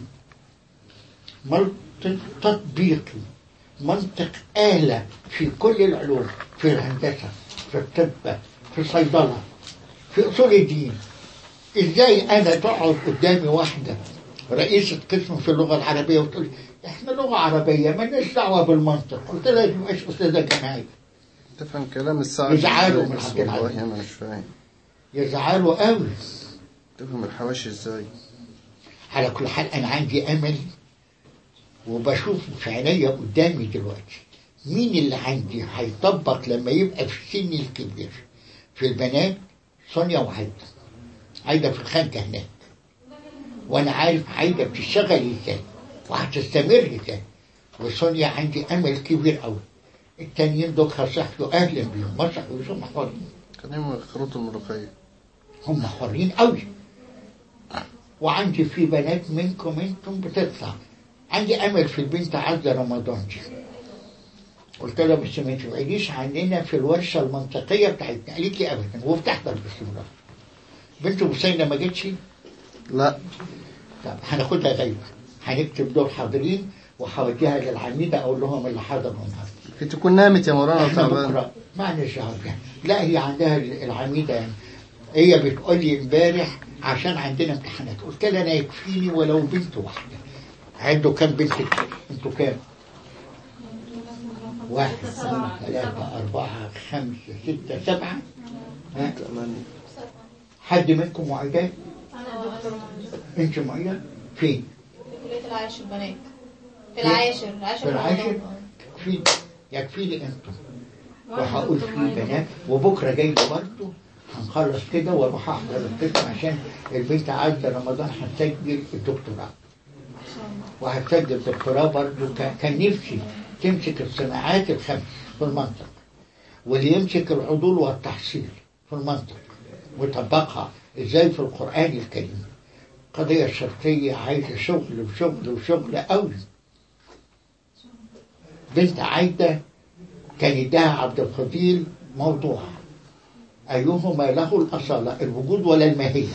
منطق تطبيقي منطق آلة في كل العلوم في الهندسة في الطب في الصيدلة في أصول الدين إزاي أنا تقعد قدامي واحدة رئيسة قسم في اللغة العربية وتقول لي إحنا لغة عربية مالناش دعوة بالمنطق قلت لها دي مش أستاذة جامعية تفهم كلام الساعة يزعلوا من بس عبد العزيز. والله أنا مش فاهم يزعلوا قوي تفهم الحواشي إزاي على كل حال أنا عندي أمل وبشوف في عينيا قدامي دلوقتي مين اللي عندي هيطبق لما يبقى في سني الكبير في البنات سونيا وعايدة عايدة في الخانقة هناك وأنا عارف عايدة بتشتغل إزاي وهتستمر إزاي وسونيا عندي أمل كبير قوي التانيين دول هصحوا أهلا بيهم ما صحوش هم حرين كان يوم خروط الملوخية هم حرين قوي وعندي في بنات منكم انتم بتطلع عندي امل في البنت عزه رمضان دي قلت لها بس ما تبعديش عننا في الورشه المنطقيه بتاعتنا قالت لي ابدا وبتحضر باستمرار بنت بوسينه ما جتش لا طب هناخدها غايبه هنكتب دول حاضرين وهوديها للعميده اقول لهم اللي حضروا النهارده في تكون نامت يا مولانا احنا تعبان بكره ما دعوه بيها لا هي عندها العميده يعني هي بتقول لي امبارح عشان عندنا امتحانات قلت لها انا يكفيني ولو بنت واحده عنده كام بنت انتوا كام؟ واحد اثنين ثلاثة أربعة خمسة ستة سبعة ها؟ تمانية حد منكم معيدات؟ أنا دكتور أنت معيدة؟ فين؟ في كلية العاشر بنات في العاشر العاشر في العاشر؟ رمضان. يكفي يكفي لي أنتم وهقول في بنات وبكرة جاي برضه هنخلص كده واروح احضر القسم عشان البنت عايزه رمضان هتسجل الدكتوراه وهتسجل دكتوراه برضه كان- كان نفسي تمسك الصناعات الخمس في المنطق واللي يمسك العضول والتحصيل في المنطق ويطبقها ازاي في القرآن الكريم قضية شرطية عايزة شغل وشغل وشغل قوي بنت عايدة كان يديها عبد الفضيل موضوع أيهما له الأصالة الوجود ولا الماهية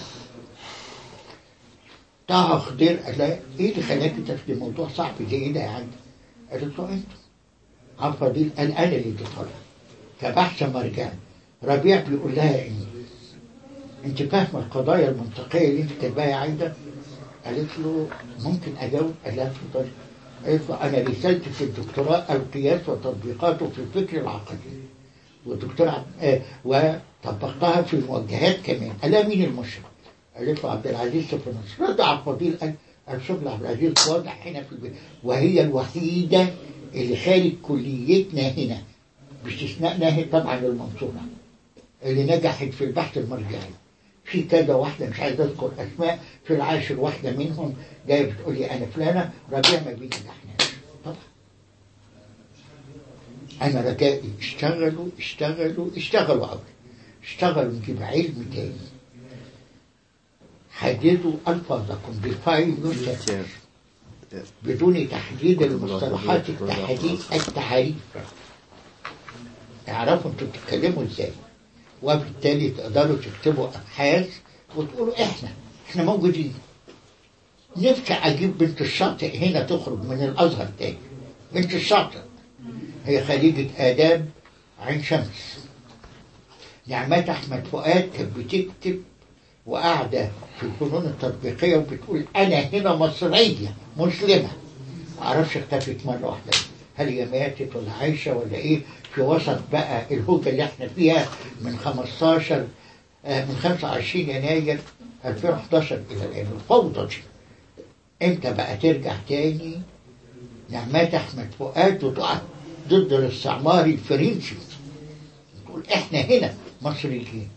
طه خضير قال لها إيه اللي خلاك تاخدي موضوع صعب زي ده يا عم قالت له أنت عبد الفضيل قال أنا اللي اديتها لها كبحث مرجان ربيع بيقول لها إيه أنت فاهمة القضايا المنطقية اللي أنت كاتباها يا عايدة قالت له ممكن أجاوب قال لها اتفضلي قالت له أنا رسالتي في الدكتوراه القياس وتطبيقاته في الفكر العقدي ودكتور آه وطبقتها في الموجهات كمان قال لها مين المشرف؟ قالت له عبد العزيز سفر نصر رد عبد الفضيل قال الشغل عبد العزيز واضح هنا في البيت وهي الوحيدة اللي خارج كليتنا هنا باستثناء ناهي طبعا المنصورة اللي نجحت في البحث المرجعي في كذا واحدة مش عايز أذكر أسماء في العاشر واحدة منهم جاية بتقول لي أنا فلانة ربيع ما بينجحناش طبعا أنا رجائي اشتغلوا اشتغلوا اشتغلوا قوي اشتغلوا نجيب علم تاني حددوا ألفاظكم بفايل يوسف بدون تحديد المصطلحات التحديث التعريف تعرفوا انتوا بتتكلموا ازاي وبالتالي تقدروا تكتبوا ابحاث وتقولوا احنا احنا موجودين نفسي اجيب بنت الشاطئ هنا تخرج من الازهر تاني بنت الشاطئ هي خريجة آداب عين شمس نعمات أحمد فؤاد كانت بتكتب وقاعدة في الفنون التطبيقية وبتقول أنا هنا مصرية مسلمة معرفش اختفت مرة واحدة هل هي ماتت ولا عايشة ولا إيه في وسط بقى الهوجة اللي احنا فيها من 15 آه، من 25 يناير 2011 إلى الآن الفوضى دي إمتى بقى ترجع تاني نعمات أحمد فؤاد وتقع ضد الاستعمار الفرنسي تقول إحنا هنا مصريين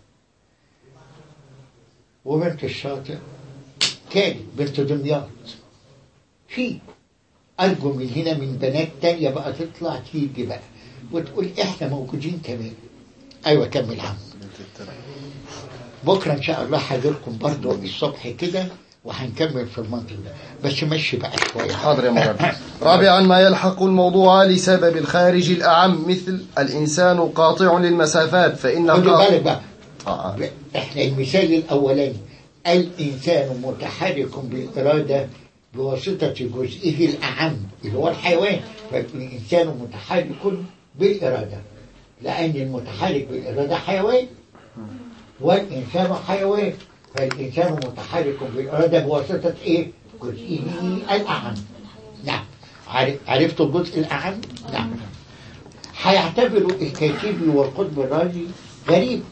وبنت الشاطئ كانت بنت دمياط في أرجو من هنا من بنات تانية بقى تطلع تيجي بقى وتقول إحنا موجودين كمان أيوة كمل عم بكرة إن شاء الله هجيلكم برضو الصبح كده وهنكمل في المنطق ده بس مشي بقى شوية حاضر يا مولانا رابعا ما يلحق الموضوع لسبب الخارج الأعم مثل الإنسان قاطع للمسافات فإن خدوا قاطع- بالك بقى آه. احنا المثال الاولاني الانسان متحرك بالاراده بواسطه جزئه الاعم اللي هو الحيوان فالانسان متحرك بالاراده لان المتحرك بالاراده حيوان والانسان حيوان فالانسان متحرك بالاراده بواسطه ايه؟ جزئه الاعم نعم عرف- عرفتوا الجزء الاعم؟ نعم هيعتبر الكاتبي والقطب الرازي غريب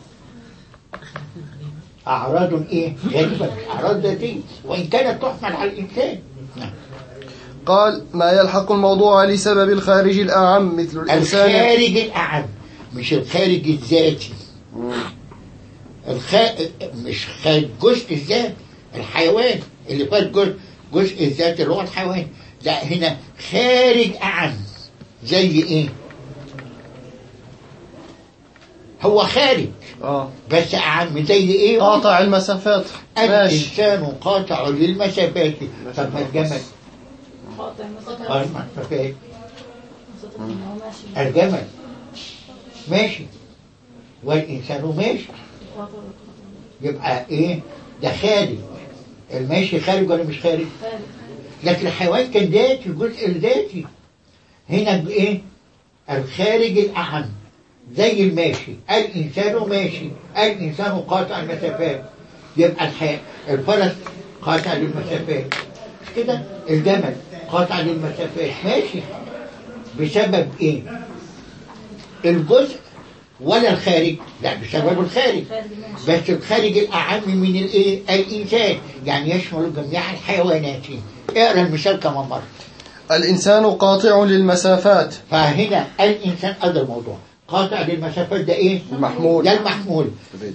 أعراض إيه؟ غريبة أعراض ذاتية وإن كانت تحمل على الإنسان نعم. قال ما يلحق الموضوع لسبب الخارج الأعم مثل الإنسان الخارج الأعم مش الخارج الذاتي الخ... مش خارج جزء الذات الحيوان اللي فات جزء جزء الذات اللي هو الحيوان لا هنا خارج أعم زي إيه؟ هو خارج آه. بس أعم زي إيه؟ قاطع المسافات ماشي الإنسان قاطع للمسافات طب ما الجمل قاطع مسافات قال المسافات مسافات إن هو ماشي الجمل ماشي والإنسان ماشي قاطع يبقى إيه ده خارج الماشي خارج ولا مش خارج خارج لكن الحيوان كان ذاتي الجزء الذاتي هنا بإيه الخارج الأعم زي الماشي الإنسان ماشي الإنسان قاطع المسافات يبقى الحي... الفرس قاطع للمسافات مش كده الجمل قاطع للمسافات ماشي بسبب ايه الجزء ولا الخارج لا بسبب الخارج خارج ماشي بس الخارج الأعم من الايه الإنسان يعني يشمل جميع الحيوانات اقرا المثال كمان مرة الإنسان قاطع للمسافات فهنا الإنسان هذا الموضوع قاطع للمسافات ده ايه المحمول ده المحمول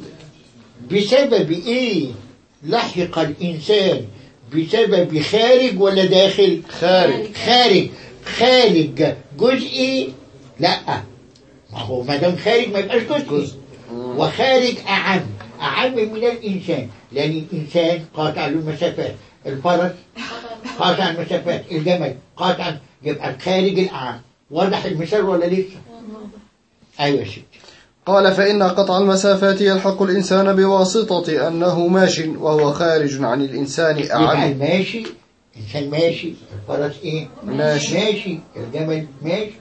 بسبب ايه لحق الانسان بسبب خارج ولا داخل خارج خارج خارج جزئي لا ما هو ما دام خارج ما يبقاش جزئي جزء. وخارج اعم اعم من الانسان لان الانسان قاطع للمسافات الفرس قاطع المسافات الجمل قاطع يبقى الخارج الاعم واضح المثال ولا لسه ايوه يا ستي قال فإن قطع المسافات يلحق الإنسان بواسطة أنه ماش وهو خارج عن الإنسان يبقى أعم الماشي انسان ماشي الفرس ايه ماشي. ماشي الجمل ماشي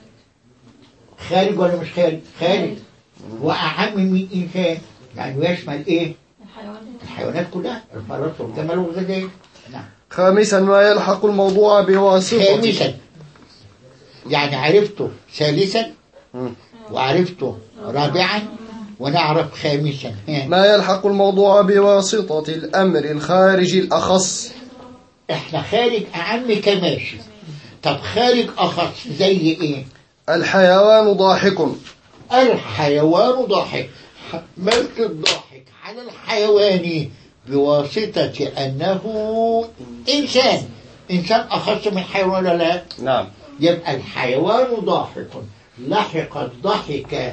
خارج ولا مش خارج خارج واعم من انسان يعني يشمل ايه الحيوان الحيوانات كلها الفرس والجمل والغزال نعم خامسا ما يلحق الموضوع بواسطة خامسا يعني عرفته ثالثا مم. وعرفته رابعا ونعرف خامسا ها. ما يلحق الموضوع بواسطة الأمر الخارج الأخص احنا خارج اعم كماشي طب خارج اخص زي ايه الحيوان ضاحك الحيوان ضاحك حملت الضاحك على الحيوان بواسطة أنه إنسان إنسان أخص من حيوان ولا لا نعم يبقى الحيوان ضاحك لحق الضحك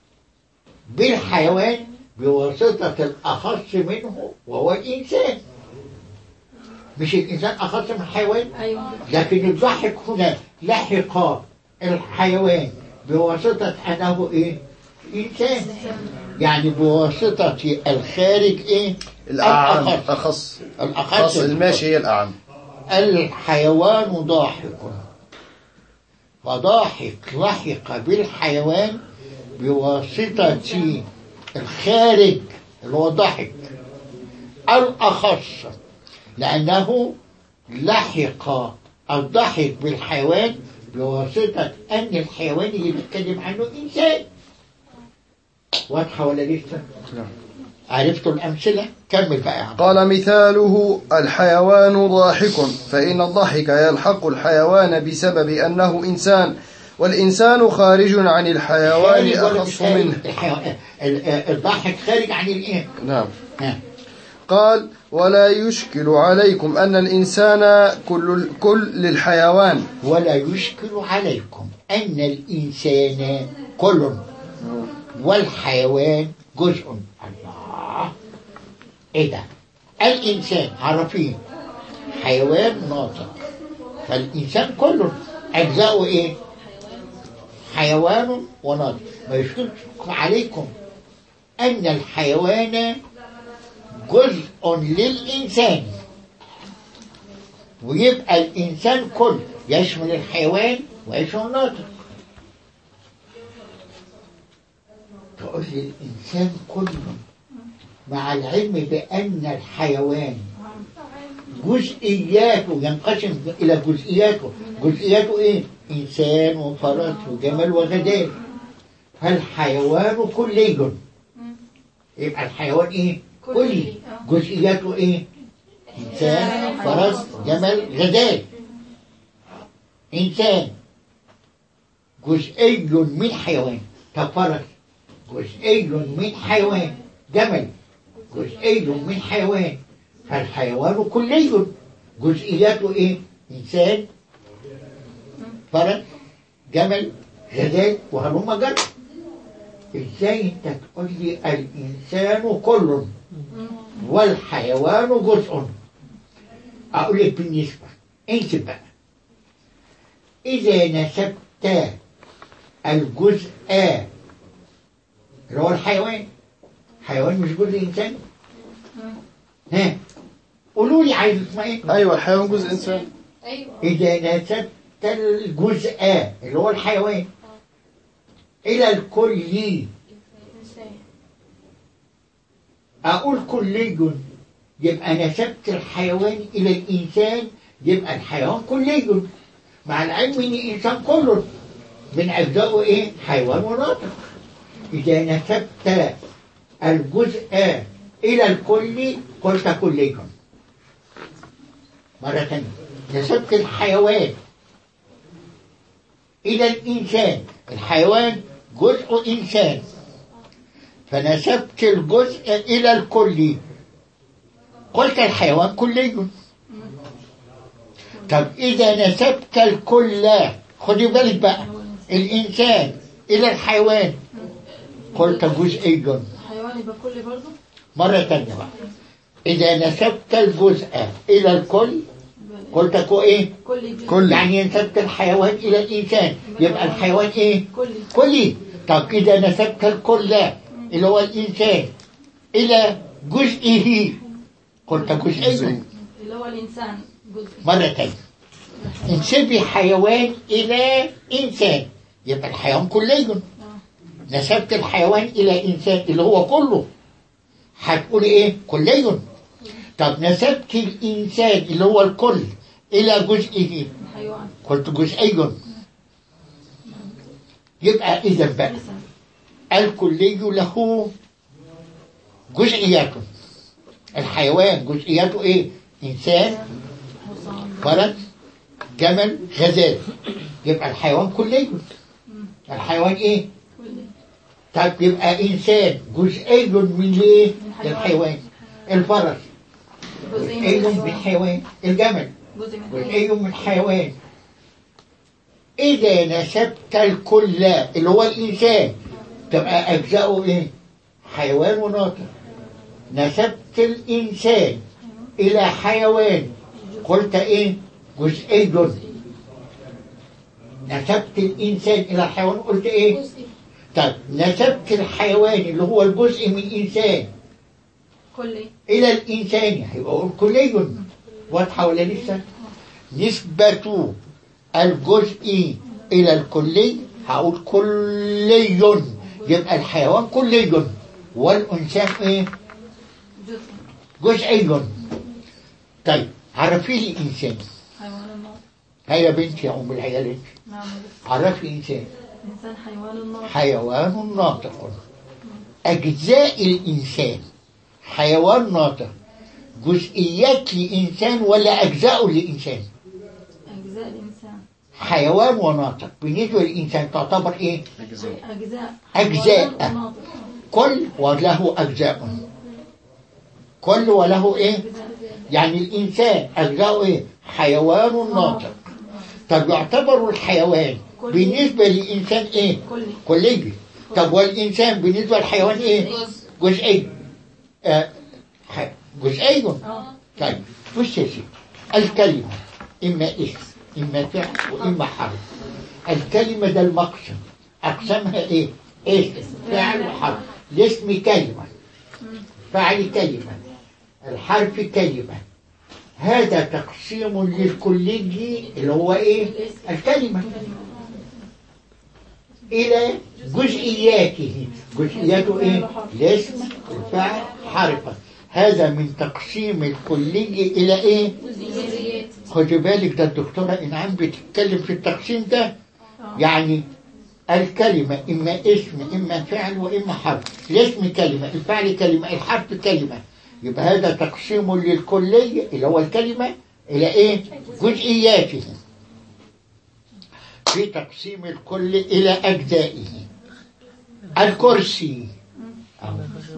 بالحيوان بواسطة الأخص منه وهو الإنسان مش الإنسان أخص من الحيوان ايوه لكن الضحك هنا لحق الحيوان بواسطة أنه إيه؟ إنسان يعني بواسطة الخارج إيه؟ الأعم الأخص أخص الأخص خاص الماشي هي الأعم الحيوان ضاحك فضاحك لحق بالحيوان بواسطة الخارج اللي هو ضحك الأخص لأنه لحق الضحك بالحيوان بواسطة أن الحيوان اللي بيتكلم عنه إنسان واضحة ولا لسه؟ عرفتوا الأمثلة كمل بقى يا عم قال مثاله الحيوان ضاحك فإن الضحك يلحق الحيوان بسبب أنه إنسان والإنسان خارج عن الحيوان خارج ولا مش أخص خارج؟ منه الحيوان ال- ال- الضحك خارج عن الايه؟ نعم ها. قال ولا يشكل عليكم أن الإنسان كل, كل للحيوان ولا يشكل عليكم أن الإنسان كل والحيوان جزء الله إيه ده؟ الإنسان عرفين حيوان ناطق فالإنسان كله أجزاؤه إيه؟ حيوان وناطق ما يشكلش عليكم أن الحيوان جزء للإنسان ويبقى الإنسان كل يشمل الحيوان ويشمل الناطق تقول لي الإنسان كله مع العلم بأن الحيوان جزئياته ينقسم إلى جزئياته جزئياته إيه؟ إنسان وفرس وجمل وغزال فالحيوان كلي يبقى الحيوان إيه؟ كلي جزئياته إيه؟ إنسان فرس جمل غزال إنسان جزئي من حيوان طب فرس جزئي من حيوان جمل جزئي من حيوان فالحيوان كلي جزئياته ايه انسان فرس جمل غزال وهلم جر ازاي انت تقول لي الانسان كل والحيوان جزء اقول لك بالنسبه انسب بقى اذا نسبت الجزء اللي هو الحيوان حيوان مش جزء انسان ها قولوا لي عايز اسمها ايه أيوة الحيوان جزء إنسان ايوه إذا نسبت الجزء اللي هو الحيوان إلى الكلي إنسان أقول كلي يبقى نسبت الحيوان إلى الإنسان يبقى الحيوان كلي مع العلم إن الإنسان كله من أجزائه إيه؟ حيوان وناطق إذا نسبت الجزء إلى الكل قلت كلي مرة ثانية نسبت الحيوان إلى الإنسان الحيوان جزء إنسان فنسبت الجزء إلى الكل قلت الحيوان كلي طب إذا نسبت الكل خدي بالك بقى الإنسان إلى الحيوان قلت جزئي الحيوان يبقى كل برضه مرة تانية بقى إذا نسبت الجزء إلى الكل قلت كو إيه؟ كل جزء كل يعني نسبت الحيوان إلى الإنسان يبقى الحيوان إيه؟ كل كلي طب إذا نسبت الكل اللي هو الإنسان إلى جزئه قلت جزئي اللي هو الإنسان جزء مرة تانية انسبي حيوان إلى إنسان يبقى الحيوان كلي نسبت الحيوان إلى إنسان اللي هو كله هتقولي إيه كلي طب نسبت الإنسان اللي هو الكل إلى جزئه الحيوان قلت جزئي يبقى إذا بقى إنسان الكلي له جزئيات الحيوان جزئياته ايه انسان حصان فرس جمل غزال يبقى الحيوان كلي الحيوان ايه كل طب يبقى انسان جزئي من ايه من حيوان. الحيوان الفرس جزء جزئي من من الحيوان الحيوان الجمل جزء من جزئي الحيوان من الحيوان إذا نسبت الكل اللي هو الإنسان تبقى أجزاؤه إيه؟ حيوان وناطق نسبت الإنسان إلى حيوان قلت إيه؟ جزئي نسبت الإنسان إلى الحيوان قلت إيه؟ جزء طيب نسبت الحيوان اللي هو الجزء من الإنسان كل إلى الإنسان هيبقى أقول كلي واضحة ولا لسه؟ نسبة الجزء إلى الكلي هقول كلي يبقى الحيوان كلي والإنسان إيه؟ جزء جزئي طيب عرفي لي إنسان حيوان النار هيا بنتي يا أم العيال انت. نعم عرفي إنسان إنسان حيوان النار حيوان ناطق أجزاء الإنسان حيوان ناطق جزئيات لإنسان ولا أجزاء لإنسان أجزاء الإنسان حيوان وناطق بالنسبة للإنسان تعتبر إيه أجزاء أجزاء. حيوان وناطق. كل وله أجزاء كل وله إيه يعني الإنسان أجزاءه إيه حيوان ناطق طب يعتبر الحيوان بالنسبة للإنسان إيه كلي كلي طب والإنسان بالنسبة للحيوان إيه جزئي آه ح- جزئي اه طيب بص يا سيدي الكلمة إما اسم إما فعل وإما حرف الكلمة ده المقسم أقسامها إيه؟ اسم فعل وحرف الاسم كلمة فعل كلمة الحرف كلمة هذا تقسيم للكلي اللي هو إيه؟ الكلمة إلى جزئياته جزئياته إيه؟ الاسم الفعل حرفا هذا من تقسيم الكلي إلى إيه؟ جزئيات خدي بالك ده الدكتورة إنعام بتتكلم في التقسيم ده يعني الكلمة إما اسم إما فعل وإما حرف الاسم كلمة الفعل كلمة الحرف كلمة يبقى هذا تقسيم للكلية اللي هو الكلمة إلى إيه؟ جزئياته في تقسيم الكل إلى أجزائه الكرسي أو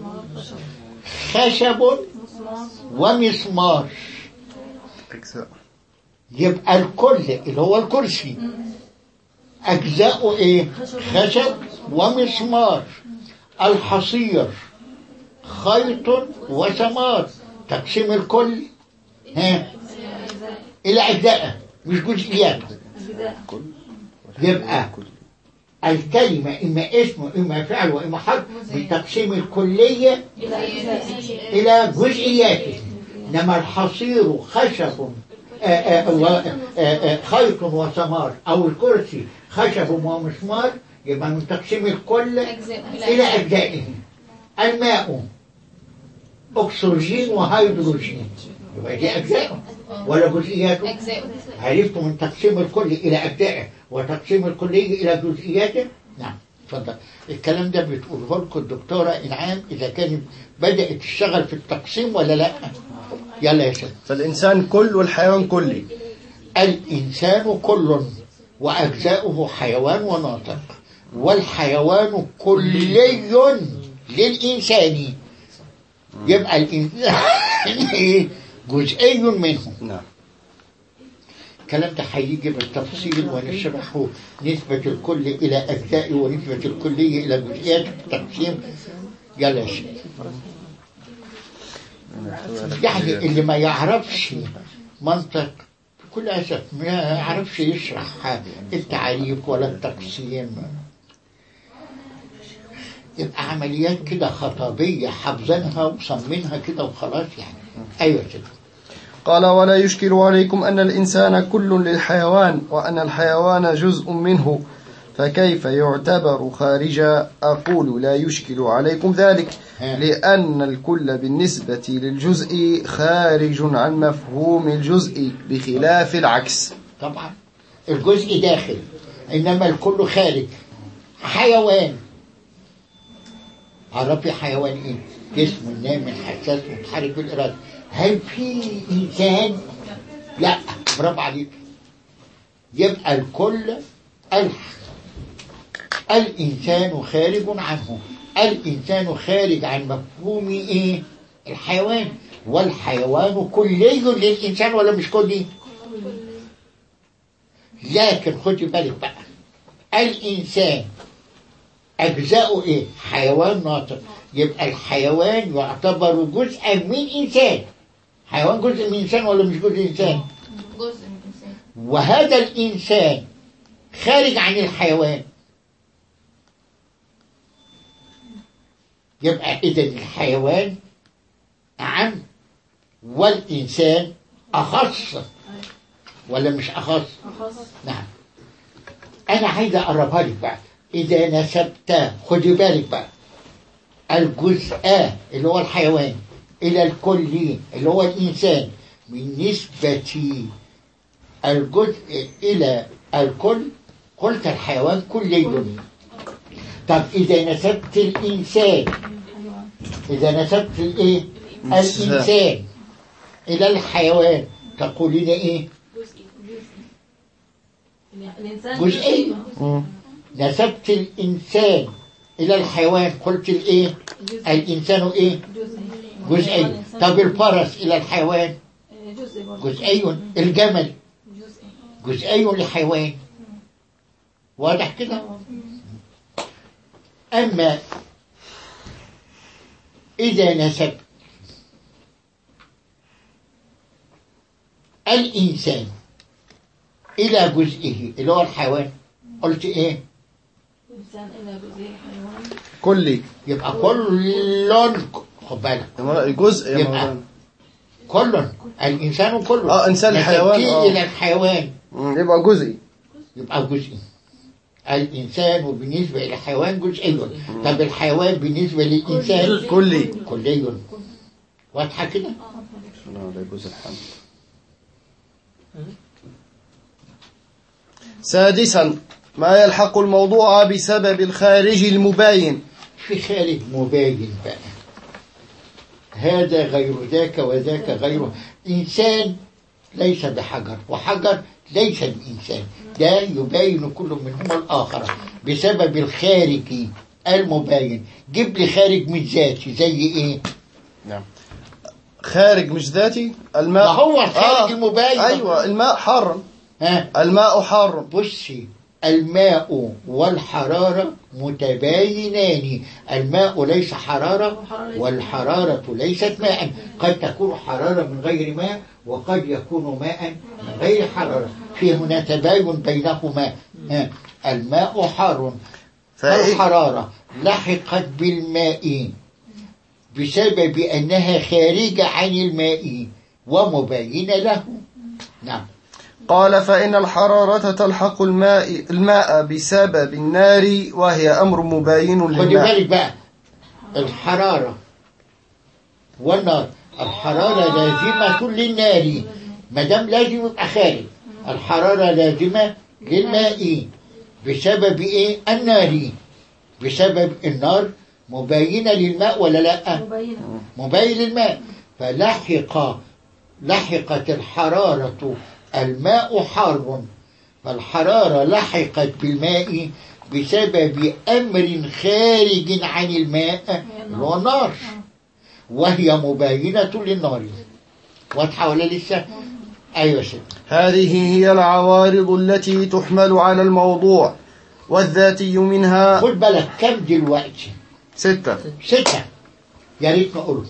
خشب ومسمار أجزاء يبقى الكل اللي هو الكرسي أجزاؤه إيه؟ خشب ومسمار الحصير خيط وسمار تقسيم الكل ها إلى أجزاء مش جزئيات أجزاء يبقى الكلمة إما اسم وإما فعل وإما حرف من تقسيم الكلية إلى أجزاء إلى جزئياته إنما الحصير خشب آه، آه، و- آه، آه، خيط وسمار أو الكرسي خشب ومسمار يبقى من تقسيم الكل أجزاء إلى أجزائه الماء أكسجين وهيدروجين يبقى دي أجزاء ولا جزئياته أجزاء عرفت من تقسيم الكل إلى أجزائه وتقسيم الكلية إلى جزئياته نعم اتفضل الكلام ده بتقوله لكم الدكتورة إنعام إذا كانت بدأت تشتغل في التقسيم ولا لا يلا يا شيخ فالإنسان كل والحيوان كلي الإنسان كل وأجزاؤه حيوان وناطق والحيوان كلي للإنسان يبقى الإنسان إيه؟ جزئي منه نعم الكلام ده هيجي بالتفصيل ونشرحه نسبة الكل إلى أجزاء ونسبة الكلية إلى جزئيات التقسيم يلا يا شيخ يعني اللي ما يعرفش منطق بكل أسف ما يعرفش يشرح التعريف ولا التقسيم يبقى عمليات كده خطابية حافظينها وصممينها كده وخلاص يعني أيوة كده قال ولا يشكل عليكم أن الإنسان كل للحيوان وأن الحيوان جزء منه فكيف يعتبر خارجا أقول لا يشكل عليكم ذلك ها. لأن الكل بالنسبة للجزء خارج عن مفهوم الجزء بخلاف العكس طبعا الجزء داخل إنما الكل خارج حيوان عرفي حيوان إيه جسم نام حساس متحرك بالإرادة هل في إنسان لا برافو عليك يبقى الكل الح الإنسان خارج عنه الإنسان خارج عن مفهوم إيه الحيوان والحيوان كلي للإنسان ولا مش كلي لكن خدي بالك بقى الإنسان أجزاؤه إيه؟ حيوان ناطق يبقى الحيوان يعتبر جزءا من إنسان حيوان جزء من إنسان ولا مش جزء إنسان؟ جزء من الإنسان وهذا الإنسان خارج عن الحيوان يبقى إذا الحيوان أعم والإنسان أخص ولا مش أخص؟ أخص نعم أنا عايز أقربها لك بقى إذا نسبت خدي بالك بقى الجزء اللي هو الحيوان إلى الكلي اللي هو الإنسان بالنسبة الجزء إلى الكل قلت الحيوان كلي طب إذا نسبت الإنسان حيوان إذا نسبت الإيه؟ الإنسان إلى الحيوان تقولين إيه الإنسان جزئي مم. نسبت الإنسان إلى الحيوان قلت الإيه الإنسان إيه جزئي طب الفرس إلى الحيوان جزء برضه جزئي الجمل جزء جزئي لحيوان واضح كده أما إذا نسبت الإنسان إلى جزئه اللي هو الحيوان قلت إيه إنسان إلى جزء حيوان كلي يبقى كل خد بالك جزء يا يبقى. مولانا كل الإنسان كله آه، إنسان الحيوان، نسبتيه آه. إلى الحيوان مم. يبقى جزئي يبقى جزئي الإنسان بالنسبة إلى الحيوان جزئي طب الحيوان بالنسبة للإنسان كلي كلي واضحة كده لا ده جزء الحمد سادسا ما يلحق الموضوع بسبب الخارج المباين في خارج مباين بقى هذا غير ذاك وذاك غيره إنسان ليس بحجر وحجر ليس بإنسان ده يباين كل منهما الآخر بسبب الخارج المباين جيب لي خارج من ذاتي زي إيه نعم خارج مش ذاتي الماء ما هو الخارج المباين. ايوه الماء حار ها الماء حار بصي الماء والحرارة متباينان الماء ليس حرارة والحرارة ليست ماء قد تكون حرارة من غير ماء وقد يكون ماء من غير حرارة في هنا تباين بينهما ها، الماء حار فإيه فالحرارة لحقت بالماء بسبب أنها خارجة عن الماء ومباينة له نعم قال فإن الحرارة تلحق الماء الماء بسبب النار وهي أمر مباين خدي للماء بالك بقى الحرارة والنار الحرارة لازمة للنار ما دام لازم يبقى خارج الحرارة لازمة للماء بسبب ايه النار بسبب النار مباينة للماء ولا لا مبينة مبين للماء فلحق لحقت الحرارة الماء حار فالحرارة لحقت بالماء بسبب أمر خارج عن الماء اللي هو النار وهي مباينة للنار واضحة ولا لسه؟ أيوة سيدي هذه هي العوارض التي تحمل على الموضوع والذاتي منها خد بالك كم دلوقتي؟ ستة ستة يا ريت نقول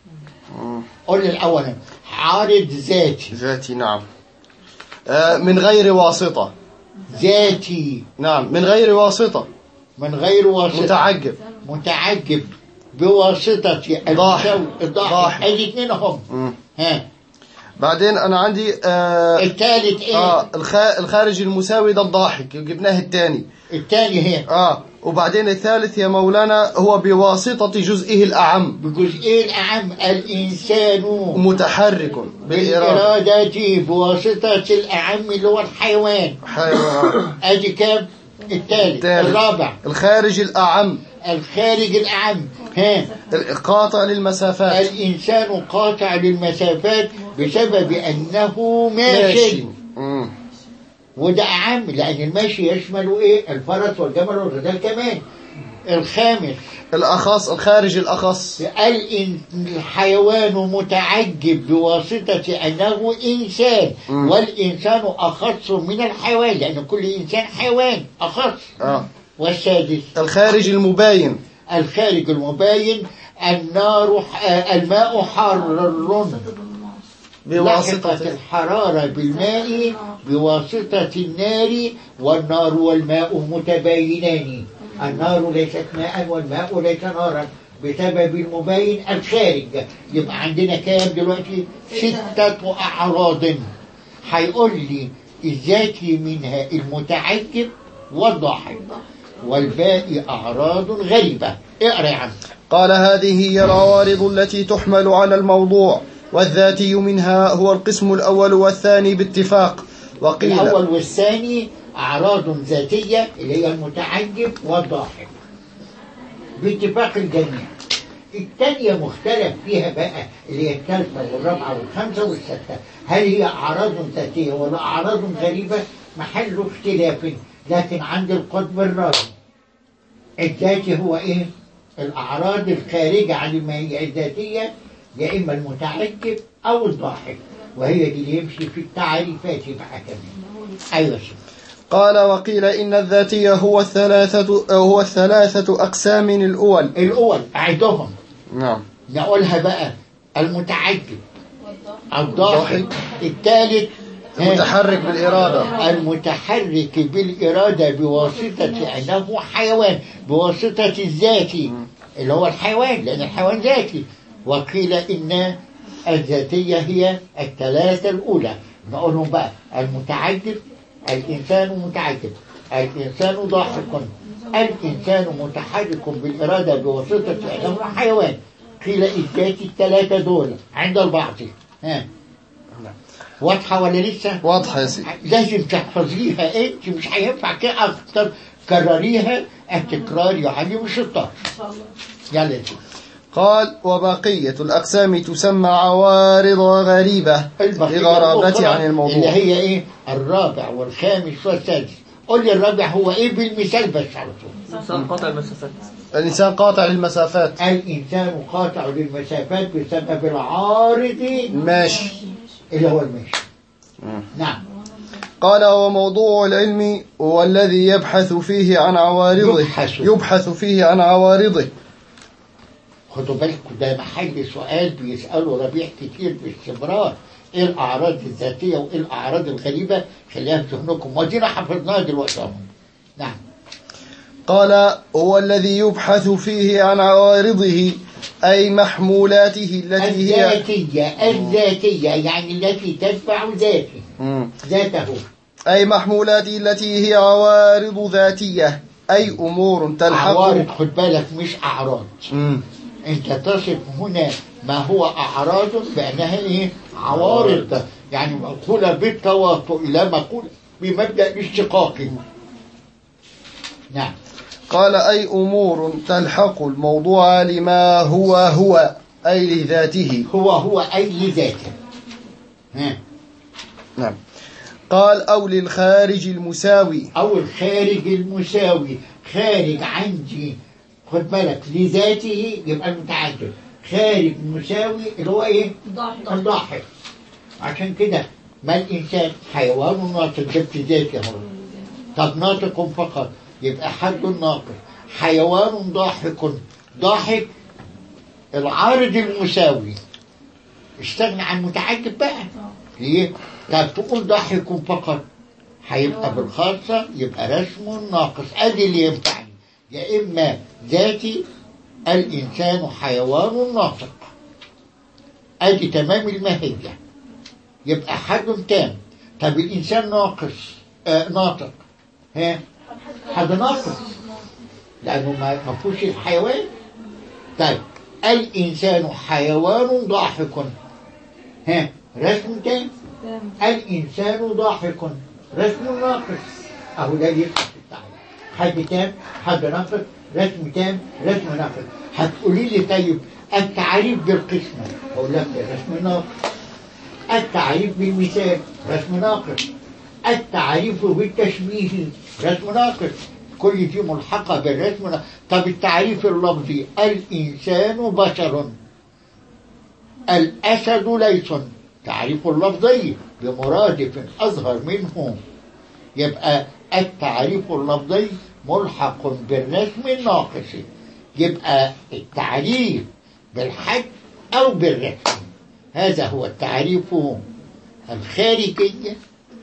قول لي الأول عارض ذاتي ذاتي نعم آه، من غير واسطة ذاتي نعم من غير واسطة من غير واسطة متعجب متعجب بواسطة ضاحك. الضوء- الضاحك ضاحك. ادي اتنين هم مم. ها بعدين أنا عندي آه الثالث ايه آه الخا- الخارج المساوي ده الضاحك جبناه الثاني الثاني هي آه وبعدين الثالث يا مولانا هو بواسطة جزئه الأعم بجزئين أعم الإنسان متحرك بالإرادة بالإرادة بواسطة الأعم اللي هو الحيوان حيوان ادي كام الثالث الثالث. الرابع الخارج الأعم الخارج الأعم ها قاطع للمسافات الإنسان قاطع للمسافات بسبب أنه ماشي ماشي مم. وده أعم لأن المشي يشمل إيه الفرس والجمل والغزال كمان الخامس الأخص الخارج الأخص الإن- الحيوان متعجب بواسطة أنه إنسان مم. والإنسان أخص من الحيوان لأن كل إنسان حيوان أخص آه. والسادس الخارج المباين الخارج المباين النار ح- الماء حار لحقت بواسطة الحرارة بالماء بواسطة النار والنار والماء متباينان النار ليست ماء والماء ليس نارا بسبب المباين الخارج يبقى عندنا كام دلوقتي ستة أعراض هيقول لي الذاتي منها المتعجب والضاحك والباقي أعراض غريبة اقرأ يا عم قال هذه هي العوارض التي تحمل على الموضوع والذاتي منها هو القسم الأول والثاني باتفاق وقيل الأول والثاني أعراض ذاتية اللي هي المتعجب والضاحك باتفاق الجميع الثانية مختلف فيها بقى اللي هي الثالثة والرابعة والخامسة والستة هل هي أعراض ذاتية ولا أعراض غريبة محل اختلاف لكن عند القطب الرابع الذاتي هو إيه؟ الأعراض الخارجة عن الماهية الذاتية يا إما المتعجب أو الضاحك وهي دي اللي يمشي في التعريفات بقى كمان أيوة شيخ قال وقيل إن الذاتية هو الثلاثة هو الثلاثة أقسام الأول الأول أعدهم نعم نقولها بقى المتعجب والضغط الضاحك الثالث ها، متحرك بالإرادة المتحرك بالإرادة بواسطة أنه حيوان بواسطة الذاتي اللي هو الحيوان لأن الحيوان ذاتي وقيل إن الذاتية هي الثلاثة الأولى نقولهم بقى المتعجب الإنسان متعجب الإنسان ضاحك الإنسان متحرك بالإرادة بواسطة أنه حيوان قيل الذاتي الثلاثة دول عند البعض ها واضحة ولا لسه؟ واضحة يا سيدي لازم تحفظيها انت مش هينفع كده اكتر كرريها التكرار يعلم الشطار يلا يا سيدي. قال وبقية الأقسام تسمى عوارض غريبة البقية لغرابة الأخرى عن اللي الموضوع هي ايه الرابع والخامس والسادس قول لي الرابع هو ايه بالمثال بس على طول إنسان قطع المسافات الإنسان قاطع للمسافات الانسان قاطع للمسافات بسبب العارض ماشي اللي هو المشي نعم قال وموضوع العلم هو الذي يبحث فيه عن عوارضه يبحث. يبحث فيه عن عوارضه خدوا بالكم ده محل سؤال بيسأله ربيع كتير باستمرار ايه الاعراض الذاتيه وايه الاعراض الغريبه خليها في ذهنكم ودينا حفظناها دلوقتي اهو نعم قال هو الذي يبحث فيه عن عوارضه أي محمولاته التي هي الذاتيه الذاتيه يعني التي تتبع ذاته مم. ذاته أي محمولاته التي هي عوارض ذاتية أي أمور تلحق عوارض خد بالك مش اعراض مم. انت تصف هنا ما هو اعراض بانها ايه عوارض يعني مقوله بالتواطؤ لا مقوله بمبدا الاشتقاق نعم قال أي أمور تلحق الموضوع لما هو هو أي لذاته هو هو أي لذاته ها. نعم قال أو للخارج المساوي أو الخارج المساوي خارج عندي خد بالك لذاته يبقى المتعدد خارج مساوي اللي هو إيه؟ الضاحك عشان كده ما الإنسان حيوان ناطق جبت ذاتي أهو طب ناطق فقط يبقى حد ناقص حيوان ضاحك ضاحك العارض المساوي استغنى عن متعجب بقى ليه؟ طب تقول ضاحك فقط هيبقى بالخاصة يبقى رسم ناقص ادي اللي ينفعني يا اما ذاتي الانسان حيوان ناطق ادي تمام الماهية يبقى حد تام طب الانسان ناقص آه ناطق ها حد ناقص لانه ما ما فيهوش الحيوان طيب الانسان حيوان ضاحك ها رسم تام الإنسان ضاحك رسم ناقص أهو ده يبقى في التعريف حد تام حد ناقص رسم تام رسم ناقص هتقولي لي طيب التعريف بالقسمة أقول لك ده رسم ناقص التعريف بالمثال رسم ناقص التعريف بالتشبيه رسم ناقص كل دي ملحقة بالرسم ناقص. طب التعريف اللفظي الإنسان بشر الأسد ليس تعريف اللفظي بمرادف أصغر منه يبقى التعريف اللفظي ملحق بالرسم الناقص يبقى التعريف بالحد أو بالرسم هذا هو التعريف الخارجي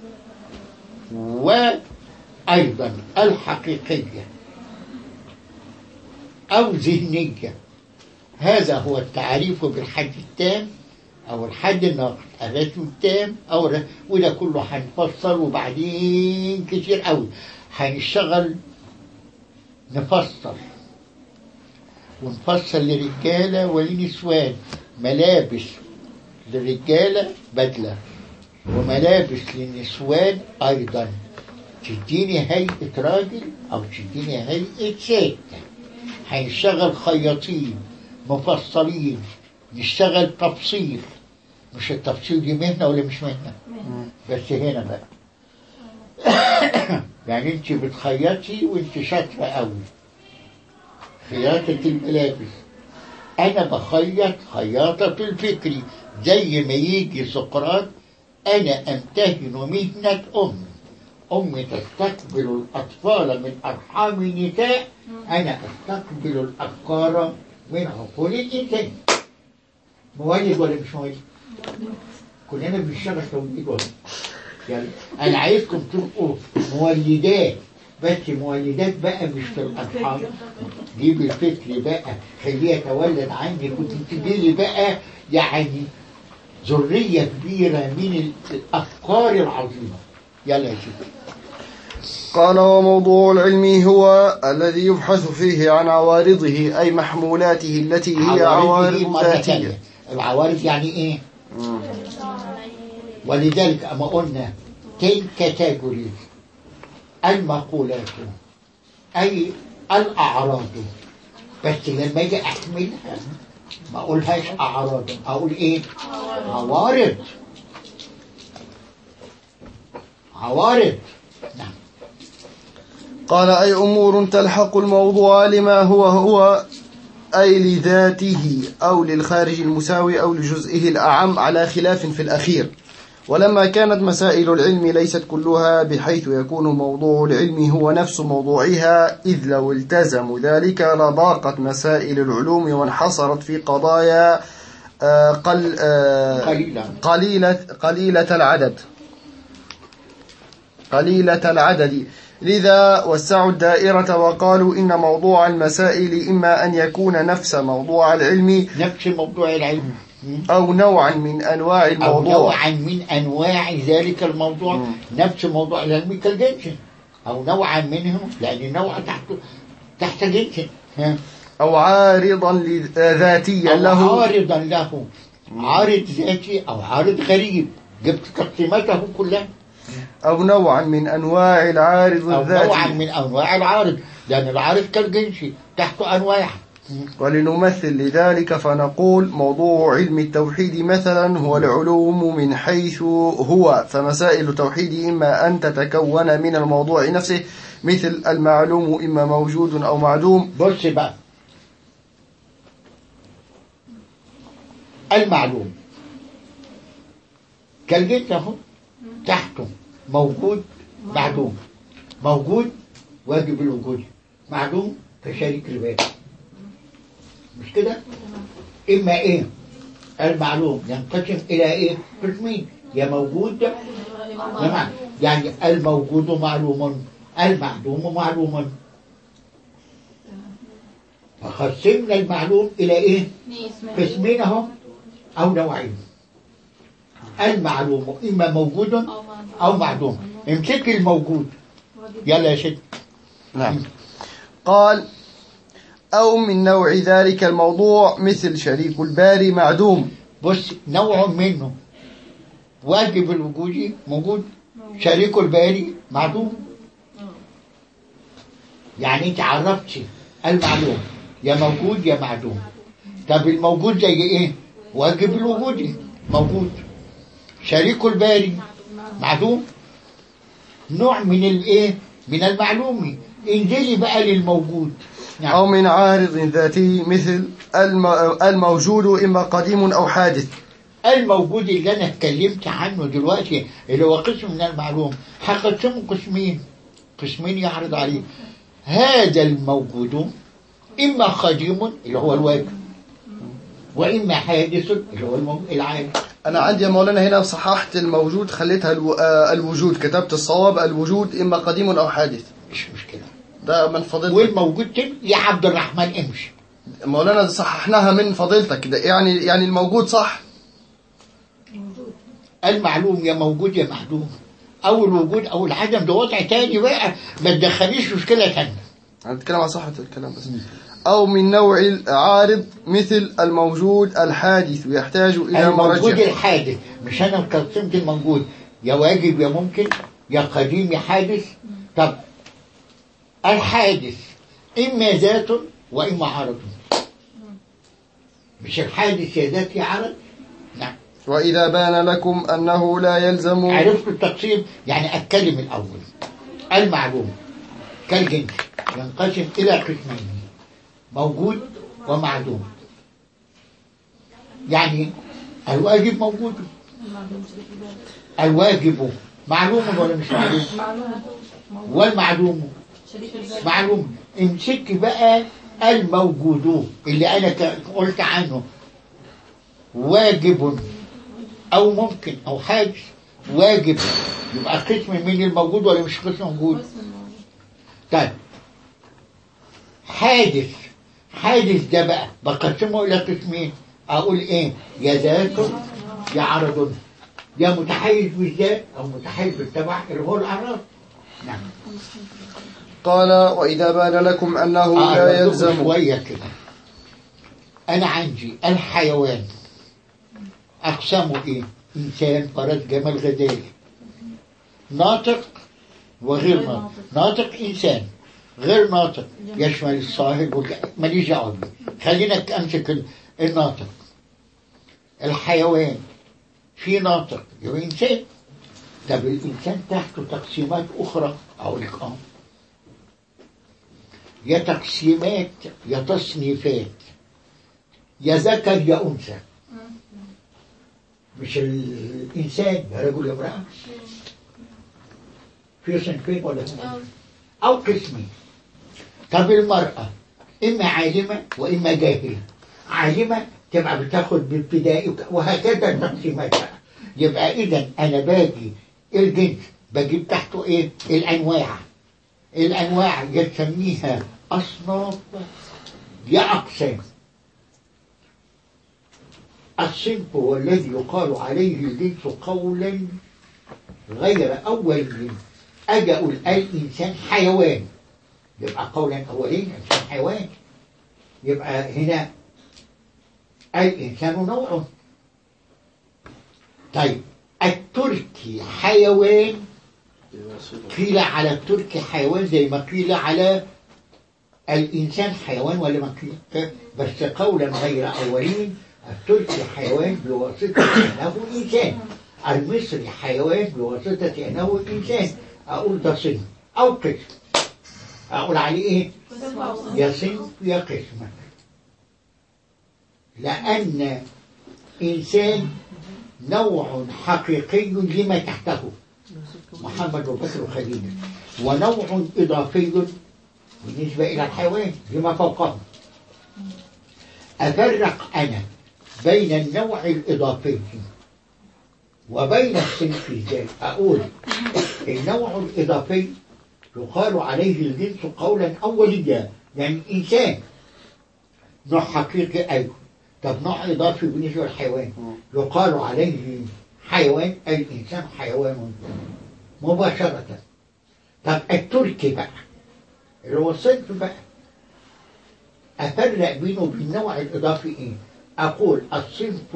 وأيضا الحقيقية أو ذهنية هذا هو التعريف بالحد التام أو الحد الناقص الرسم التام أو الر... وده كله هنفصل وبعدين كتير قوي هنشتغل نفصل ونفصل لرجالة ولنسوان ملابس للرجالة بدلة وملابس للنسوان أيضا تديني هيئة راجل أو تديني هيئة ست هنشتغل خياطين مفصلين يشتغل تفصيل مش التفصيل دي مهنة ولا مش مهنة بس هنا بقى يعني انت بتخيطي وانت شاطرة قوي خياطة الملابس انا بخيط خياطة الفكري زي ما يجي سقراط انا امتهن مهنة امي امي تستقبل الاطفال من ارحام النساء انا استقبل الافكار من عقول الانسان مولد ولا مش مولد كلنا بنشتغل توليد ولا يعني انا عايزكم تبقوا مولدات بس مولدات بقى مش في الارحام جيب الفكر بقى خليه يتولد عندي كنت تديلي بقى يعني ذريه كبيره من الافكار العظيمه يلا يا سيدي قال وموضوع العلم هو الذي يبحث فيه عن عوارضه أي محمولاته التي هي عوارضه عوارض مرة ذاتية تانية. العوارض يعني ايه ولذلك اما قلنا تين كاتيجوري المقولات اي الاعراض بس لما اجي احملها ما اقولهاش اعراض اقول ايه عوارض عوارض نعم قال أي أمور تلحق الموضوع لما هو هو أي لذاته أو للخارج المساوي أو لجزئه الأعم على خلاف في الأخير ولما كانت مسائل العلم ليست كلها بحيث يكون موضوع العلم هو نفس موضوعها إذ لو التزموا ذلك لضاقت مسائل العلوم وانحصرت في قضايا آه، قل آه، قليلا قليلة قليلة العدد قليلة العدد لذا وسعوا الدائرة وقالوا إن موضوع المسائل إما أن يكون نفس موضوع العلم نفس موضوع العلم أو نوعا من أنواع أو الموضوع نوعا من أنواع ذلك الموضوع مم. نفس موضوع العلم كالجنس أو نوعا منه لأن النوع تحت تحت جنس ها. أو عارضا لذ- ذاتيا أو له عارضا له عارض ذاتي أو عارض غريب جبت تقسيماته كلها أو نوعا من أنواع العارض أو نوعا الذاتي من أنواع العارض لأن العارض كالجنس تحت أنواع ولنمثل لذلك فنقول موضوع علم التوحيد مثلا هو العلوم من حيث هو فمسائل التوحيد إما أن تتكون من الموضوع نفسه مثل المعلوم إما موجود أو معدوم بص بقى المعلوم كالجنس اهو تحته موجود معدوم موجود واجب الوجود معدوم كشريك الباقي مش كده اما ايه المعلوم ينقسم الى ايه قسمين يا موجود يا معدوم يعني الموجود معلوم المعدوم معلوم فقسمنا المعلوم الى ايه قسمين اهو او نوعين المعلوم اما موجود او معدوم امسك الموجود يلا يا ست نعم قال أو من نوع ذلك الموضوع مثل شريك الباري معدوم بص نوع منه واجب الوجود موجود شريك الباري معدوم يعني انت عرفتي المعلوم يا موجود يا معدوم طب الموجود زي ايه واجب الوجود موجود شريك الباري معدوم نوع من الايه من المعلوم انزلي بقى للموجود نعم. أو من عارض ذاتي مثل الم- الموجود إما قديم أو حادث الموجود اللي انا اتكلمت عنه دلوقتي اللي هو قسم من المعلوم هقسمه قسمين قسمين يعرض عليه هذا الموجود اما قديم اللي هو الواجب واما حادث اللي هو المو- العادي أنا عندي يا مولانا هنا صححت الموجود خليتها الو... آه، الوجود كتبت الصواب الوجود إما قديم أو حادث مش مشكله ده من فضيلتك والموجود تاني يا عبد الرحمن امشي مولانا صححناها من فضيلتك ده يعني يعني الموجود صح المعلوم يا موجود يا معدوم او الوجود او العدم ده وضع تاني بقى ما تدخليش مشكله تانيه هنتكلم عن صحة الكلام بس أو من نوع العارض مثل الموجود الحادث يحتاج إلى الموجود مرجع الحادث مش انا قسمت الموجود يا واجب يا ممكن يا قديم يا حادث طب الحادث اما ذات واما عرض مش الحادث يا ذات يا عرض نعم وإذا بان لكم أنه لا يلزم عرفت التقسيم يعني أتكلم الأول المعلوم كالجنس ينقسم إلى قسمين موجود ومعدوم يعني الواجب موجود الواجب معلوم ولا مش معلوم والمعلوم معلوم امسك بقى الموجود اللي انا ك- قلت عنه واجب او ممكن او حاج واجب يبقى قسم من الموجود ولا مش قسم موجود طيب حادث حادث ده بقى بقسمه الى قسمين اقول ايه يا ذات يا عرض يا متحيز بالذات او متحيز بالتبع اللي هو الاعراض نعم قال وإذا بان لكم أنه آه لا برضو يلزم شوية كده أنا عندي الحيوان أقسامه إيه؟ إنسان فرس جمل غزال ناطق وغير ناطق ناطق إنسان غير ناطق يشمل الصاهر والج... ماليش دعوة بيه. خلينا أمسك ال- الناطق الحيوان في ناطق يبقى إنسان طب الإنسان تحته تقسيمات أخرى أقول لك آه يا تقسيمات يا تصنيفات يا ذكر يا أنثى مش الإنسان يا رجل يا امرأة في صنفين ولا هم؟ أو قسمين طب المرأة إما عالمة وإما جاهلة عالمة تبقى بتاخد بابتدائي وك- وهكذا التقسيمات بقى يبقى إذا أنا باجي الجنس بجيب تحته إيه؟ الأنواع الأنواع يسميها أصناف يا أقسام الصنف هو الذي يقال عليه الجنس قولا غير أولي أجي أقول الإنسان حيوان يبقى قولا أوليا إنسان حيوان يبقى هنا الإنسان نوع طيب التركي حيوان قيل على التركي حيوان زي ما قيل على الإنسان حيوان ولا ما قيل بس قولا غير أولين التركي حيوان بواسطة أنه إنسان المصري حيوان بواسطة أنه إنسان أقول ده صنف أو قسم أقول عليه إيه يا صنف يا قسم لأن إنسان نوع حقيقي لما تحته محمد وبكر وخديجة ونوع إضافي بالنسبة إلى الحيوان لما فوقه أفرق أنا بين النوع الإضافي وبين الصنف الذات أقول النوع الإضافي يقال عليه الجنس قولا أوليا يعني إنسان نوع حقيقي أيضا طب نوع إضافي بالنسبة للحيوان يقال عليه حيوان أي الإنسان حيوان مباشرة طب التركي بقى اللي هو الصنف بقى أفرق بينه وبين النوع الإضافي إيه؟ أقول الصنف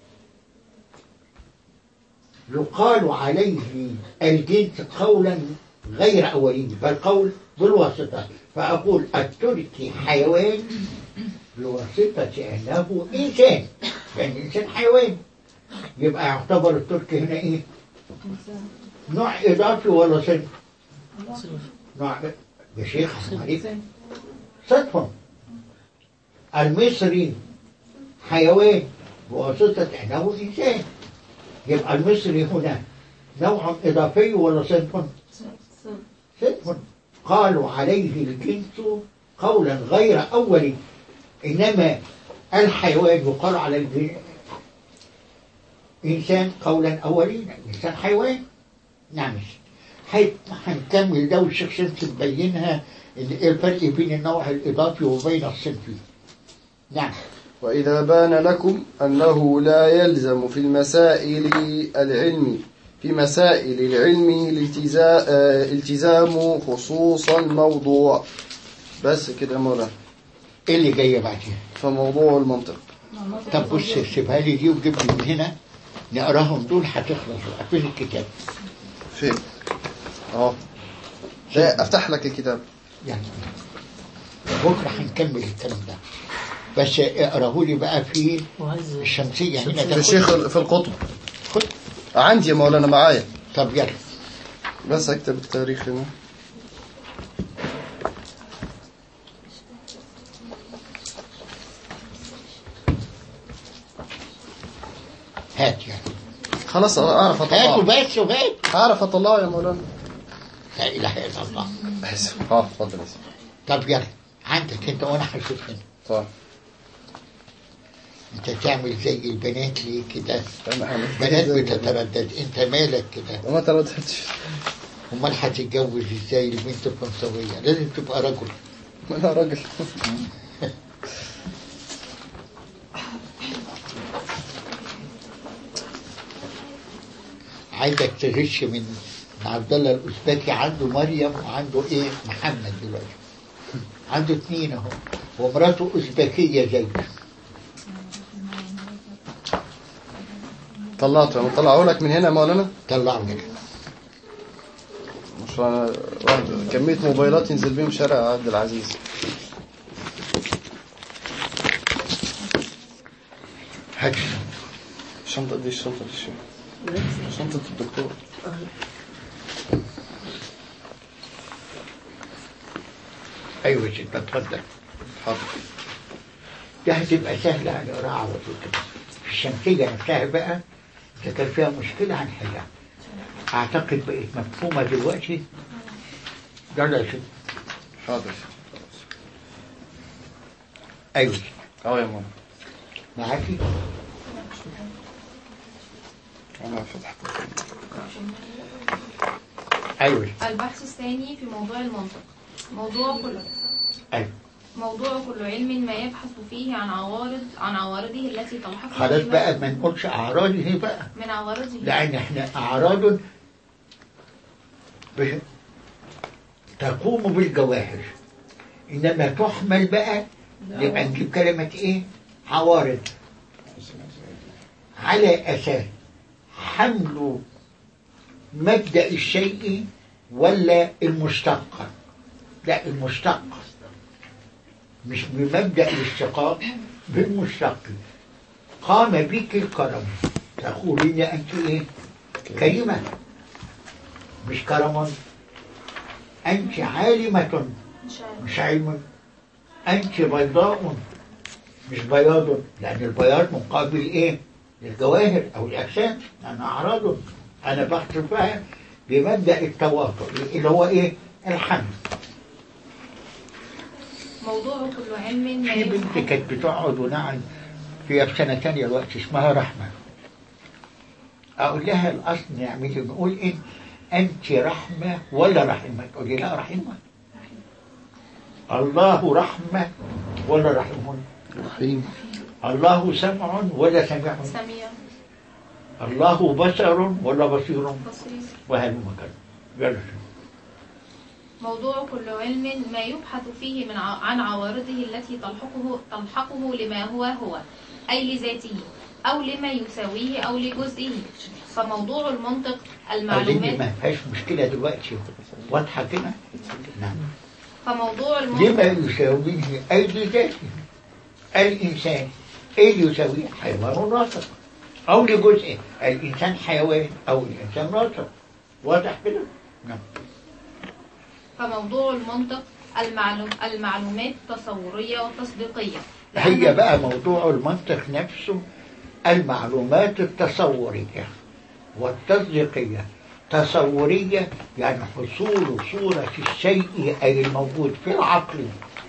يقال عليه الجنس قولا غير أولي بل قول بالواسطة فأقول التركي حيوان بواسطة أنه إنسان لأن الإنسان حيوان يبقى يعتبر التركي هنا إيه؟ نوع إضافي ولا صنف؟ نوع يا شيخ حرام عليك صنف المصري حيوان بواسطة أنه إنسان يبقى المصري هنا نوع إضافي ولا صنف؟ صنف قالوا عليه الجنس قولا غير أولي إنما الحيوان يقال على الجنس إنسان قولا أولي إنسان حيوان نعم حيث هنكمل ده والشيخ شمس مبينها إن إيه الفرق بين النوع الإضافي وبين الصنفي نعم وإذا بان لكم أنه لا يلزم في المسائل العلم في مسائل العلم الالتزا- آه، التزام خصوص الموضوع بس كده مولانا إيه اللي جاي بعدين فموضوع المنطق طب بص سيبها لي دي وجيب لي من هنا نقراهم دول هتخلص بقى فين الكتاب فين اه لا افتح لك الكتاب يعني بكره هنكمل الكلام ده بس اقراه لي بقى في الشمسية هنا في ده الشيخ في القطب خد عندي يا مولانا معايا طب يلا بس اكتب التاريخ هنا هات يعني خلاص اعرف هاتوا اطلعه بس وهات اعرف اطلعه يا مولانا لا اله الا الله اسف اه اتفضل يا سيدي. طب يلا عندك انت وانا هشوف هنا طيب انت تعمل زي البنات ليه كده تمام. بنات بتتردد انت مالك كده وما ترددتش امال هتتجوز ازاي البنت الفرنسويه لازم تبقى رجل ما انا راجل عايزك تغش من من عبد الله الاوزبكي عنده مريم وعنده ايه محمد دلوقتي عنده اتنين اهو ومراته اوزبكيه زيه طلعته انا طلعه لك من هنا يا مولانا طلعوا لك مش أنا واحد كمية موبايلات ينزل بيهم شارع عبد العزيز هات الشنطة دي الشنطة دي الشنطة شنطة الدكتور ايوه ست اتفضل حاضر دي هتبقى سهله على القراءه على طول كده في الشمسيه نفسها بقى اذا كان فيها مشكله هنحلها اعتقد بقت مفهومه دلوقتي يلا يا ست حاضر ايوه ست. اه يا ماما معاكي انا فتحت ايوه ست. البحث الثاني في موضوع المنطق موضوع كل ايوه موضوع كل علم ما يبحث فيه عن عوارض عن عوارضه التي تلحق خلاص بما- بقى ما نقولش اعراض هي بقى من عوارضه لان احنا اعراض ب- تقوم بالجواهر انما تحمل بقى يبقى نجيب كلمه ايه عوارض على اساس حمل مبدا الشيء ولا المشتق لا المشتق مش بمبدا الاشتقاق بالمشتق قام بك الكرم تقولين انت ايه كريمه مش كرم انت عالمه مش عارف. مش علم أنت بيضاء مش بياض لأن البياض مقابل إيه؟ للجواهر أو الأجسام أنا أعراض أنا بحسبها بمبدأ التواطؤ اللي هو إيه؟ الحمل موضوع كل علم ما في بنت يبحث كانت بتقعد ونعم فيها في سنة تانية الوقت اسمها رحمة أقول لها الأصل نعمل نقول إيه؟ أنت رحمة ولا رحمة؟ تقول لي لا رحمة الله رحمة ولا رحمة؟ رحيم الله سمع ولا سميع سميع الله بصر ولا بصير بصير وهل مكان يلا موضوع كل علم ما يبحث فيه من ع... عن عوارضه التي تلحقه تلحقه لما هو هو أي لذاته أو لما يساويه أو لجزئه فموضوع المنطق أظن المعلومات ما فيهاش مشكلة دلوقتي واضحة كده نعم فموضوع لما المنطق يساويه أي لذاته الإنسان إيه اللي يساويه حيوان ناطق أو لجزئه الإنسان حيوان أو الإنسان ناطق واضح كده نعم فموضوع المنطق المعلوم المعلومات التصورية والتصديقية لأن- هي بقى موضوع المنطق نفسه المعلومات التصورية والتصديقية تصورية يعني حصول صورة الشيء أي الموجود في العقل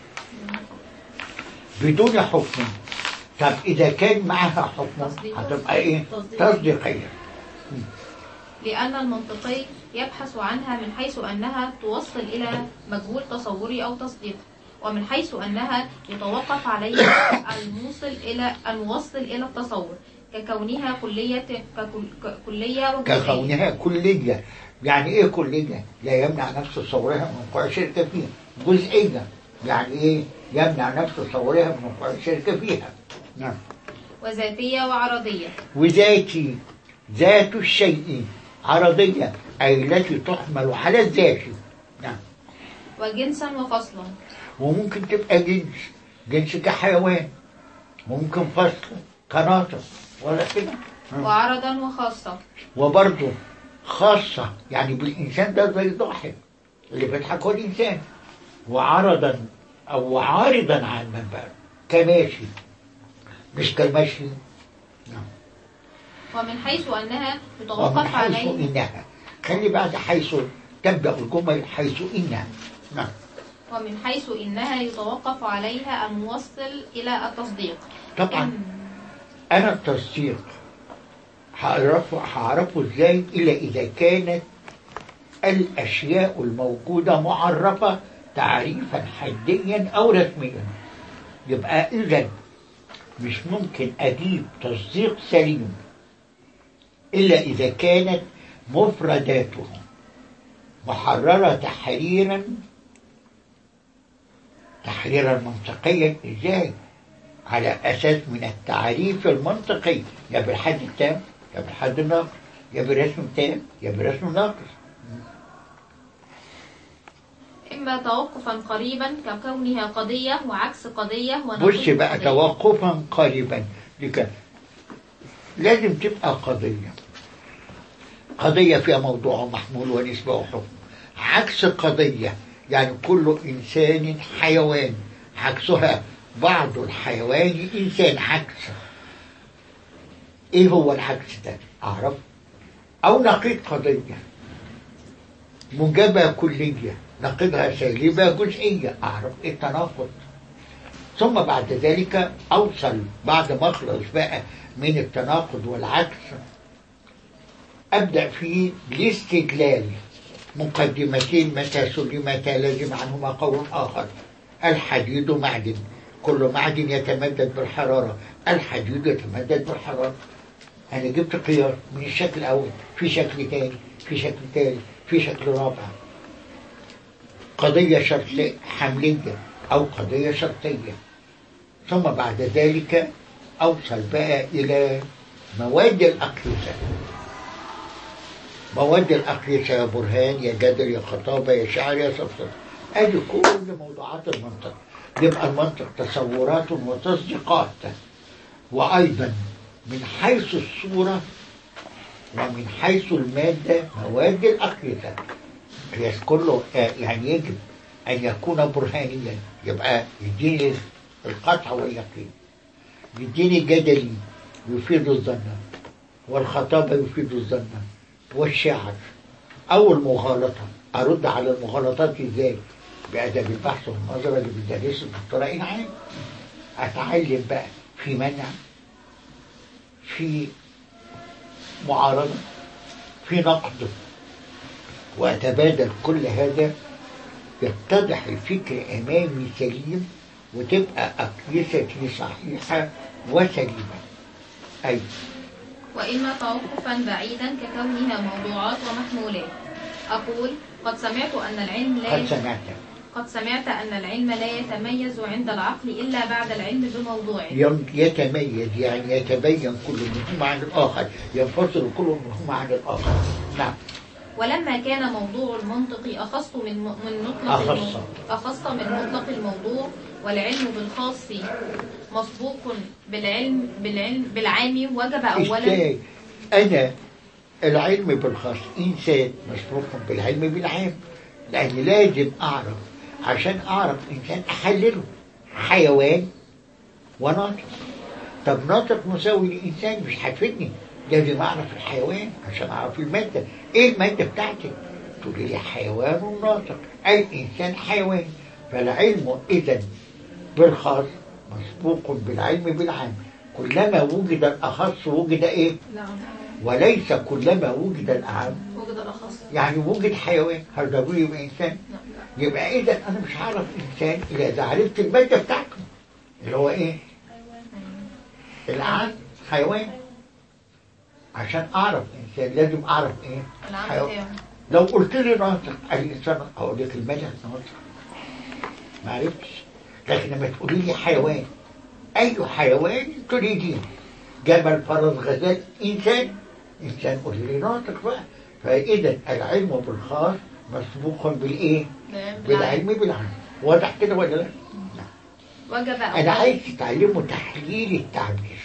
بدون حكم طب إذا كان معها حكم تصديق. هتبقى إيه؟ تصديق. تصديقية لأن المنطقي يبحث عنها من حيث أنها توصل إلى مجهول تصوري أو تصديق ومن حيث أنها يتوقف عليها الموصل إلى الموصل إلى التصور ككونها كلية ككل- ككلية وجزئية ككونها كلية يعني إيه كلية؟ لا يمنع نفس تصورها من وقوع شركة فيها جزئية يعني إيه؟ يمنع نفس تصورها من وقوع شركة فيها نعم وذاتية وعرضية وذاتي ذات الشيء عرضية أي التي تحمل على الذات نعم وجنسا وفصلا وممكن تبقى جنس جنس كحيوان ممكن فصل كناطق ولا كده وعرضا وخاصة وبرضه خاصة يعني بالإنسان ده زي ضاحك اللي بيضحك هو الإنسان وعرضا أو عارضا عن المنبر كماشي مش كالمشي نعم. ومن حيث أنها ومن يتوقف حيث عليه إنها خلي بعد حيث تبدأ الجمل حيث إنها نعم ومن حيث إنها يتوقف عليها الموصل إلى التصديق طبعا أنا التصديق هعرفه هعرفه إزاي إلا إذا كانت الأشياء الموجودة معرفة تعريفا حديا أو رسميا يبقى إذا مش ممكن أجيب تصديق سليم إلا إذا كانت مفرداته محررة تحريرا تحريرا منطقيا إزاي على أساس من التعريف المنطقي يا بالحد التام يا بالحد الناقص يا برسم تام يا برسم ناقص إما توقفا قريبا ككونها قضية وعكس قضية بص ونقيض بقى قضية. توقفا قريبا لك لازم تبقى قضية قضية فيها موضوع محمول ونسبة وحكم عكس قضية يعني كل إنسان حيوان عكسها بعض الحيوان إنسان عكس إيه هو العكس ده أعرف أو نقيض قضية موجبة كلية نقيضها سالبة جزئية أعرف إيه التناقض ثم بعد ذلك أوصل بعد ما أخلص بقى من التناقض والعكس أبدأ في الاستدلال مقدمتين متى سلمتا لازم عنهما قول آخر الحديد معدن كل معدن يتمدد بالحرارة الحديد يتمدد بالحرارة أنا جبت قياس من الشكل الأول في شكل تاني في شكل تالت في شكل رابع قضية شرطية حملية أو قضية شرطية ثم بعد ذلك أوصل بقى إلى مواد الأقيسة مواد الأقيسة يا برهان يا جدل يا خطابة يا شعر يا صفصف أدي كل موضوعات المنطق يبقى المنطق تصورات وتصديقات وأيضا من حيث الصورة ومن حيث المادة مواد الأقيسة القياس كله آه، يعني يجب أن يكون برهانيا يبقى يديني القطع واليقين يديني جدلي يفيد الظن والخطابة يفيد الظن والشعر أو المغالطة أرد على المغالطات إزاي بأدب البحث والنظرة اللي بيدرسه الدكتوراه إنعام أتعلم بقى في منع في معارضة في نقد وأتبادل كل هذا يتضح الفكر أمامي سليم وتبقى أقيستي صحيحة وسليمة أي وإما توقفا بعيدا ككونها موضوعات ومحمولات أقول قد سمعت أن العلم لا قد يت- سمعت قد سمعت أن العلم لا يتميز عند العقل إلا بعد العلم بموضوعه يم- يتميز يعني يتبين كل منهما عن الآخر ينفصل كل منهما عن الآخر نعم ولما كان موضوع المنطق أخص من م- من مطلق أخص. المو- أخص من مطلق الموضوع والعلم بالخاص مسبوق بالعلم بالعلم بالعام وجب أولا ازاي انا العلم بالخاص انسان مسبوق بالعلم بالعام لان لازم اعرف عشان اعرف انسان احلله حيوان وناطق طب ناطق مساوي لانسان مش هتفيدني لازم اعرف الحيوان عشان اعرف الماده ايه الماده بتاعتي تقولي لي حيوان وناطق اي انسان حيوان فالعلم اذا بالخاص مسبوق بالعلم بالعام كلما وجد الأخص وجد إيه نعم وليس كلما وجد الأعم وجد الأخص يعني وجد حيوان هل ده بيقول يبقى إنسان نعم يبقى إذا أنا مش هعرف إنسان إلا إذا عرفت المادة بتاعته اللي هو إيه العام حيوان عشان أعرف إنسان لازم أعرف إيه العام حيوان. بتاعه لو قلت لي ناطق الإنسان أقول لك الملك ناطق ما عرفتش لكن لما تقولي لي حيوان أي حيوان تريدين جبل فرس غزال إنسان إنسان قولي لي ناطق بقى فإذا العلم بالخاص مسبوق بالإيه؟ بالعلم بالعلم بالعلم واضح كده ولا لا؟ وجب أنا أولا عايز تتعلموا تحليل التعبير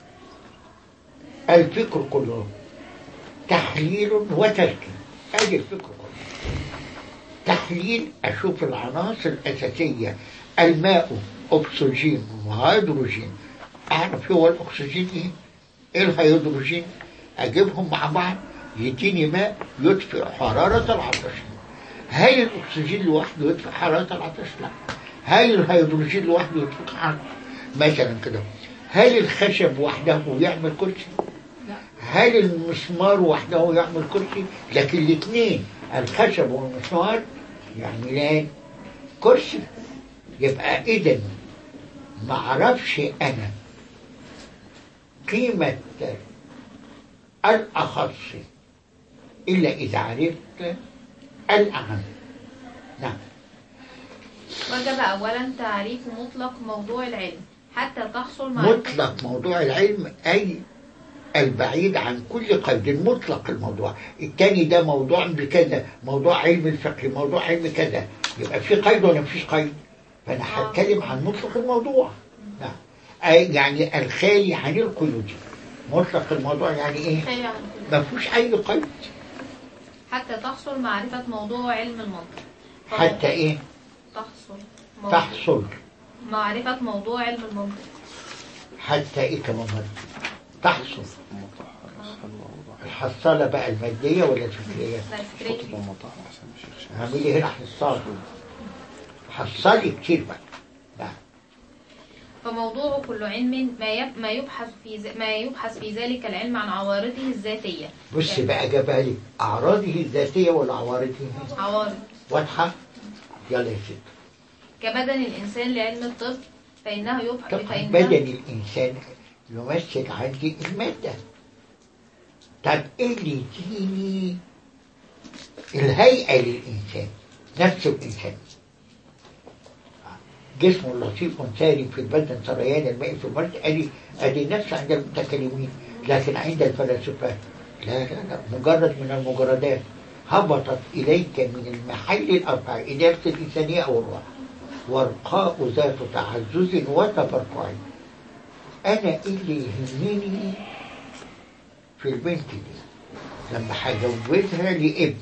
الفكر كله تحليل وتركيب ادي الفكر كله تحليل اشوف العناصر الاساسيه الماء اكسجين وهيدروجين اعرف هو الاكسجين ايه ايه الهيدروجين اجيبهم مع بعض يديني ماء يدفئ حراره العطش هل الاكسجين لوحده يدفئ حراره العطش لا هل الهيدروجين لوحده يدفئ حراره مثلا كده هل الخشب وحده يعمل كرسي لا هل المسمار وحده يعمل كرسي لكن الاثنين الخشب والمسمار يعملان كرسي يبقى اذا ما اعرفش انا قيمة الأخص إلا إذا عرفت الأهم نعم وجب أولا تعريف مطلق موضوع العلم حتى تحصل معرفة مطلق موضوع العلم أي البعيد عن كل قيد مطلق الموضوع الثاني ده موضوع بكذا موضوع علم الفقه موضوع علم كذا يبقى في قيد ولا مفيش قيد فأنا آه. هتكلم عن مطلق الموضوع نعم أي يعني الخالي عن القيود مطلق الموضوع يعني ايه خالي عن كل ما فيهوش اي قيد حتى تحصل معرفة موضوع علم المنطق حتى ايه تحصل موضوع تحصل معرفة موضوع علم المنطق حتى ايه كمان مرة تحصل الحصالة بقى المادية ولا الفكرية لا الفكري اعملي هنا حصالة حصلي كتير بقى نعم فموضوع كل علم ما يب... ما يبحث في ز... ما يبحث في ذلك العلم عن عوارضه الذاتية بص بقى جابها لي أعراضه الذاتية ولا عوارضه عوارض واضحة يلا يا ست كبدن الإنسان لعلم الطب فإنه يبحث طبعا فإنه بدن الإنسان يمثل عندي المادة طب إيه اللي يديني الهيئة للإنسان نفس الإنسان جسم لطيف ساري في البدن سريان الماء في المرد أدي أدي نفس عند المتكلمين لكن عند الفلاسفة لا لا لا مجرد من المجردات هبطت إليك من المحل الأربع إدارة الإنسانية أو الروح ورقاء ذات تعزز وتفرقع أنا إيه اللي يهمني في البنت دي لما هجوزها لابني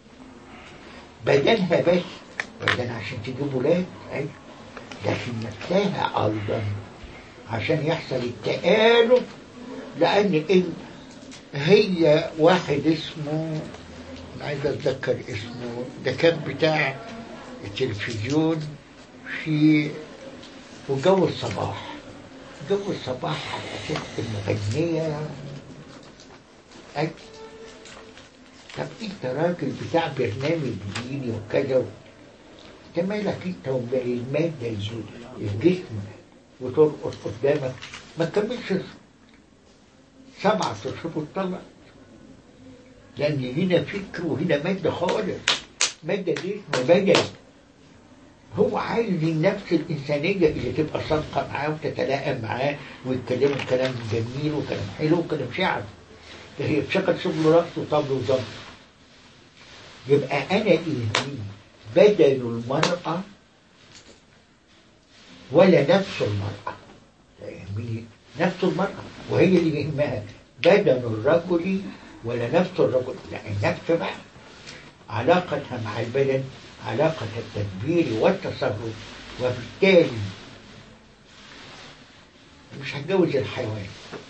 بدنها بس بدن عشان تجيب ولاد أيوة لكن نفسها أيضا عشان يحصل التآلف لأن إن هي واحد اسمه أنا عايز أتذكر اسمه ده كان بتاع التلفزيون في وجو الصباح جو الصباح على أساس المغنية أي طب أنت راجل بتاع برنامج ديني وكذا انت مالك انت وبالمادة دي الجسم وترقص قدامك ما تكملش سبعة اشهر وتطلع لأن هنا فكر وهنا مادة خالص مادة دي اسمها بدن هو عايز النفس الإنسانية اللي تبقى صادقة معاه وتتلائم معاه ويتكلموا كلام جميل وكلام حلو وكلام شعر ده هي بشكل شغل رقص وطبل وضبط يبقى أنا يهمني بدن المرأة ولا نفس المرأة لا يهمني نفس المرأة وهي اللي يهمها بدن الرجل ولا نفس الرجل لا النفس بقى علاقتها مع البدن علاقة التدبير والتصرف وبالتالي مش هتجوز الحيوان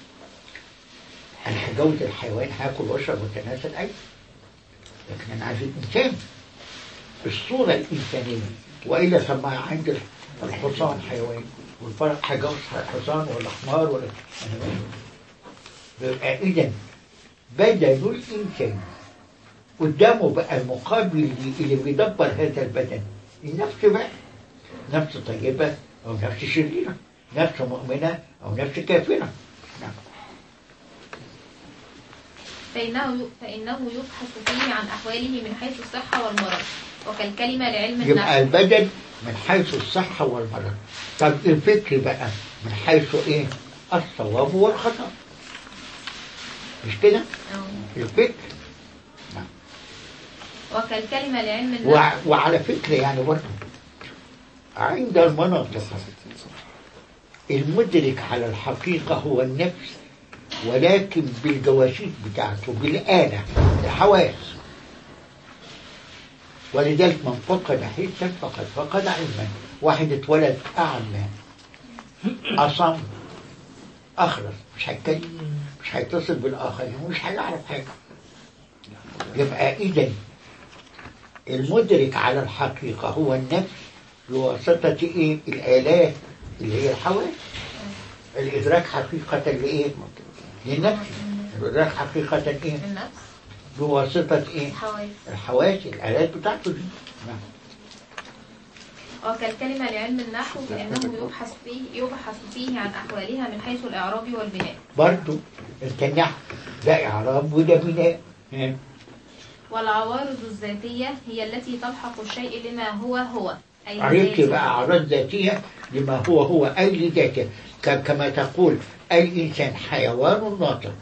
انا هتجوز الحيوان هاكل واشرب واتناسل ايوه لكن انا عايز الانسان بالصورة الإنسانية وإلا طب ما عند الحصان حيوان والفرق هجوز حصان ولا حمار ولا أنا مالي. يبقى إذا بدن الإنسان قدامه بقى المقابل اللي, اللي بيدبر هذا البدن النفس بقى نفس طيبة أو نفس شريرة نفس مؤمنة أو نفس كافرة نعم فإنه فإنه يبحث فيه عن أحواله من حيث الصحة والمرض وكالكلمة لعلم يبقى النفس البدن من حيث الصحة والمرض طب الفكر بقى من حيث ايه الصواب والخطأ مش كده أو- الفكر وكالكلمة لعلم النفس وع- وعلى فكرة يعني برضه عند المناطق المدرك على الحقيقة هو النفس ولكن بالجواشيش بتاعته بالآلة الحواس ولذلك من فقد حسا فقد فقد علما واحد اتولد أعمى أصم أخرس مش هيتكلم مش هيتصل بالآخرين مش هيعرف حاجة يبقى إذا المدرك على الحقيقة هو النفس بواسطة إيه؟ الآلات اللي هي الحواس الإدراك حقيقة لإيه؟ للنفس الإدراك حقيقة إيه؟ النفس بواسطة إيه؟ الحواس الحواس الآلات بتاعته دي نعم. وكالكلمة لعلم النحو فإنه يبحث فيه يبحث فيه عن أحوالها من حيث الإعراب والبناء برضو انت النحو ده إعراب وده بناء ها؟ والعوارض الذاتية هي التي تلحق الشيء لما هو هو أي عرفت ذاته. بقى أعراض ذاتية لما هو هو أي لذاته ك- كما تقول الإنسان حيوان ناطق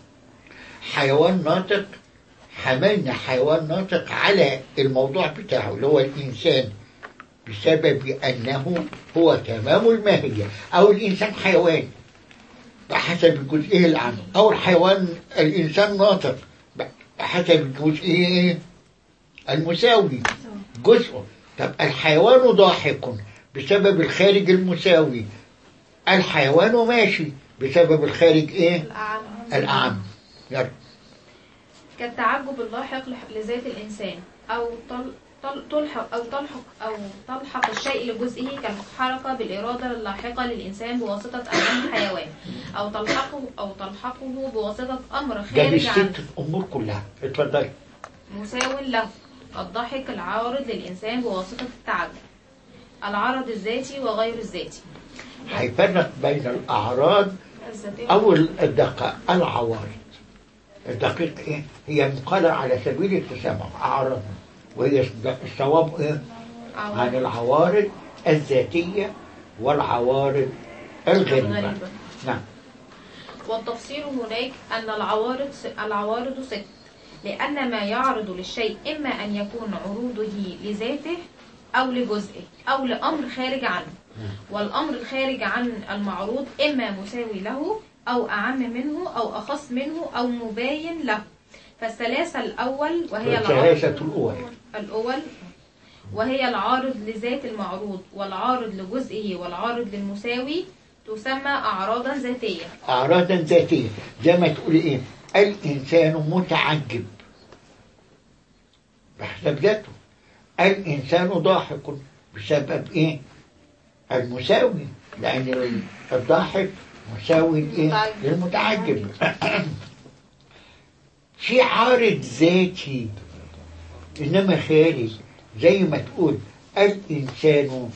حيوان ناطق حملنا حيوان ناطق على الموضوع بتاعه اللي هو الإنسان بسبب أنه هو تمام الماهية أو الإنسان حيوان بحسب الجزئية العامة أو الحيوان الإنسان ناطق بحسب الجزئية المساوي جزء طب الحيوان ضاحك بسبب الخارج المساوي الحيوان ماشي بسبب الخارج ايه الأعم الأعم يلا. كالتعجب اللاحق لح- لذات الإنسان أو تل تل- تلحق أو تلحق أو تلحق الشيء لجزئه كالحركة بالإرادة اللاحقة للإنسان بواسطة أمر حيوان أو تلحقه أو تلحقه بواسطة أمر ده خارج عنه بالست أمور كلها اتفضل مساو له الضحك العارض للإنسان بواسطة التعجب العرض الذاتي وغير الذاتي هيفرق بين الأعراض الذاتي أو الدقائق العوارض الدقيق إيه؟ هي مقالة على سبيل التسامح أعراض وهي الصواب إيه؟ عن عوارض العوارض الذاتية والعوارض الغريبة الغريبة نعم والتفسير هناك أن العوارض العوارض ست لأن ما يعرض للشيء إما أن يكون عروضه لذاته أو لجزئه أو لأمر خارج عنه والأمر الخارج عن المعروض إما مساوي له أو أعم منه أو أخص منه أو مباين له فالثلاثة الأول وهي الثلاثة العارض الأول الأول وهي العارض لذات المعروض والعارض لجزئه والعارض للمساوي تسمى أعراضا ذاتية أعراضا ذاتية زي ما تقول إيه الإنسان متعجب بحسب ذاته الإنسان ضاحك بسبب إيه المساوي لأن الضاحك مساوي لإيه للمتعجب في عارض ذاتي إنما خارج زي ما تقول الإنسان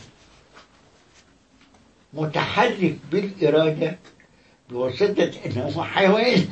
متحرك بالإرادة بواسطة أنه حيوان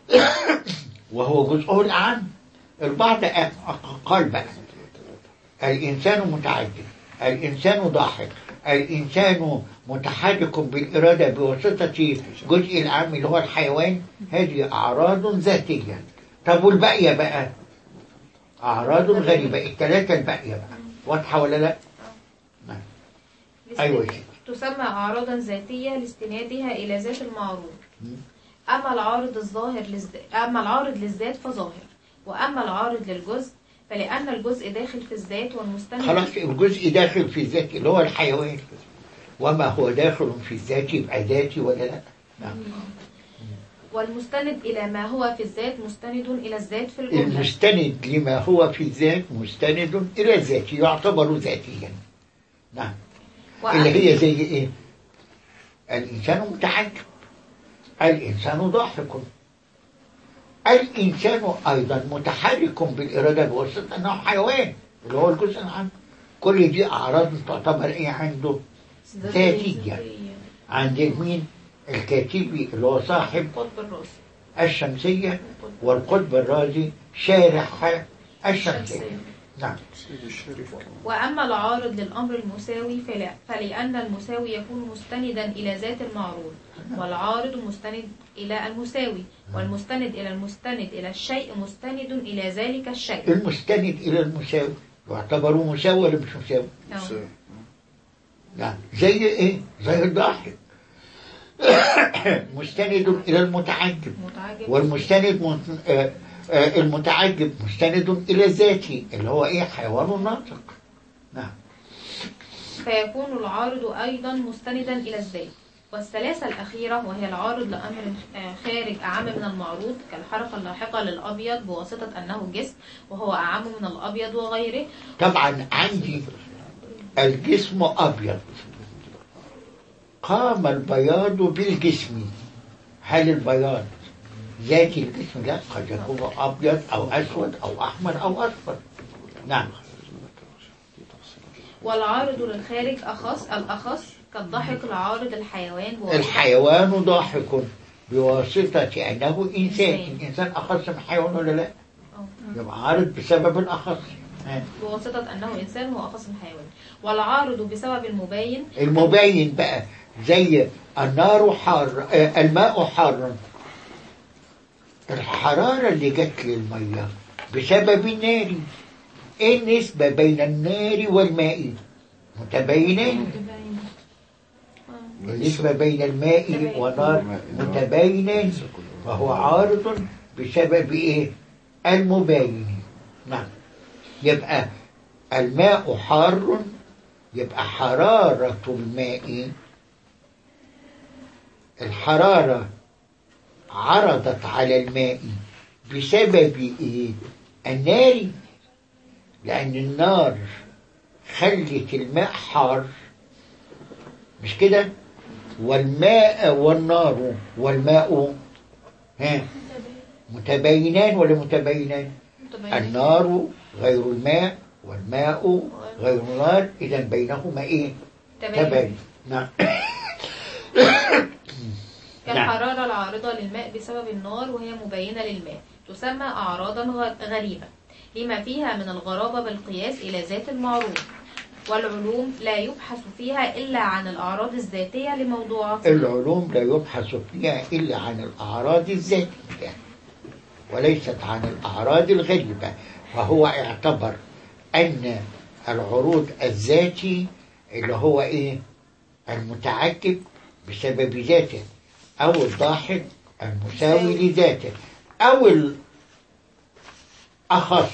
وهو جزءه العام البعض قال بقى الإنسان متعجب الإنسان ضاحك الإنسان متحرك بالإرادة بواسطة جزء العام اللي هو الحيوان هذه أعراض ذاتية طب والباقية بقى أعراض غريبة الثلاثة الباقية بقى واضحة ولا لا؟ نعم. أيوة يا سيدي. تسمى أعراضا ذاتية لاستنادها إلى ذات المعروض مم. أما العارض الظاهر للذات أما العارض للذات فظاهر وأما العارض للجزء فلأن الجزء داخل في الذات والمستند خلاص الجزء داخل في الذات اللي هو الحيوان وما هو داخل في الذات يبقى ذاتي ولا لا؟ نعم. والمستند إلى ما هو في الذات مستند إلى الذات في الجملة المستند لما هو في الذات مستند إلى الذات يعتبر ذاتيا نعم اللي هي زي إيه الإنسان متعجب الإنسان ضاحك الإنسان أيضا متحرك بالإرادة بواسطة أنه حيوان اللي هو الجزء العام كل دي أعراض تعتبر إيه عنده ذاتية عند مين الكاتبي اللي هو صاحب قطب الراس الشمسية والقطب الرازي شارح الشمسية الشمسية. نعم وأما العارض للأمر المساوي فلا فلأن المساوي يكون مستندا إلى ذات المعروض والعارض مستند إلى المساوي والمستند إلى المستند إلى الشيء مستند إلى ذلك الشيء المستند إلى المساوي يعتبر مساوي ولا مش مساوي نعم. نعم زي ايه زي الضاحك مستند الى المتعجب متعجب والمستند من- آه، آه، المتعجب مستند الى الذاتي اللي هو ايه حيوان ناطق نعم فيكون العارض أيضا مستندا إلى الذات والثلاثة الأخيرة وهي العارض لأمر آه، خارج أعم من المعروض كالحركة اللاحقة للأبيض بواسطة أنه جسم وهو أعم من الأبيض وغيره طبعا عندي الجسم ابيض قام البياض بالجسم هل البياض ذاتي الجسم لا قد يكون ابيض او اسود او احمر او اصفر نعم والعارض للخارج أخص الأخص كالضحك العارض الحيوان بواسطة الحيوان ضاحك بواسطة أنه إنسان إنسان. الإنسان أخص من حيوان ولا لا أو يبقى عارض بسبب الأخص ها. بواسطة أنه إنسان هو أخص من حيوان والعارض بسبب المبين المبين بقى زي النار حار آه، الماء حار الحرارة اللي جت للمية بسبب النار ايه النسبة بين النار والماء متباينين النسبة بين الماء والنار متباينين فهو عارض بسبب ايه المباين نعم يبقى الماء حار يبقى حرارة الماء الحرارة عرضت على الماء بسبب ايه النار لأن النار خلت الماء حار مش كده والماء والنار والماء ها متباينان ولا متباينان متبين النار غير الماء والماء غير النار إذا بينهما إيه تباين نعم كالحرارة العارضة للماء بسبب النار وهي مبينة للماء تسمى أعراضا غ- غريبة لما فيها من الغرابة بالقياس إلى ذات المعروض والعلوم لا يبحث فيها إلا عن الأعراض الذاتية لموضوعاتها العلوم لا يبحث فيها إلا عن الأعراض الذاتية وليست عن الأعراض الغريبة فهو اعتبر أن العروض الذاتي اللي هو إيه المتعجب بسبب ذاته أو الضاحك المساوي لذاته أو الأخص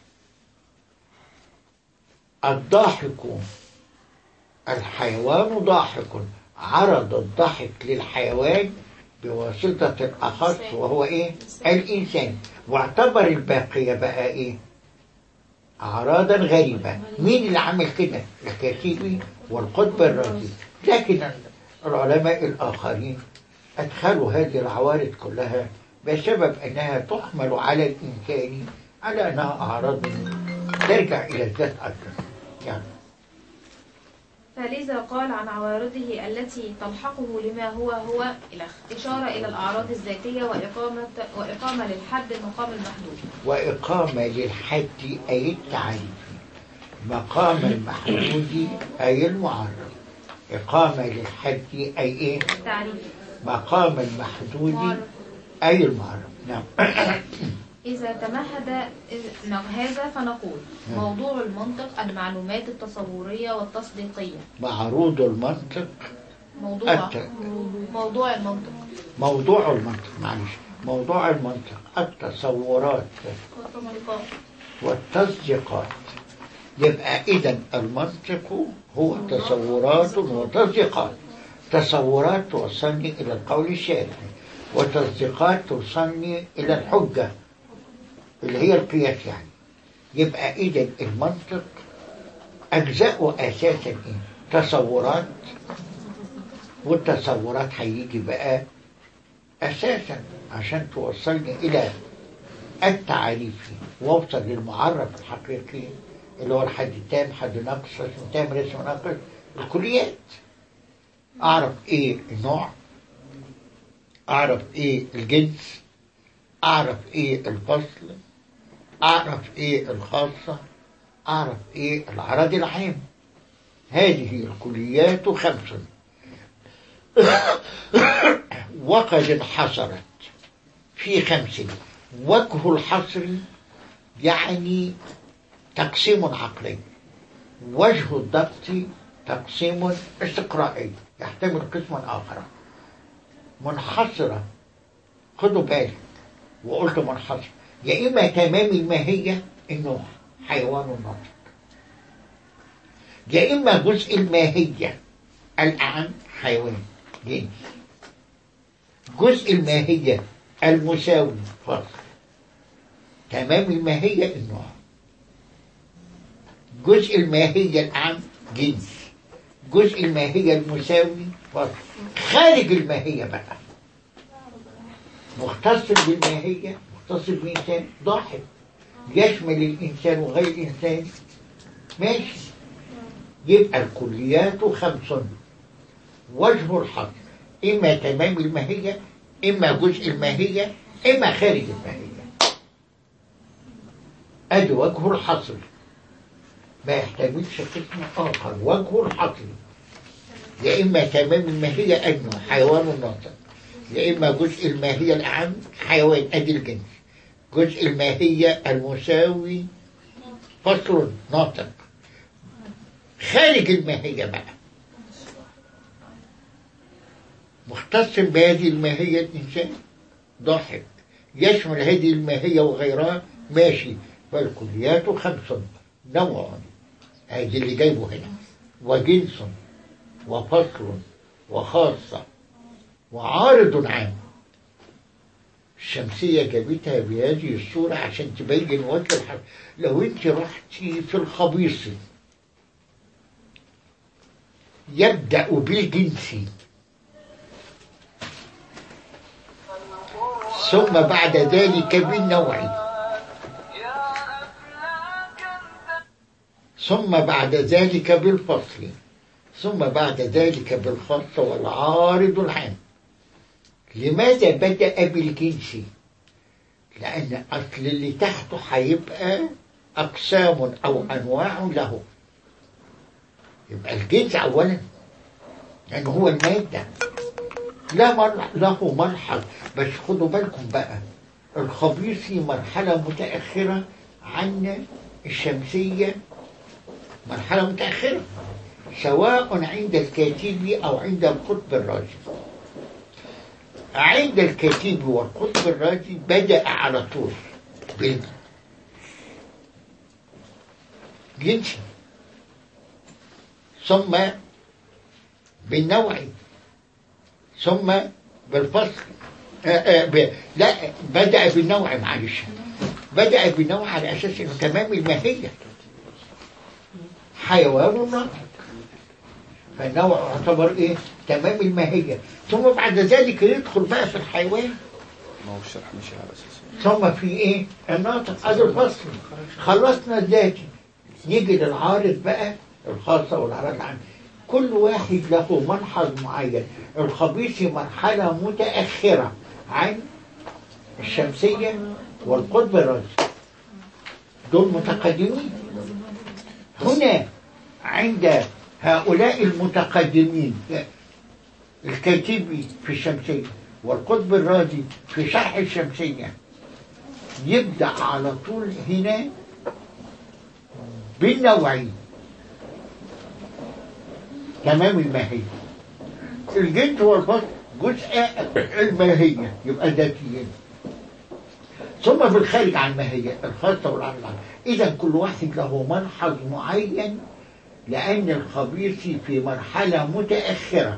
الضاحك الحيوان ضاحك عرض الضحك للحيوان بواسطة الأخص وهو إيه؟ الإنسان واعتبر الباقية بقى إيه؟ أعراضا غريبة مين اللي عمل كده؟ الكاتبي والقطب الرازي لكن العلماء الآخرين أدخلوا هذه العوارض كلها بسبب أنها تحمل على الإنسان على أنها أعراض ترجع إلى الذات أيضا يعني فلذا قال عن عوارضه التي تلحقه لما هو هو إلخ إشارة إلى الأعراض الذاتية وإقامة, وإقامة للحد مقام المحدود وإقامة للحد أي التعريف مقام المحدود أي المعرف إقامة للحد أي إيه؟ تعريف مقام المحدود معرف. أي المعرف نعم إذا تمهد إذ- هذا فنقول موضوع المنطق المعلومات التصورية والتصديقية معروض المنطق موضوع الت... موضوع المنطق موضوع المنطق معلش موضوع المنطق التصورات والتصديقات والتصديقات يبقى إذا المنطق هو تصورات وتصديقات تصورات توصلني إلى القول الشارعي وتصديقات توصلني إلى الحجة اللي هي القياس يعني يبقى إذا المنطق أجزاءه أساسا إيه؟ تصورات والتصورات هيجي بقى أساسا عشان توصلني إلى التعريفي واوصل للمعرف الحقيقي اللي هو الحد التام حد ناقص رسم تام رسم ناقص الكليات اعرف ايه النوع اعرف ايه الجنس اعرف ايه الفصل اعرف ايه الخاصة اعرف ايه العرض العام هذه الكليات خمس وقد انحصرت في خمس وجه الحصر يعني تقسيم عقلي وجه الضبط تقسيم استقرائي يحتمل قسما آخر منحصرة خدوا بالك وقلت منحصر يا إما تمام الماهية إنه حيوان ناطق يا إما جزء الماهية الأعم حيوان جنس جزء الماهية المساوي فصل تمام الماهية النوع جزء الماهية الأعم جنس جزء الماهية المساوي فصل خارج الماهية بقى مختص بالماهية مختص بالإنسان ضاحك يشمل الإنسان وغير الإنسان ماشي يبقى الكليات خمس وجه الحصر إما تمام الماهية إما جزء الماهية إما خارج الماهية أدي وجه الحصر ما يحتملش قسم آخر وجه الحصر يا إما تمام الماهية أنه حيوان ناطق يا إما جزء الماهية الأعم حيوان أدي الجنس جزء الماهية المساوي فصل ناطق خارج الماهية بقى مختص بهذه الماهية الإنسان ضاحك يشمل هذه الماهية وغيرها ماشي فالكليات خمس نوع هذه اللي جايبه هنا وجنس وفصل وخاصة وعارض عام الشمسية جابتها بهذه الصورة عشان تبين وجه الحرف لو انت رحتي في الخبيص يبدأ بالجنس ثم بعد ذلك بالنوع ثم بعد ذلك بالفصل ثم بعد ذلك بالخاص والعارض العام لماذا بدأ بالجنس لأن أصل اللي تحته هيبقى أقسام أو أنواع له يبقى الجنس أولا لأن هو المادة لا مر... له ملحظ بس خدوا بالكم بقى الخبيث في مرحلة متأخرة عن الشمسية مرحلة متأخرة سواء عند الكاتب أو عند القطب الرازي عند الكاتب والقطب الرازي بدأ على طول بالجنس جنسي ثم بالنوع ثم بالفصل آه آه ب... لا بدأ بالنوع معلش بدأ بالنوع على أساس إنه تمام الماهية حيوان ناطق فالنوع يعتبر إيه تمام الماهية ثم بعد ذلك يدخل بقى في الحيوان ما هو الشرح ماشي على اساس ثم في ايه الناطق ادي الفصل خلصنا الذاتي يجي للعارض بقى الخاصة والعارض العام كل واحد له ملحظ معين الخبيث مرحلة متأخرة عن الشمسية والقطب الرازي دول متقدمين هنا عند هؤلاء المتقدمين الكاتبي في الشمسية والقطب الرازي في شرح الشمسية يبدأ على طول هنا بالنوعين تمام الماهية الجنس والفصل جزء الماهية يبقى ذاتيين ثم في الخارج عن الماهية الخاصة والعامة إذا كل واحد له ملحظ معين لأن الخبيث في مرحلة متأخرة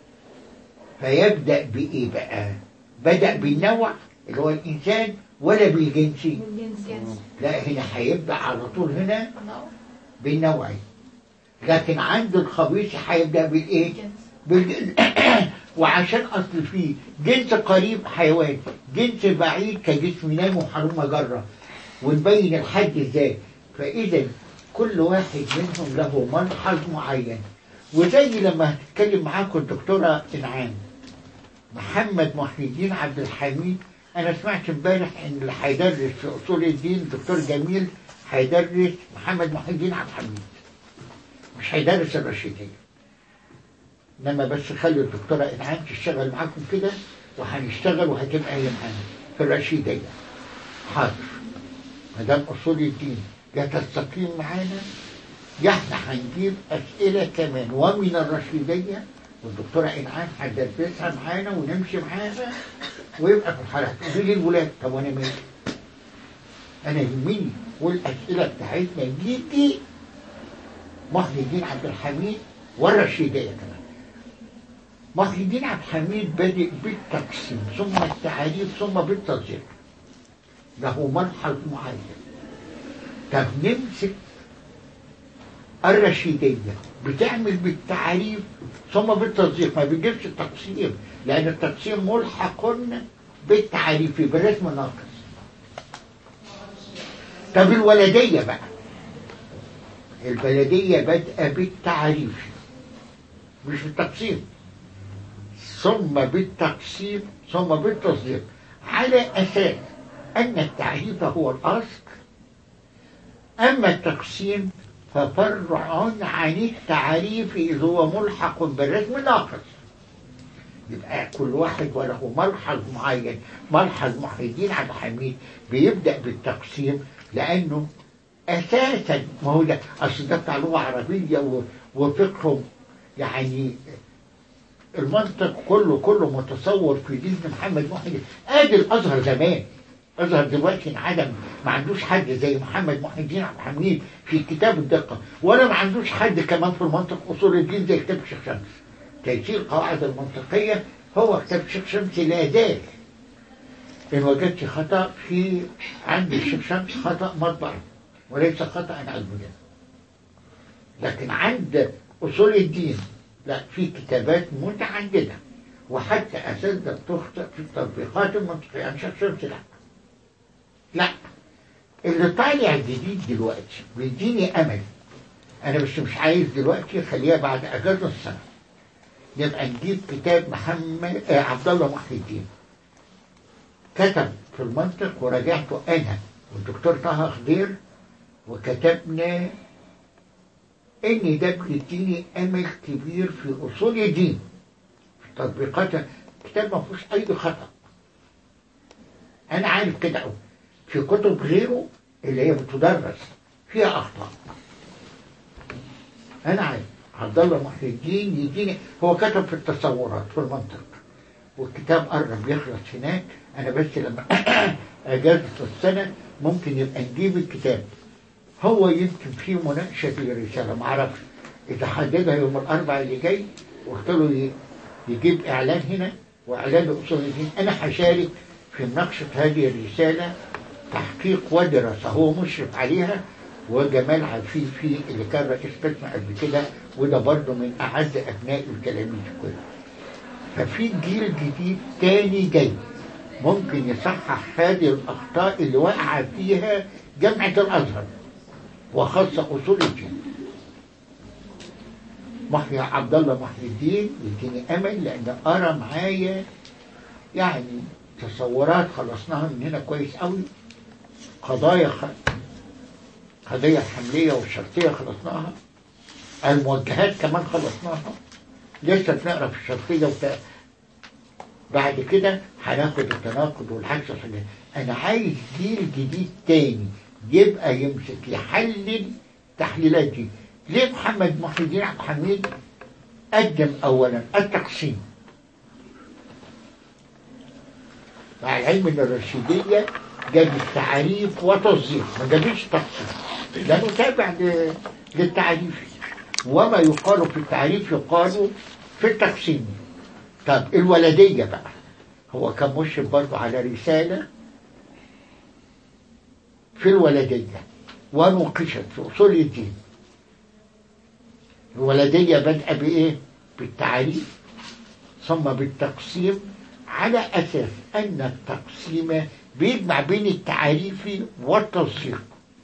فيبدأ بإيه بقى بدأ بالنوع اللي هو الإنسان ولا بالجنسي الجنس لا هنا هيبدأ على طول هنا بالنوع لكن عند الخبيث هيبدأ بالإيه الجنس بالجنس وعشان أصل فيه جنس قريب حيوان جنس بعيد كجسم نام وحروم مجرة ونبين الحد ازاي فإذا كل واحد منهم له ملحظ معين وزي لما هتتكلم معاكم الدكتورة إنعام محمد محي الدين عبد الحميد أنا سمعت امبارح إن اللي هيدرس في أصول الدين الدكتور جميل هيدرس محمد محي الدين عبد الحميد مش هيدرس الرشيدية انما بس خلي الدكتوره انعام تشتغل معاكم كده وهنشتغل وهتبقى هي معانا في الرشيديه حاضر ما دام اصول الدين لا تستقيم معانا احنا هنجيب أسئلة كمان ومن الرشيدية والدكتورة إنعام هتدرسها معانا ونمشي معاها ويبقى في الحلقة تقول لي الولاد طب وأنا مالي؟ أنا يهمني والأسئلة بتاعتنا دي دي محي الدين عبد الحميد والرشيدية كمان محي الدين عبد الحميد بادئ بالتقسيم ثم التعريف ثم بالتصديق له ملحظ معين طب نمسك الرشيدية بتعمل بالتعريف ثم بالتصديق ما بيجيبش التقسيم لأن التقسيم ملحق بالتعريف بالرسم الناقص طب الولدية بقى البلدية بادئة بالتعريف مش بالتقسيم ثم بالتقسيم ثم بالتصديق على أساس أن التعريف هو الأصل أما التقسيم ففرع عن التعريف إذ هو ملحق بالرسم الناقص يبقى كل واحد وله ملحظ معين ملحظ محي الدين عبد الحميد بيبدأ بالتقسيم لأنه أساسا ما هو ده أصل ده بتاع لغة عربية و- وفقه يعني المنطق كله كله متصور في دين محمد محي الدين. ادي الازهر زمان الازهر دلوقتي انعدم ما عندوش حد زي محمد محي الدين عبد الحميد في كتاب الدقه ولا ما عندوش حد كمان في المنطق اصول الدين زي كتاب الشيخ شمس تيسير القواعد المنطقيه هو كتاب الشيخ شمس لا زال ان وجدت خطا في عند الشيخ شمس خطا مطبعي وليس خطا على البنيان لكن عند اصول الدين لا في كتابات متعدده وحتى اساتذه بتخطئ في التطبيقات المنطقيه يعني شيخ شمس لا لا اللي طالع جديد دلوقتي بيديني امل انا بس مش عايز دلوقتي خليها بعد اجازه السنه نبقى نجيب كتاب محمد آه عبد الله محي الدين كتب في المنطق وراجعته انا والدكتور طه خضير وكتبنا ان ده بيديني امل كبير في اصول الدين في تطبيقاتها كتاب ما فيهوش اي خطا انا عارف كده قوي في كتب غيره اللي هي بتدرس فيها اخطاء انا عارف عبد الله محي الدين يديني هو كتب في التصورات في المنطق والكتاب قرب يخلص هناك انا بس لما اجازه السنه ممكن يبقى نجيب الكتاب هو يمكن في مناقشه في الرساله ما اعرفش اذا حددها يوم الاربعاء اللي جاي وقلت له ي- يجيب اعلان هنا واعلان لاصول الدين انا هشارك في مناقشه هذه الرساله تحقيق ودراسه هو مشرف عليها وجمال عفيفي اللي كان رئيس قسم قبل كده وده برضه من اعز ابناء التلاميذ كله ففي جيل جديد تاني جاي ممكن يصحح هذه الاخطاء اللي وقع فيها جامعه الازهر وخاصه اصول الدين محيى عبد الله محي الدين يديني امل لان ارى معايا يعني تصورات خلصناها من هنا كويس قوي قضايا خ... قضية الحملية والشرطية خلصناها الموجهات كمان خلصناها لسه بنقرا في الشرطية وبتاع بعد كده هناخد التناقض والعكس والحاجات انا عايز جيل جديد تاني يبقى يمسك يحلل التحليلات دي ليه محمد محي الدين عبد الحميد قدم اولا التقسيم مع العلم ان الرشيديه جاب التعريف وتصديق ما جابش تقسيم لانه تابع ل- للتعريف وما يقال في التعريف يقال في التقسيم طب الولديه بقى هو كان مشرف برضه على رساله في الولديه ونوقشت في اصول الدين الولديه بادئه بايه؟ بالتعريف ثم بالتقسيم على أساس أن التقسيم بيجمع بين التعريف والتصديق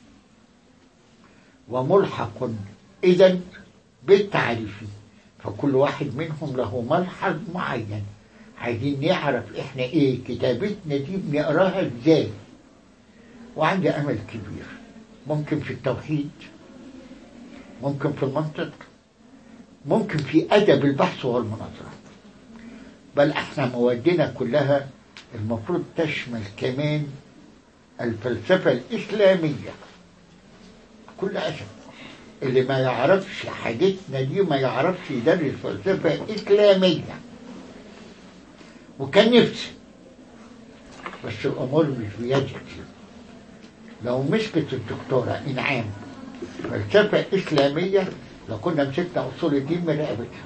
وملحق إذا بالتعريف فكل واحد منهم له ملحظ معين عايزين نعرف احنا ايه كتابتنا دي بنقراها ازاي وعندي امل كبير ممكن في التوحيد ممكن في المنطق ممكن في ادب البحث والمناظره بل احنا موادنا كلها المفروض تشمل كمان الفلسفة الإسلامية كل أسف اللي ما يعرفش حاجتنا دي ما يعرفش يدرس فلسفة إسلامية وكان نفسي بس الأمور مش بيدك لو مسكت الدكتورة إنعام فلسفة إسلامية لكنا مسكنا أصول الدين من رقبتها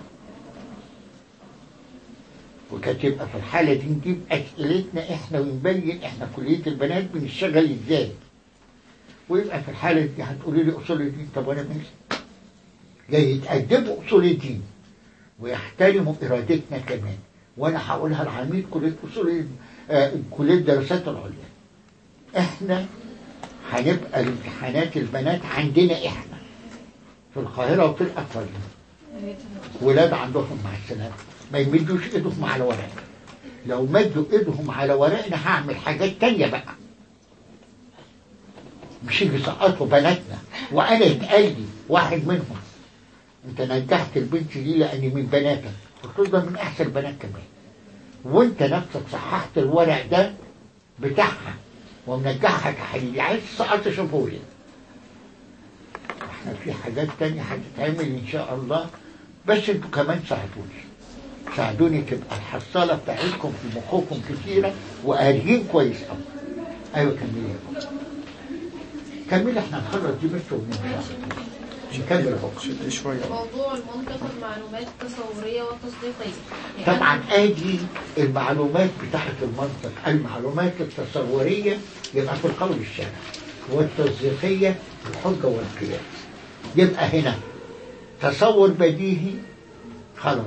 وكانت يبقى في الحالة دي نجيب أسئلتنا إحنا ونبين إحنا كلية البنات بنشتغل إزاي ويبقى في الحالة دي هتقولي لي أصول الدين طب وأنا ماشي جاي يتأدبوا أصول الدين ويحترموا إرادتنا كمان وأنا هقولها لعميد كلية أصول الدين آه كلية الدراسات العليا إحنا هنبقى الامتحانات البنات عندنا إحنا في القاهرة وفي الأكبر ولاد عندهم مع السلامة ما يمدوش ايدهم على ورق لو مدوا ايدهم على ورقنا هعمل حاجات تانية بقى مش يجي يسقطوا بناتنا وانا يتقال لي واحد منهم انت نجحت البنت دي لاني من بناتك قلت له ده من احسن بنات كمان وانت نفسك صححت الورق ده بتاعها ومنجحها كحبيبي عايز تسقط شوفوا لي احنا في حاجات تانية هتتعمل ان شاء الله بس انتوا كمان ساعدوني ساعدوني تبقى الحصالة بتاعتكم في مخكم كتيرة وقاريين كويس قوي ايوه كملي كملي احنا نخلص دي بس ونمشي نكمل بكره شد شوية موضوع المنطق المعلومات التصورية والتصديقية لأن- طبعا ادي المعلومات بتاعت المنطق المعلومات التصورية يبقى في القول الشرعي والتصديقية الحجة والقياس يبقى هنا تصور بديهي خلاص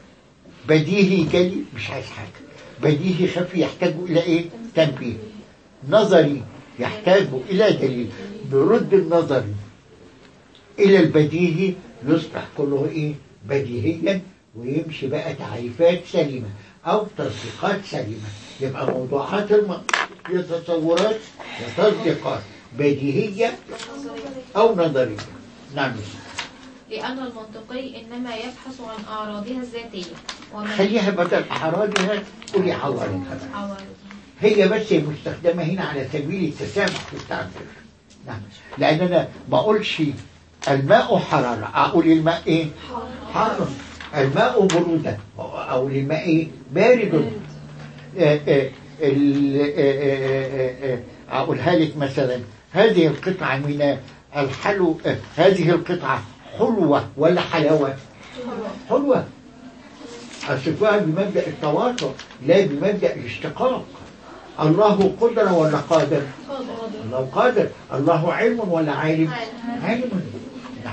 بديهي جلي مش عايز حاجة بديهي خفي يحتاج إلى إيه؟ تنبيه نظري يحتاج إلى دليل برد النظري إلى البديهي يصبح كله إيه؟ بديهيا ويمشي بقى تعريفات سليمة أو تصديقات سليمة يبقى موضوعات المنطق هي تصورات وتصديقات بديهية أو نظرية نعم لأن المنطقي إنما يبحث عن أعراضها الذاتية ومن خليها بدل أعراضها قولي عوارضها عوارضها هي بس مستخدمة هنا على سبيل التسامح في التعبير نعم لأن أنا ما أقولش الماء حرارة أقول الماء إيه؟ حار الماء برودة أو الماء إيه؟ بارد آه، آه، ال- آه، آه، آه، آه، أقولها لك مثلا هذه القطعة من الحلو آه، هذه القطعة حلوة ولا حلاوة؟ حلوة أصفها بمبدأ التواصل لا بمبدأ الاشتقاق الله قدرة ولا قادر الله قادر الله علم ولا عالم علم نعم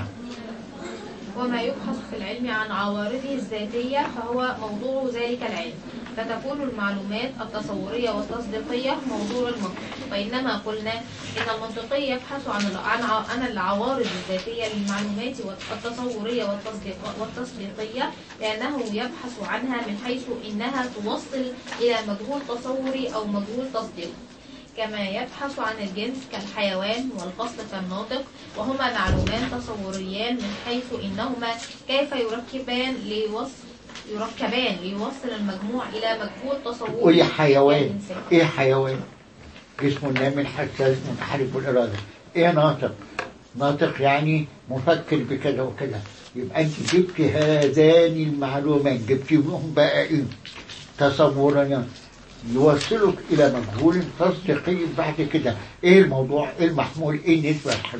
وما يبحث في العلم عن عوارضه الذاتية فهو موضوع ذلك العلم فتكون المعلومات التصورية والتصديقية موضوع المنطق وإنما قلنا إن المنطقي يبحث عن الع- عن ع- عن العوارض الذاتية للمعلومات التصورية والتصديق- والتصديقية لأنه يبحث عنها من حيث إنها توصل إلى مجهول تصوري أو مجهول تصديقي كما يبحث عن الجنس كالحيوان والفصل كالناطق وهما معلومان تصوريان من حيث إنهما كيف يركبان ليوصل يركبان ليوصل المجموع إلى مجهول تصوري قولي حيوان للإنسان. ايه حيوان جسم النامل حساس متحرك بالإرادة ايه ناطق ناطق يعني مفكر بكذا وكذا يبقى انت جبت هذان المعلومات جبت منهم بقى ايه تصوريان يوصلك الى مجهول تصديقي بعد كده ايه الموضوع ايه المحمول ايه النسبة الحل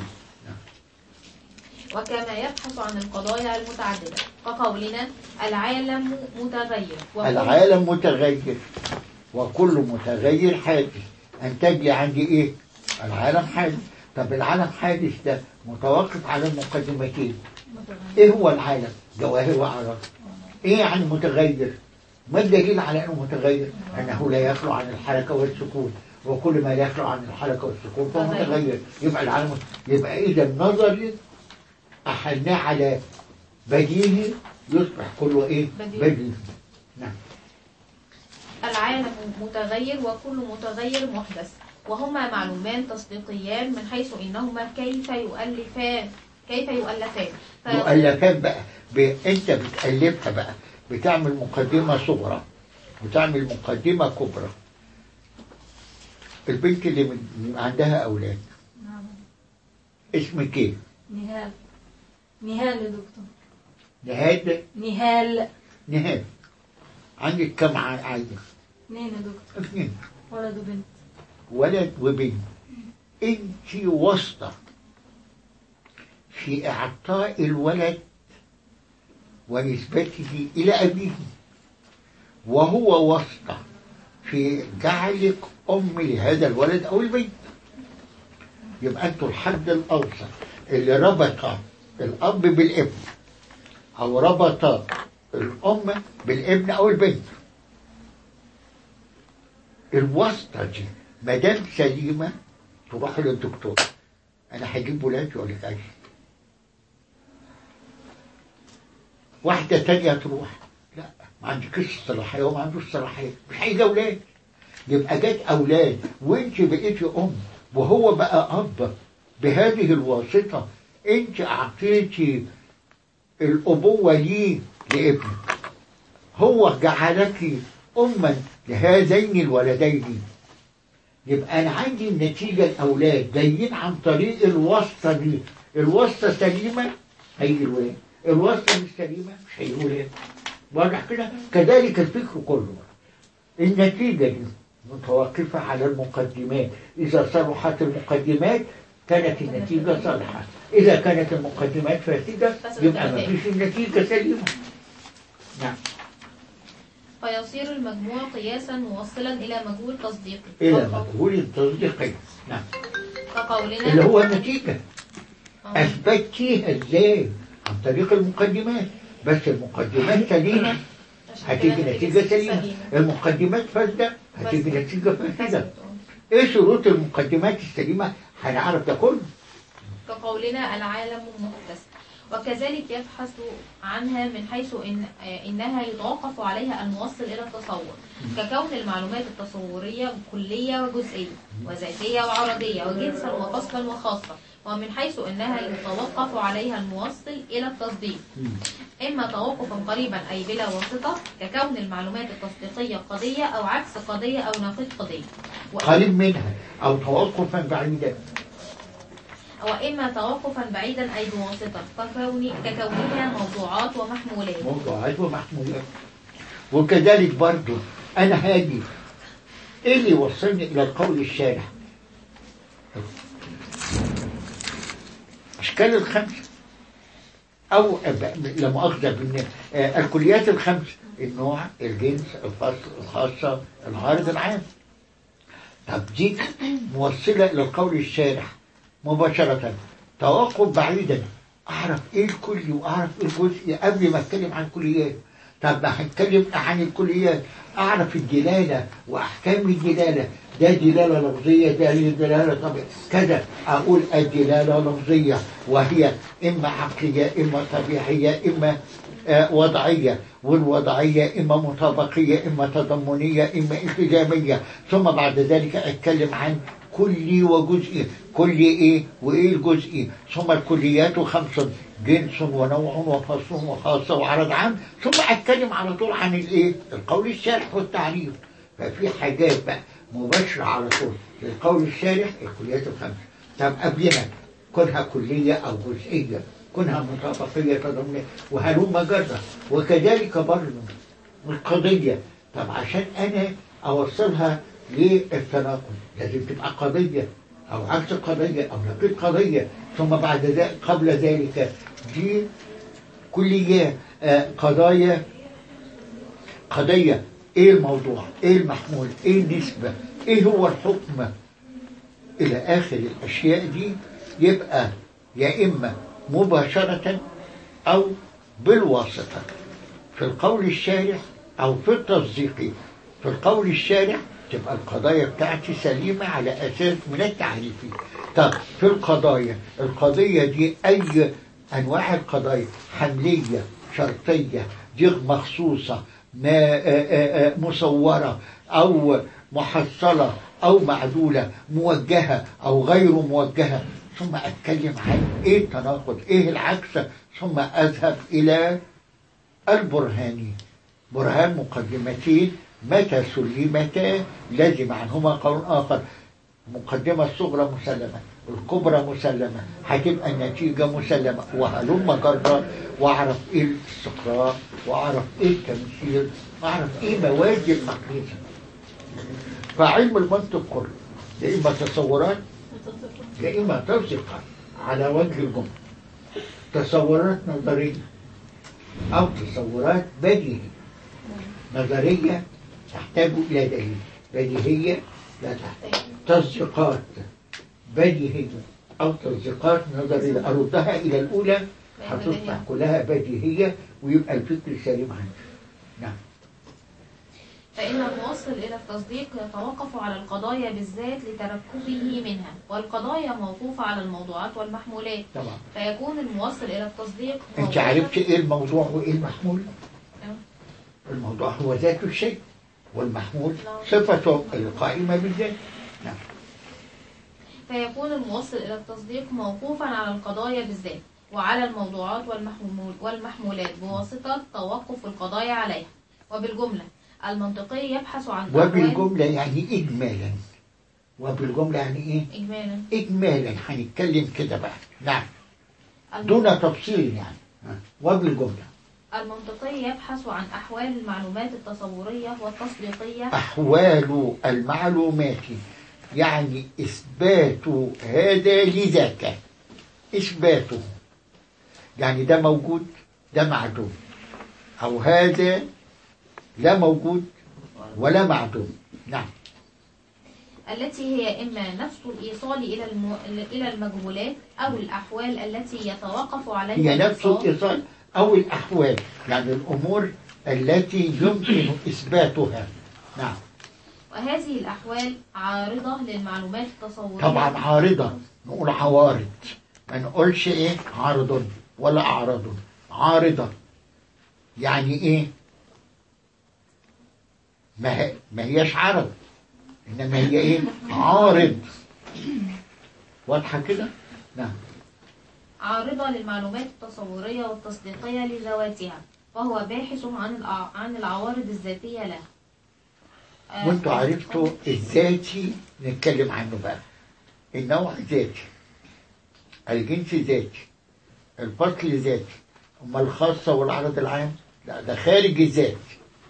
وكما يبحث عن القضايا المتعددة كقولنا العالم متغير وكل- العالم متغير وكل متغير حادث انتج لي عندي ايه العالم حادث طب العالم حادث ده متوقف على المقدمتين ايه هو العالم جواهر واعراض ايه يعني متغير ما الدليل على انه متغير انه لا يخلو عن الحركه والسكون وكل ما لا يخلو عن الحركه والسكون فهو متغير يبقى العالم يبقى اذا نظري احلناه على بديهي يصبح كله ايه بديهي. بديهي نعم العالم متغير وكل متغير محدث وهما معلومان تصديقيان من حيث إنهما كيف يؤلفان كيف يؤلفان ف- مؤلفات بقى ب... انت بتألفها بقى بتعمل مقدمة صغرى وتعمل مقدمة كبرى البنت اللي من... عندها أولاد نعم اسمك ايه؟ نهال نهال يا دكتور نهاد نهال نهاد عندك كم ع- عيل؟ اثنين يا دكتور اثنين ولد وبنت ولد وبنت انت واسطة في اعطاء الولد ونسبته الى ابيه وهو واسطة في جعلك ام لهذا الولد او البنت يبقى انتوا الحد الاوسط اللي ربط الاب بالابن او ربط الام بالابن او البنت الواسطة دي ما دام سليمة تروح للدكتور أنا هجيب ولادي يقول لك أيوة واحدة تانية تروح لا ما عندكش الصلاحية وما عندوش صلاحية مش هيجي أولاد يبقى جت أولاد وأنت بقيتي أم وهو بقى أب بهذه الواسطة أنت أعطيتي الأبوة ليه لابنك هو جعلك أما لهذين الولدين يبقى أنا عندي النتيجة الأولاد جايين عن طريق الواسطة دي الواسطة سليمة هيجي الولاد الواسطة مش سليمة مش هيجي الولاد واضح كده كذلك الفكر كله النتيجة دي متوقفة على المقدمات إذا صلحت المقدمات كانت النتيجة صالحة إذا كانت المقدمات فاسدة يبقى ما فيش النتيجة سليمة نعم فيصير المجموع قياسا موصلا إلى مجهول تصديقي إلى مجهول التصديقي نعم كقولنا اللي هو النتيجة آه. أثبتيها إزاي عن طريق المقدمات بس المقدمات سليمة هتيجي نتيجة سليمة المقدمات فاسدة هتيجي نتيجة فاسدة إيه شروط المقدمات السليمة هنعرف ده كله كقولنا العالم محدث وكذلك يبحث عنها من حيث إن إنها يتوقف عليها الموصل إلى التصور ككون المعلومات التصورية كلية وجزئية وذاتية وعرضية وجنسا وفصلا وخاصة ومن حيث إنها يتوقف عليها الموصل إلى التصديق إما توقفا قريبا أي بلا واسطة ككون المعلومات التصديقية قضية أو عكس قضية أو نقيض قضية و- قريب منها أو توقفا بعيدا وإما توقفا بعيدا أي بواسطة ككون ككونها موضوعات ومحمولات موضوعات ومحمولات وكذلك برضو أنا هاجي إيه اللي يوصلني إلى القول الشارع أشكال الخمسة أو أب- لا مؤاخذة بالن- آه، الكليات الخمس النوع الجنس الفصل الخاصة العارض العام طب دي موصلة إلى القول الشارع مباشرة توقف بعيدا أعرف إيه الكلي وأعرف إيه الجزئي قبل ما أتكلم عن الكليات طب ما هنتكلم عن الكليات أعرف الدلالة وأحكام الدلالة ده دلالة لفظية ده دلالة طبيعية كذا أقول الدلالة لفظية وهي إما عقلية إما طبيعية إما آه، وضعية والوضعية إما مطابقية إما تضمنية إما التزامية ثم بعد ذلك أتكلم عن كلي وجزئي كل إيه وإيه الجزئي ثم الكليات خمس جنس ونوع وفصل وخاصة وعرض عام ثم أتكلم على طول عن الإيه القول الشارح والتعريف ففي حاجات بقى مباشرة على طول للقول الشارح الكليات الخمس طب قبلها كونها كلية أو جزئية كونها مطابقية تضمنية وهلم جرة وكذلك برضه القضية طب عشان أنا أوصلها للتناقض لازم تبقى قضية أو عكس قضية أو نقيض قضية ثم بعد ذلك قبل ذلك دي كليات آه، قضايا قضية ايه الموضوع ايه المحمول ايه النسبة ايه هو الحكم الى اخر الاشياء دي يبقى يا اما مباشرة او بالواسطة في القول الشارح او في التصديق في القول الشارح تبقى القضايا بتاعتي سليمة على اساس من التعريف طب في القضايا القضية دي اي انواع القضايا حملية شرطية دي مخصوصة ما آه، آه، آه، مصورة أو محصلة أو معدولة موجهة أو غير موجهة ثم أتكلم عن إيه التناقض إيه العكس ثم أذهب إلى البرهاني برهان مقدمتين متى سلمتا لازم عنهما قول آخر المقدمة الصغرى مسلمة الكبرى مسلمة هتبقى النتيجة مسلمة وهلم جرة وأعرف إيه الاستقرار وأعرف إيه التمثيل وأعرف إيه مواد المقيسة فعلم المنطق كله يا إما تصورات يا إما توثيقات على وجه الجملة تصورات نظرية أو تصورات بديهية نظرية تحتاج إلى دليل بديهية لا تحتاج تصديقات بديهية أو تصديقات نظرية أردها إلى الأولى هتصبح كلها بديهية ويبقى الفكر سليم عندي نعم فإن الموصل إلى التصديق يتوقف على القضايا بالذات لتركبه منها والقضايا موقوفة على الموضوعات والمحمولات طبعا فيكون الموصل إلى التصديق أنت موقوفاً- عرفت إيه الموضوع وإيه المحمول نعم. الموضوع هو ذات الشيء والمحمول صفته القائمة بالذات نعم فيكون الموصل إلى التصديق موقوفا على القضايا بالذات وعلى الموضوعات والمحمول والمحمولات بواسطة توقف القضايا عليها وبالجملة المنطقي يبحث عن أحوال- وبالجملة يعني إجمالا وبالجملة يعني إيه إجمالا إجمالا هنتكلم كده بقى نعم الم- دون تفصيل يعني ها. وبالجملة المنطقي يبحث عن أحوال المعلومات التصورية والتصديقية أحوال المعلومات يعني إثبات هذا لذاك إثباته يعني ده موجود ده معدوم أو هذا لا موجود ولا معدوم نعم التي هي إما نفس الإيصال إلى الم... إلى المجهولات أو الأحوال التي يتوقف عليها هي نفس الإيصال الإيصال أو الأحوال يعني الأمور التي يمكن إثباتها نعم وهذه الأحوال عارضة للمعلومات التصورية طبعا عارضة نقول عوارض ما نقولش ايه عارض ولا اعراض عارضة يعني ايه ما, هي ما هيش عرض انما هي ايه عارض واضحة كده نعم عارضة للمعلومات التصورية والتصديقية لذواتها وهو باحث عن الع... عن العوارض الذاتية لها آه، وانتوا عرفتوا الذاتي نتكلم عنه بقى النوع ذاتي الجنس ذاتي الفصل ذاتي اما الخاصة والعرض العام لا ده خارج الذات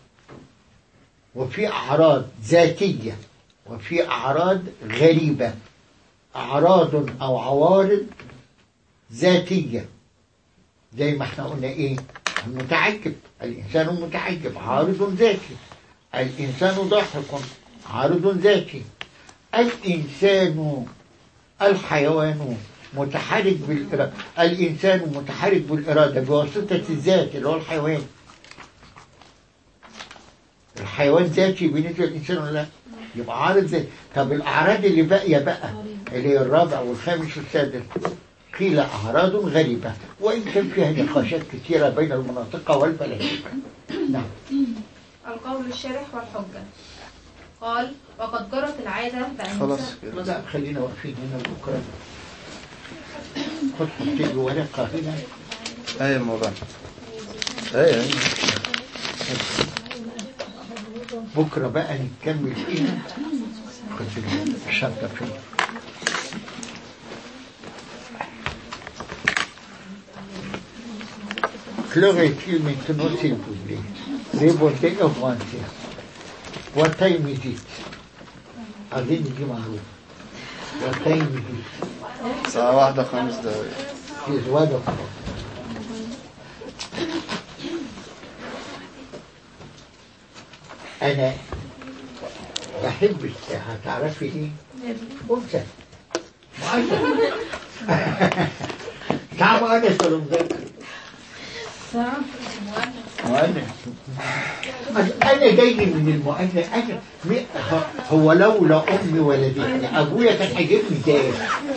وفي أعراض ذاتية وفي أعراض غريبة أعراض أو عوارض ذاتية زي ما احنا قلنا ايه المتعجب الإنسان متعجب عارض ذاتي الإنسان ضاحك عارض ذاتي الإنسان الحيوان متحرك بالإرادة الإنسان متحرك بالإرادة بواسطة الذات اللي هو الحيوان الحيوان ذاتي بالنسبة للإنسان ولا لا؟ يبقى عارض ذاتي طب الأعراض اللي باقية بقى اللي هي الرابع والخامس والسادس قيل أعراض غريبة وإن كان فيها نقاشات كثيرة بين المناطق والفلاسفة نعم القول الشرح والحجة قال وقد جرت العادة بأن خلاص يسمى- كده لا خلينا واقفين هنا بكرة خد حط لي ورقة هنا ايه الموضوع ايه ايه بكرة بقى نكمل فيها خد الشنطة فين Chlorethyle maintenant s'il vous plaît. Rébondez augmentez. What time is it? أظن دي معروف. What time is it? الساعة واحدة خمس دقايق is one o'clock. أنا بحب الساعة تعرفي إيه؟ أنثى مؤنث ساعة مؤنث ولا مذكر؟ مؤنث أنا جاي من المؤنث أنا مي- هو لولا أمي ولدتني أبويا كان هيجيبني تاني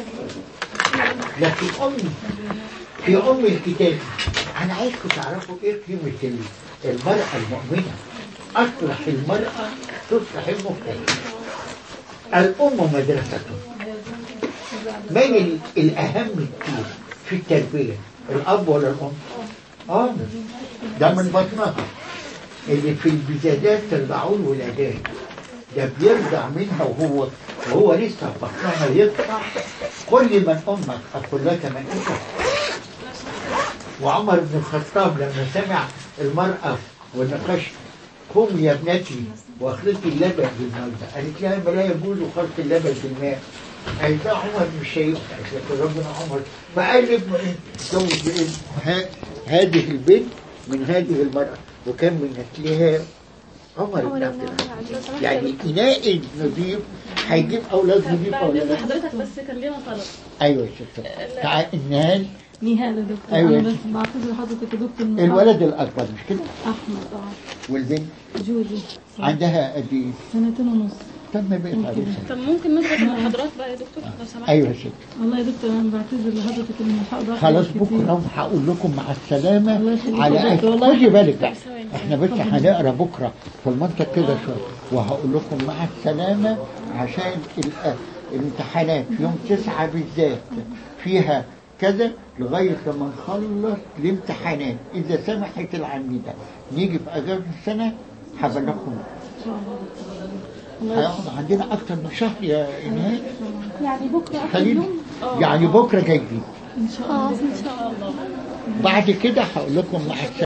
لكن أمي في أم الكتاب أنا عايزكم تعرفوا إيه قيمة ال- المرأة المؤمنة أصلح المرأة تصلح المجتمع الأم مدرسة من ال- الأهم كتير في التربية الأب ولا الأم؟ آه ده من بطنها اللي في البزادات ترضعوا الولادات ده بيرجع منها وهو وهو لسه في بطنها يطلع كل من امك اقول لك من انت وعمر بن الخطاب لما سمع المرأة والنقاش قوم يا ابنتي واخلطي اللبن بالماء ده قالت لها ما لا يجوز خلط اللبن بالماء قالت لها عمر مش هينفع قالت لها ربنا عمر ما قال لابنه ايه اتجوز بابن ها- هذه البنت من هذه المرأة وكان من نسلها عمر بن عبد العزيز يعني إناء نظيف هيجيب أولاد نظيف بعد أولاد إذن حضرتك بس كان لنا طلب أيوة يا ست تعال النهال نهال يا دكتور أيوة. أنا بس بعتذر لحضرتك يا دكتور إن الولد الأكبر مش كده أحمد اه والبنت جوجي عندها قد إيه؟ سنتين ونص تم بقت عروسة طب ممكن نضرب المحاضرات بقى يا دكتور لو سمحت أيوة يا ست والله يا دكتور أنا بعتذر لحضرتك إن مش هقدر أحضر خلاص كتير. بكرة هقول لكم مع السلامة الله يخليك على يا دكتور، أكل والله خدي بالك بقى ثواني. احنا بس هنقرا بكرة في المنطق كده شوية وهقول لكم مع السلامة عشان ال- الامتحانات يوم تسعة بالذات فيها كذا لغاية لما نخلص الامتحانات إذا سمحت العميدة نيجي في أجازة السنة هبلغكم هياخد عندنا أكتر من شهر يا إنهاء يعني بكرة آخر خليل يوم يعني بكرة جايين إن شاء الله إن شاء الله بعد كده هقول لكم مع السلامة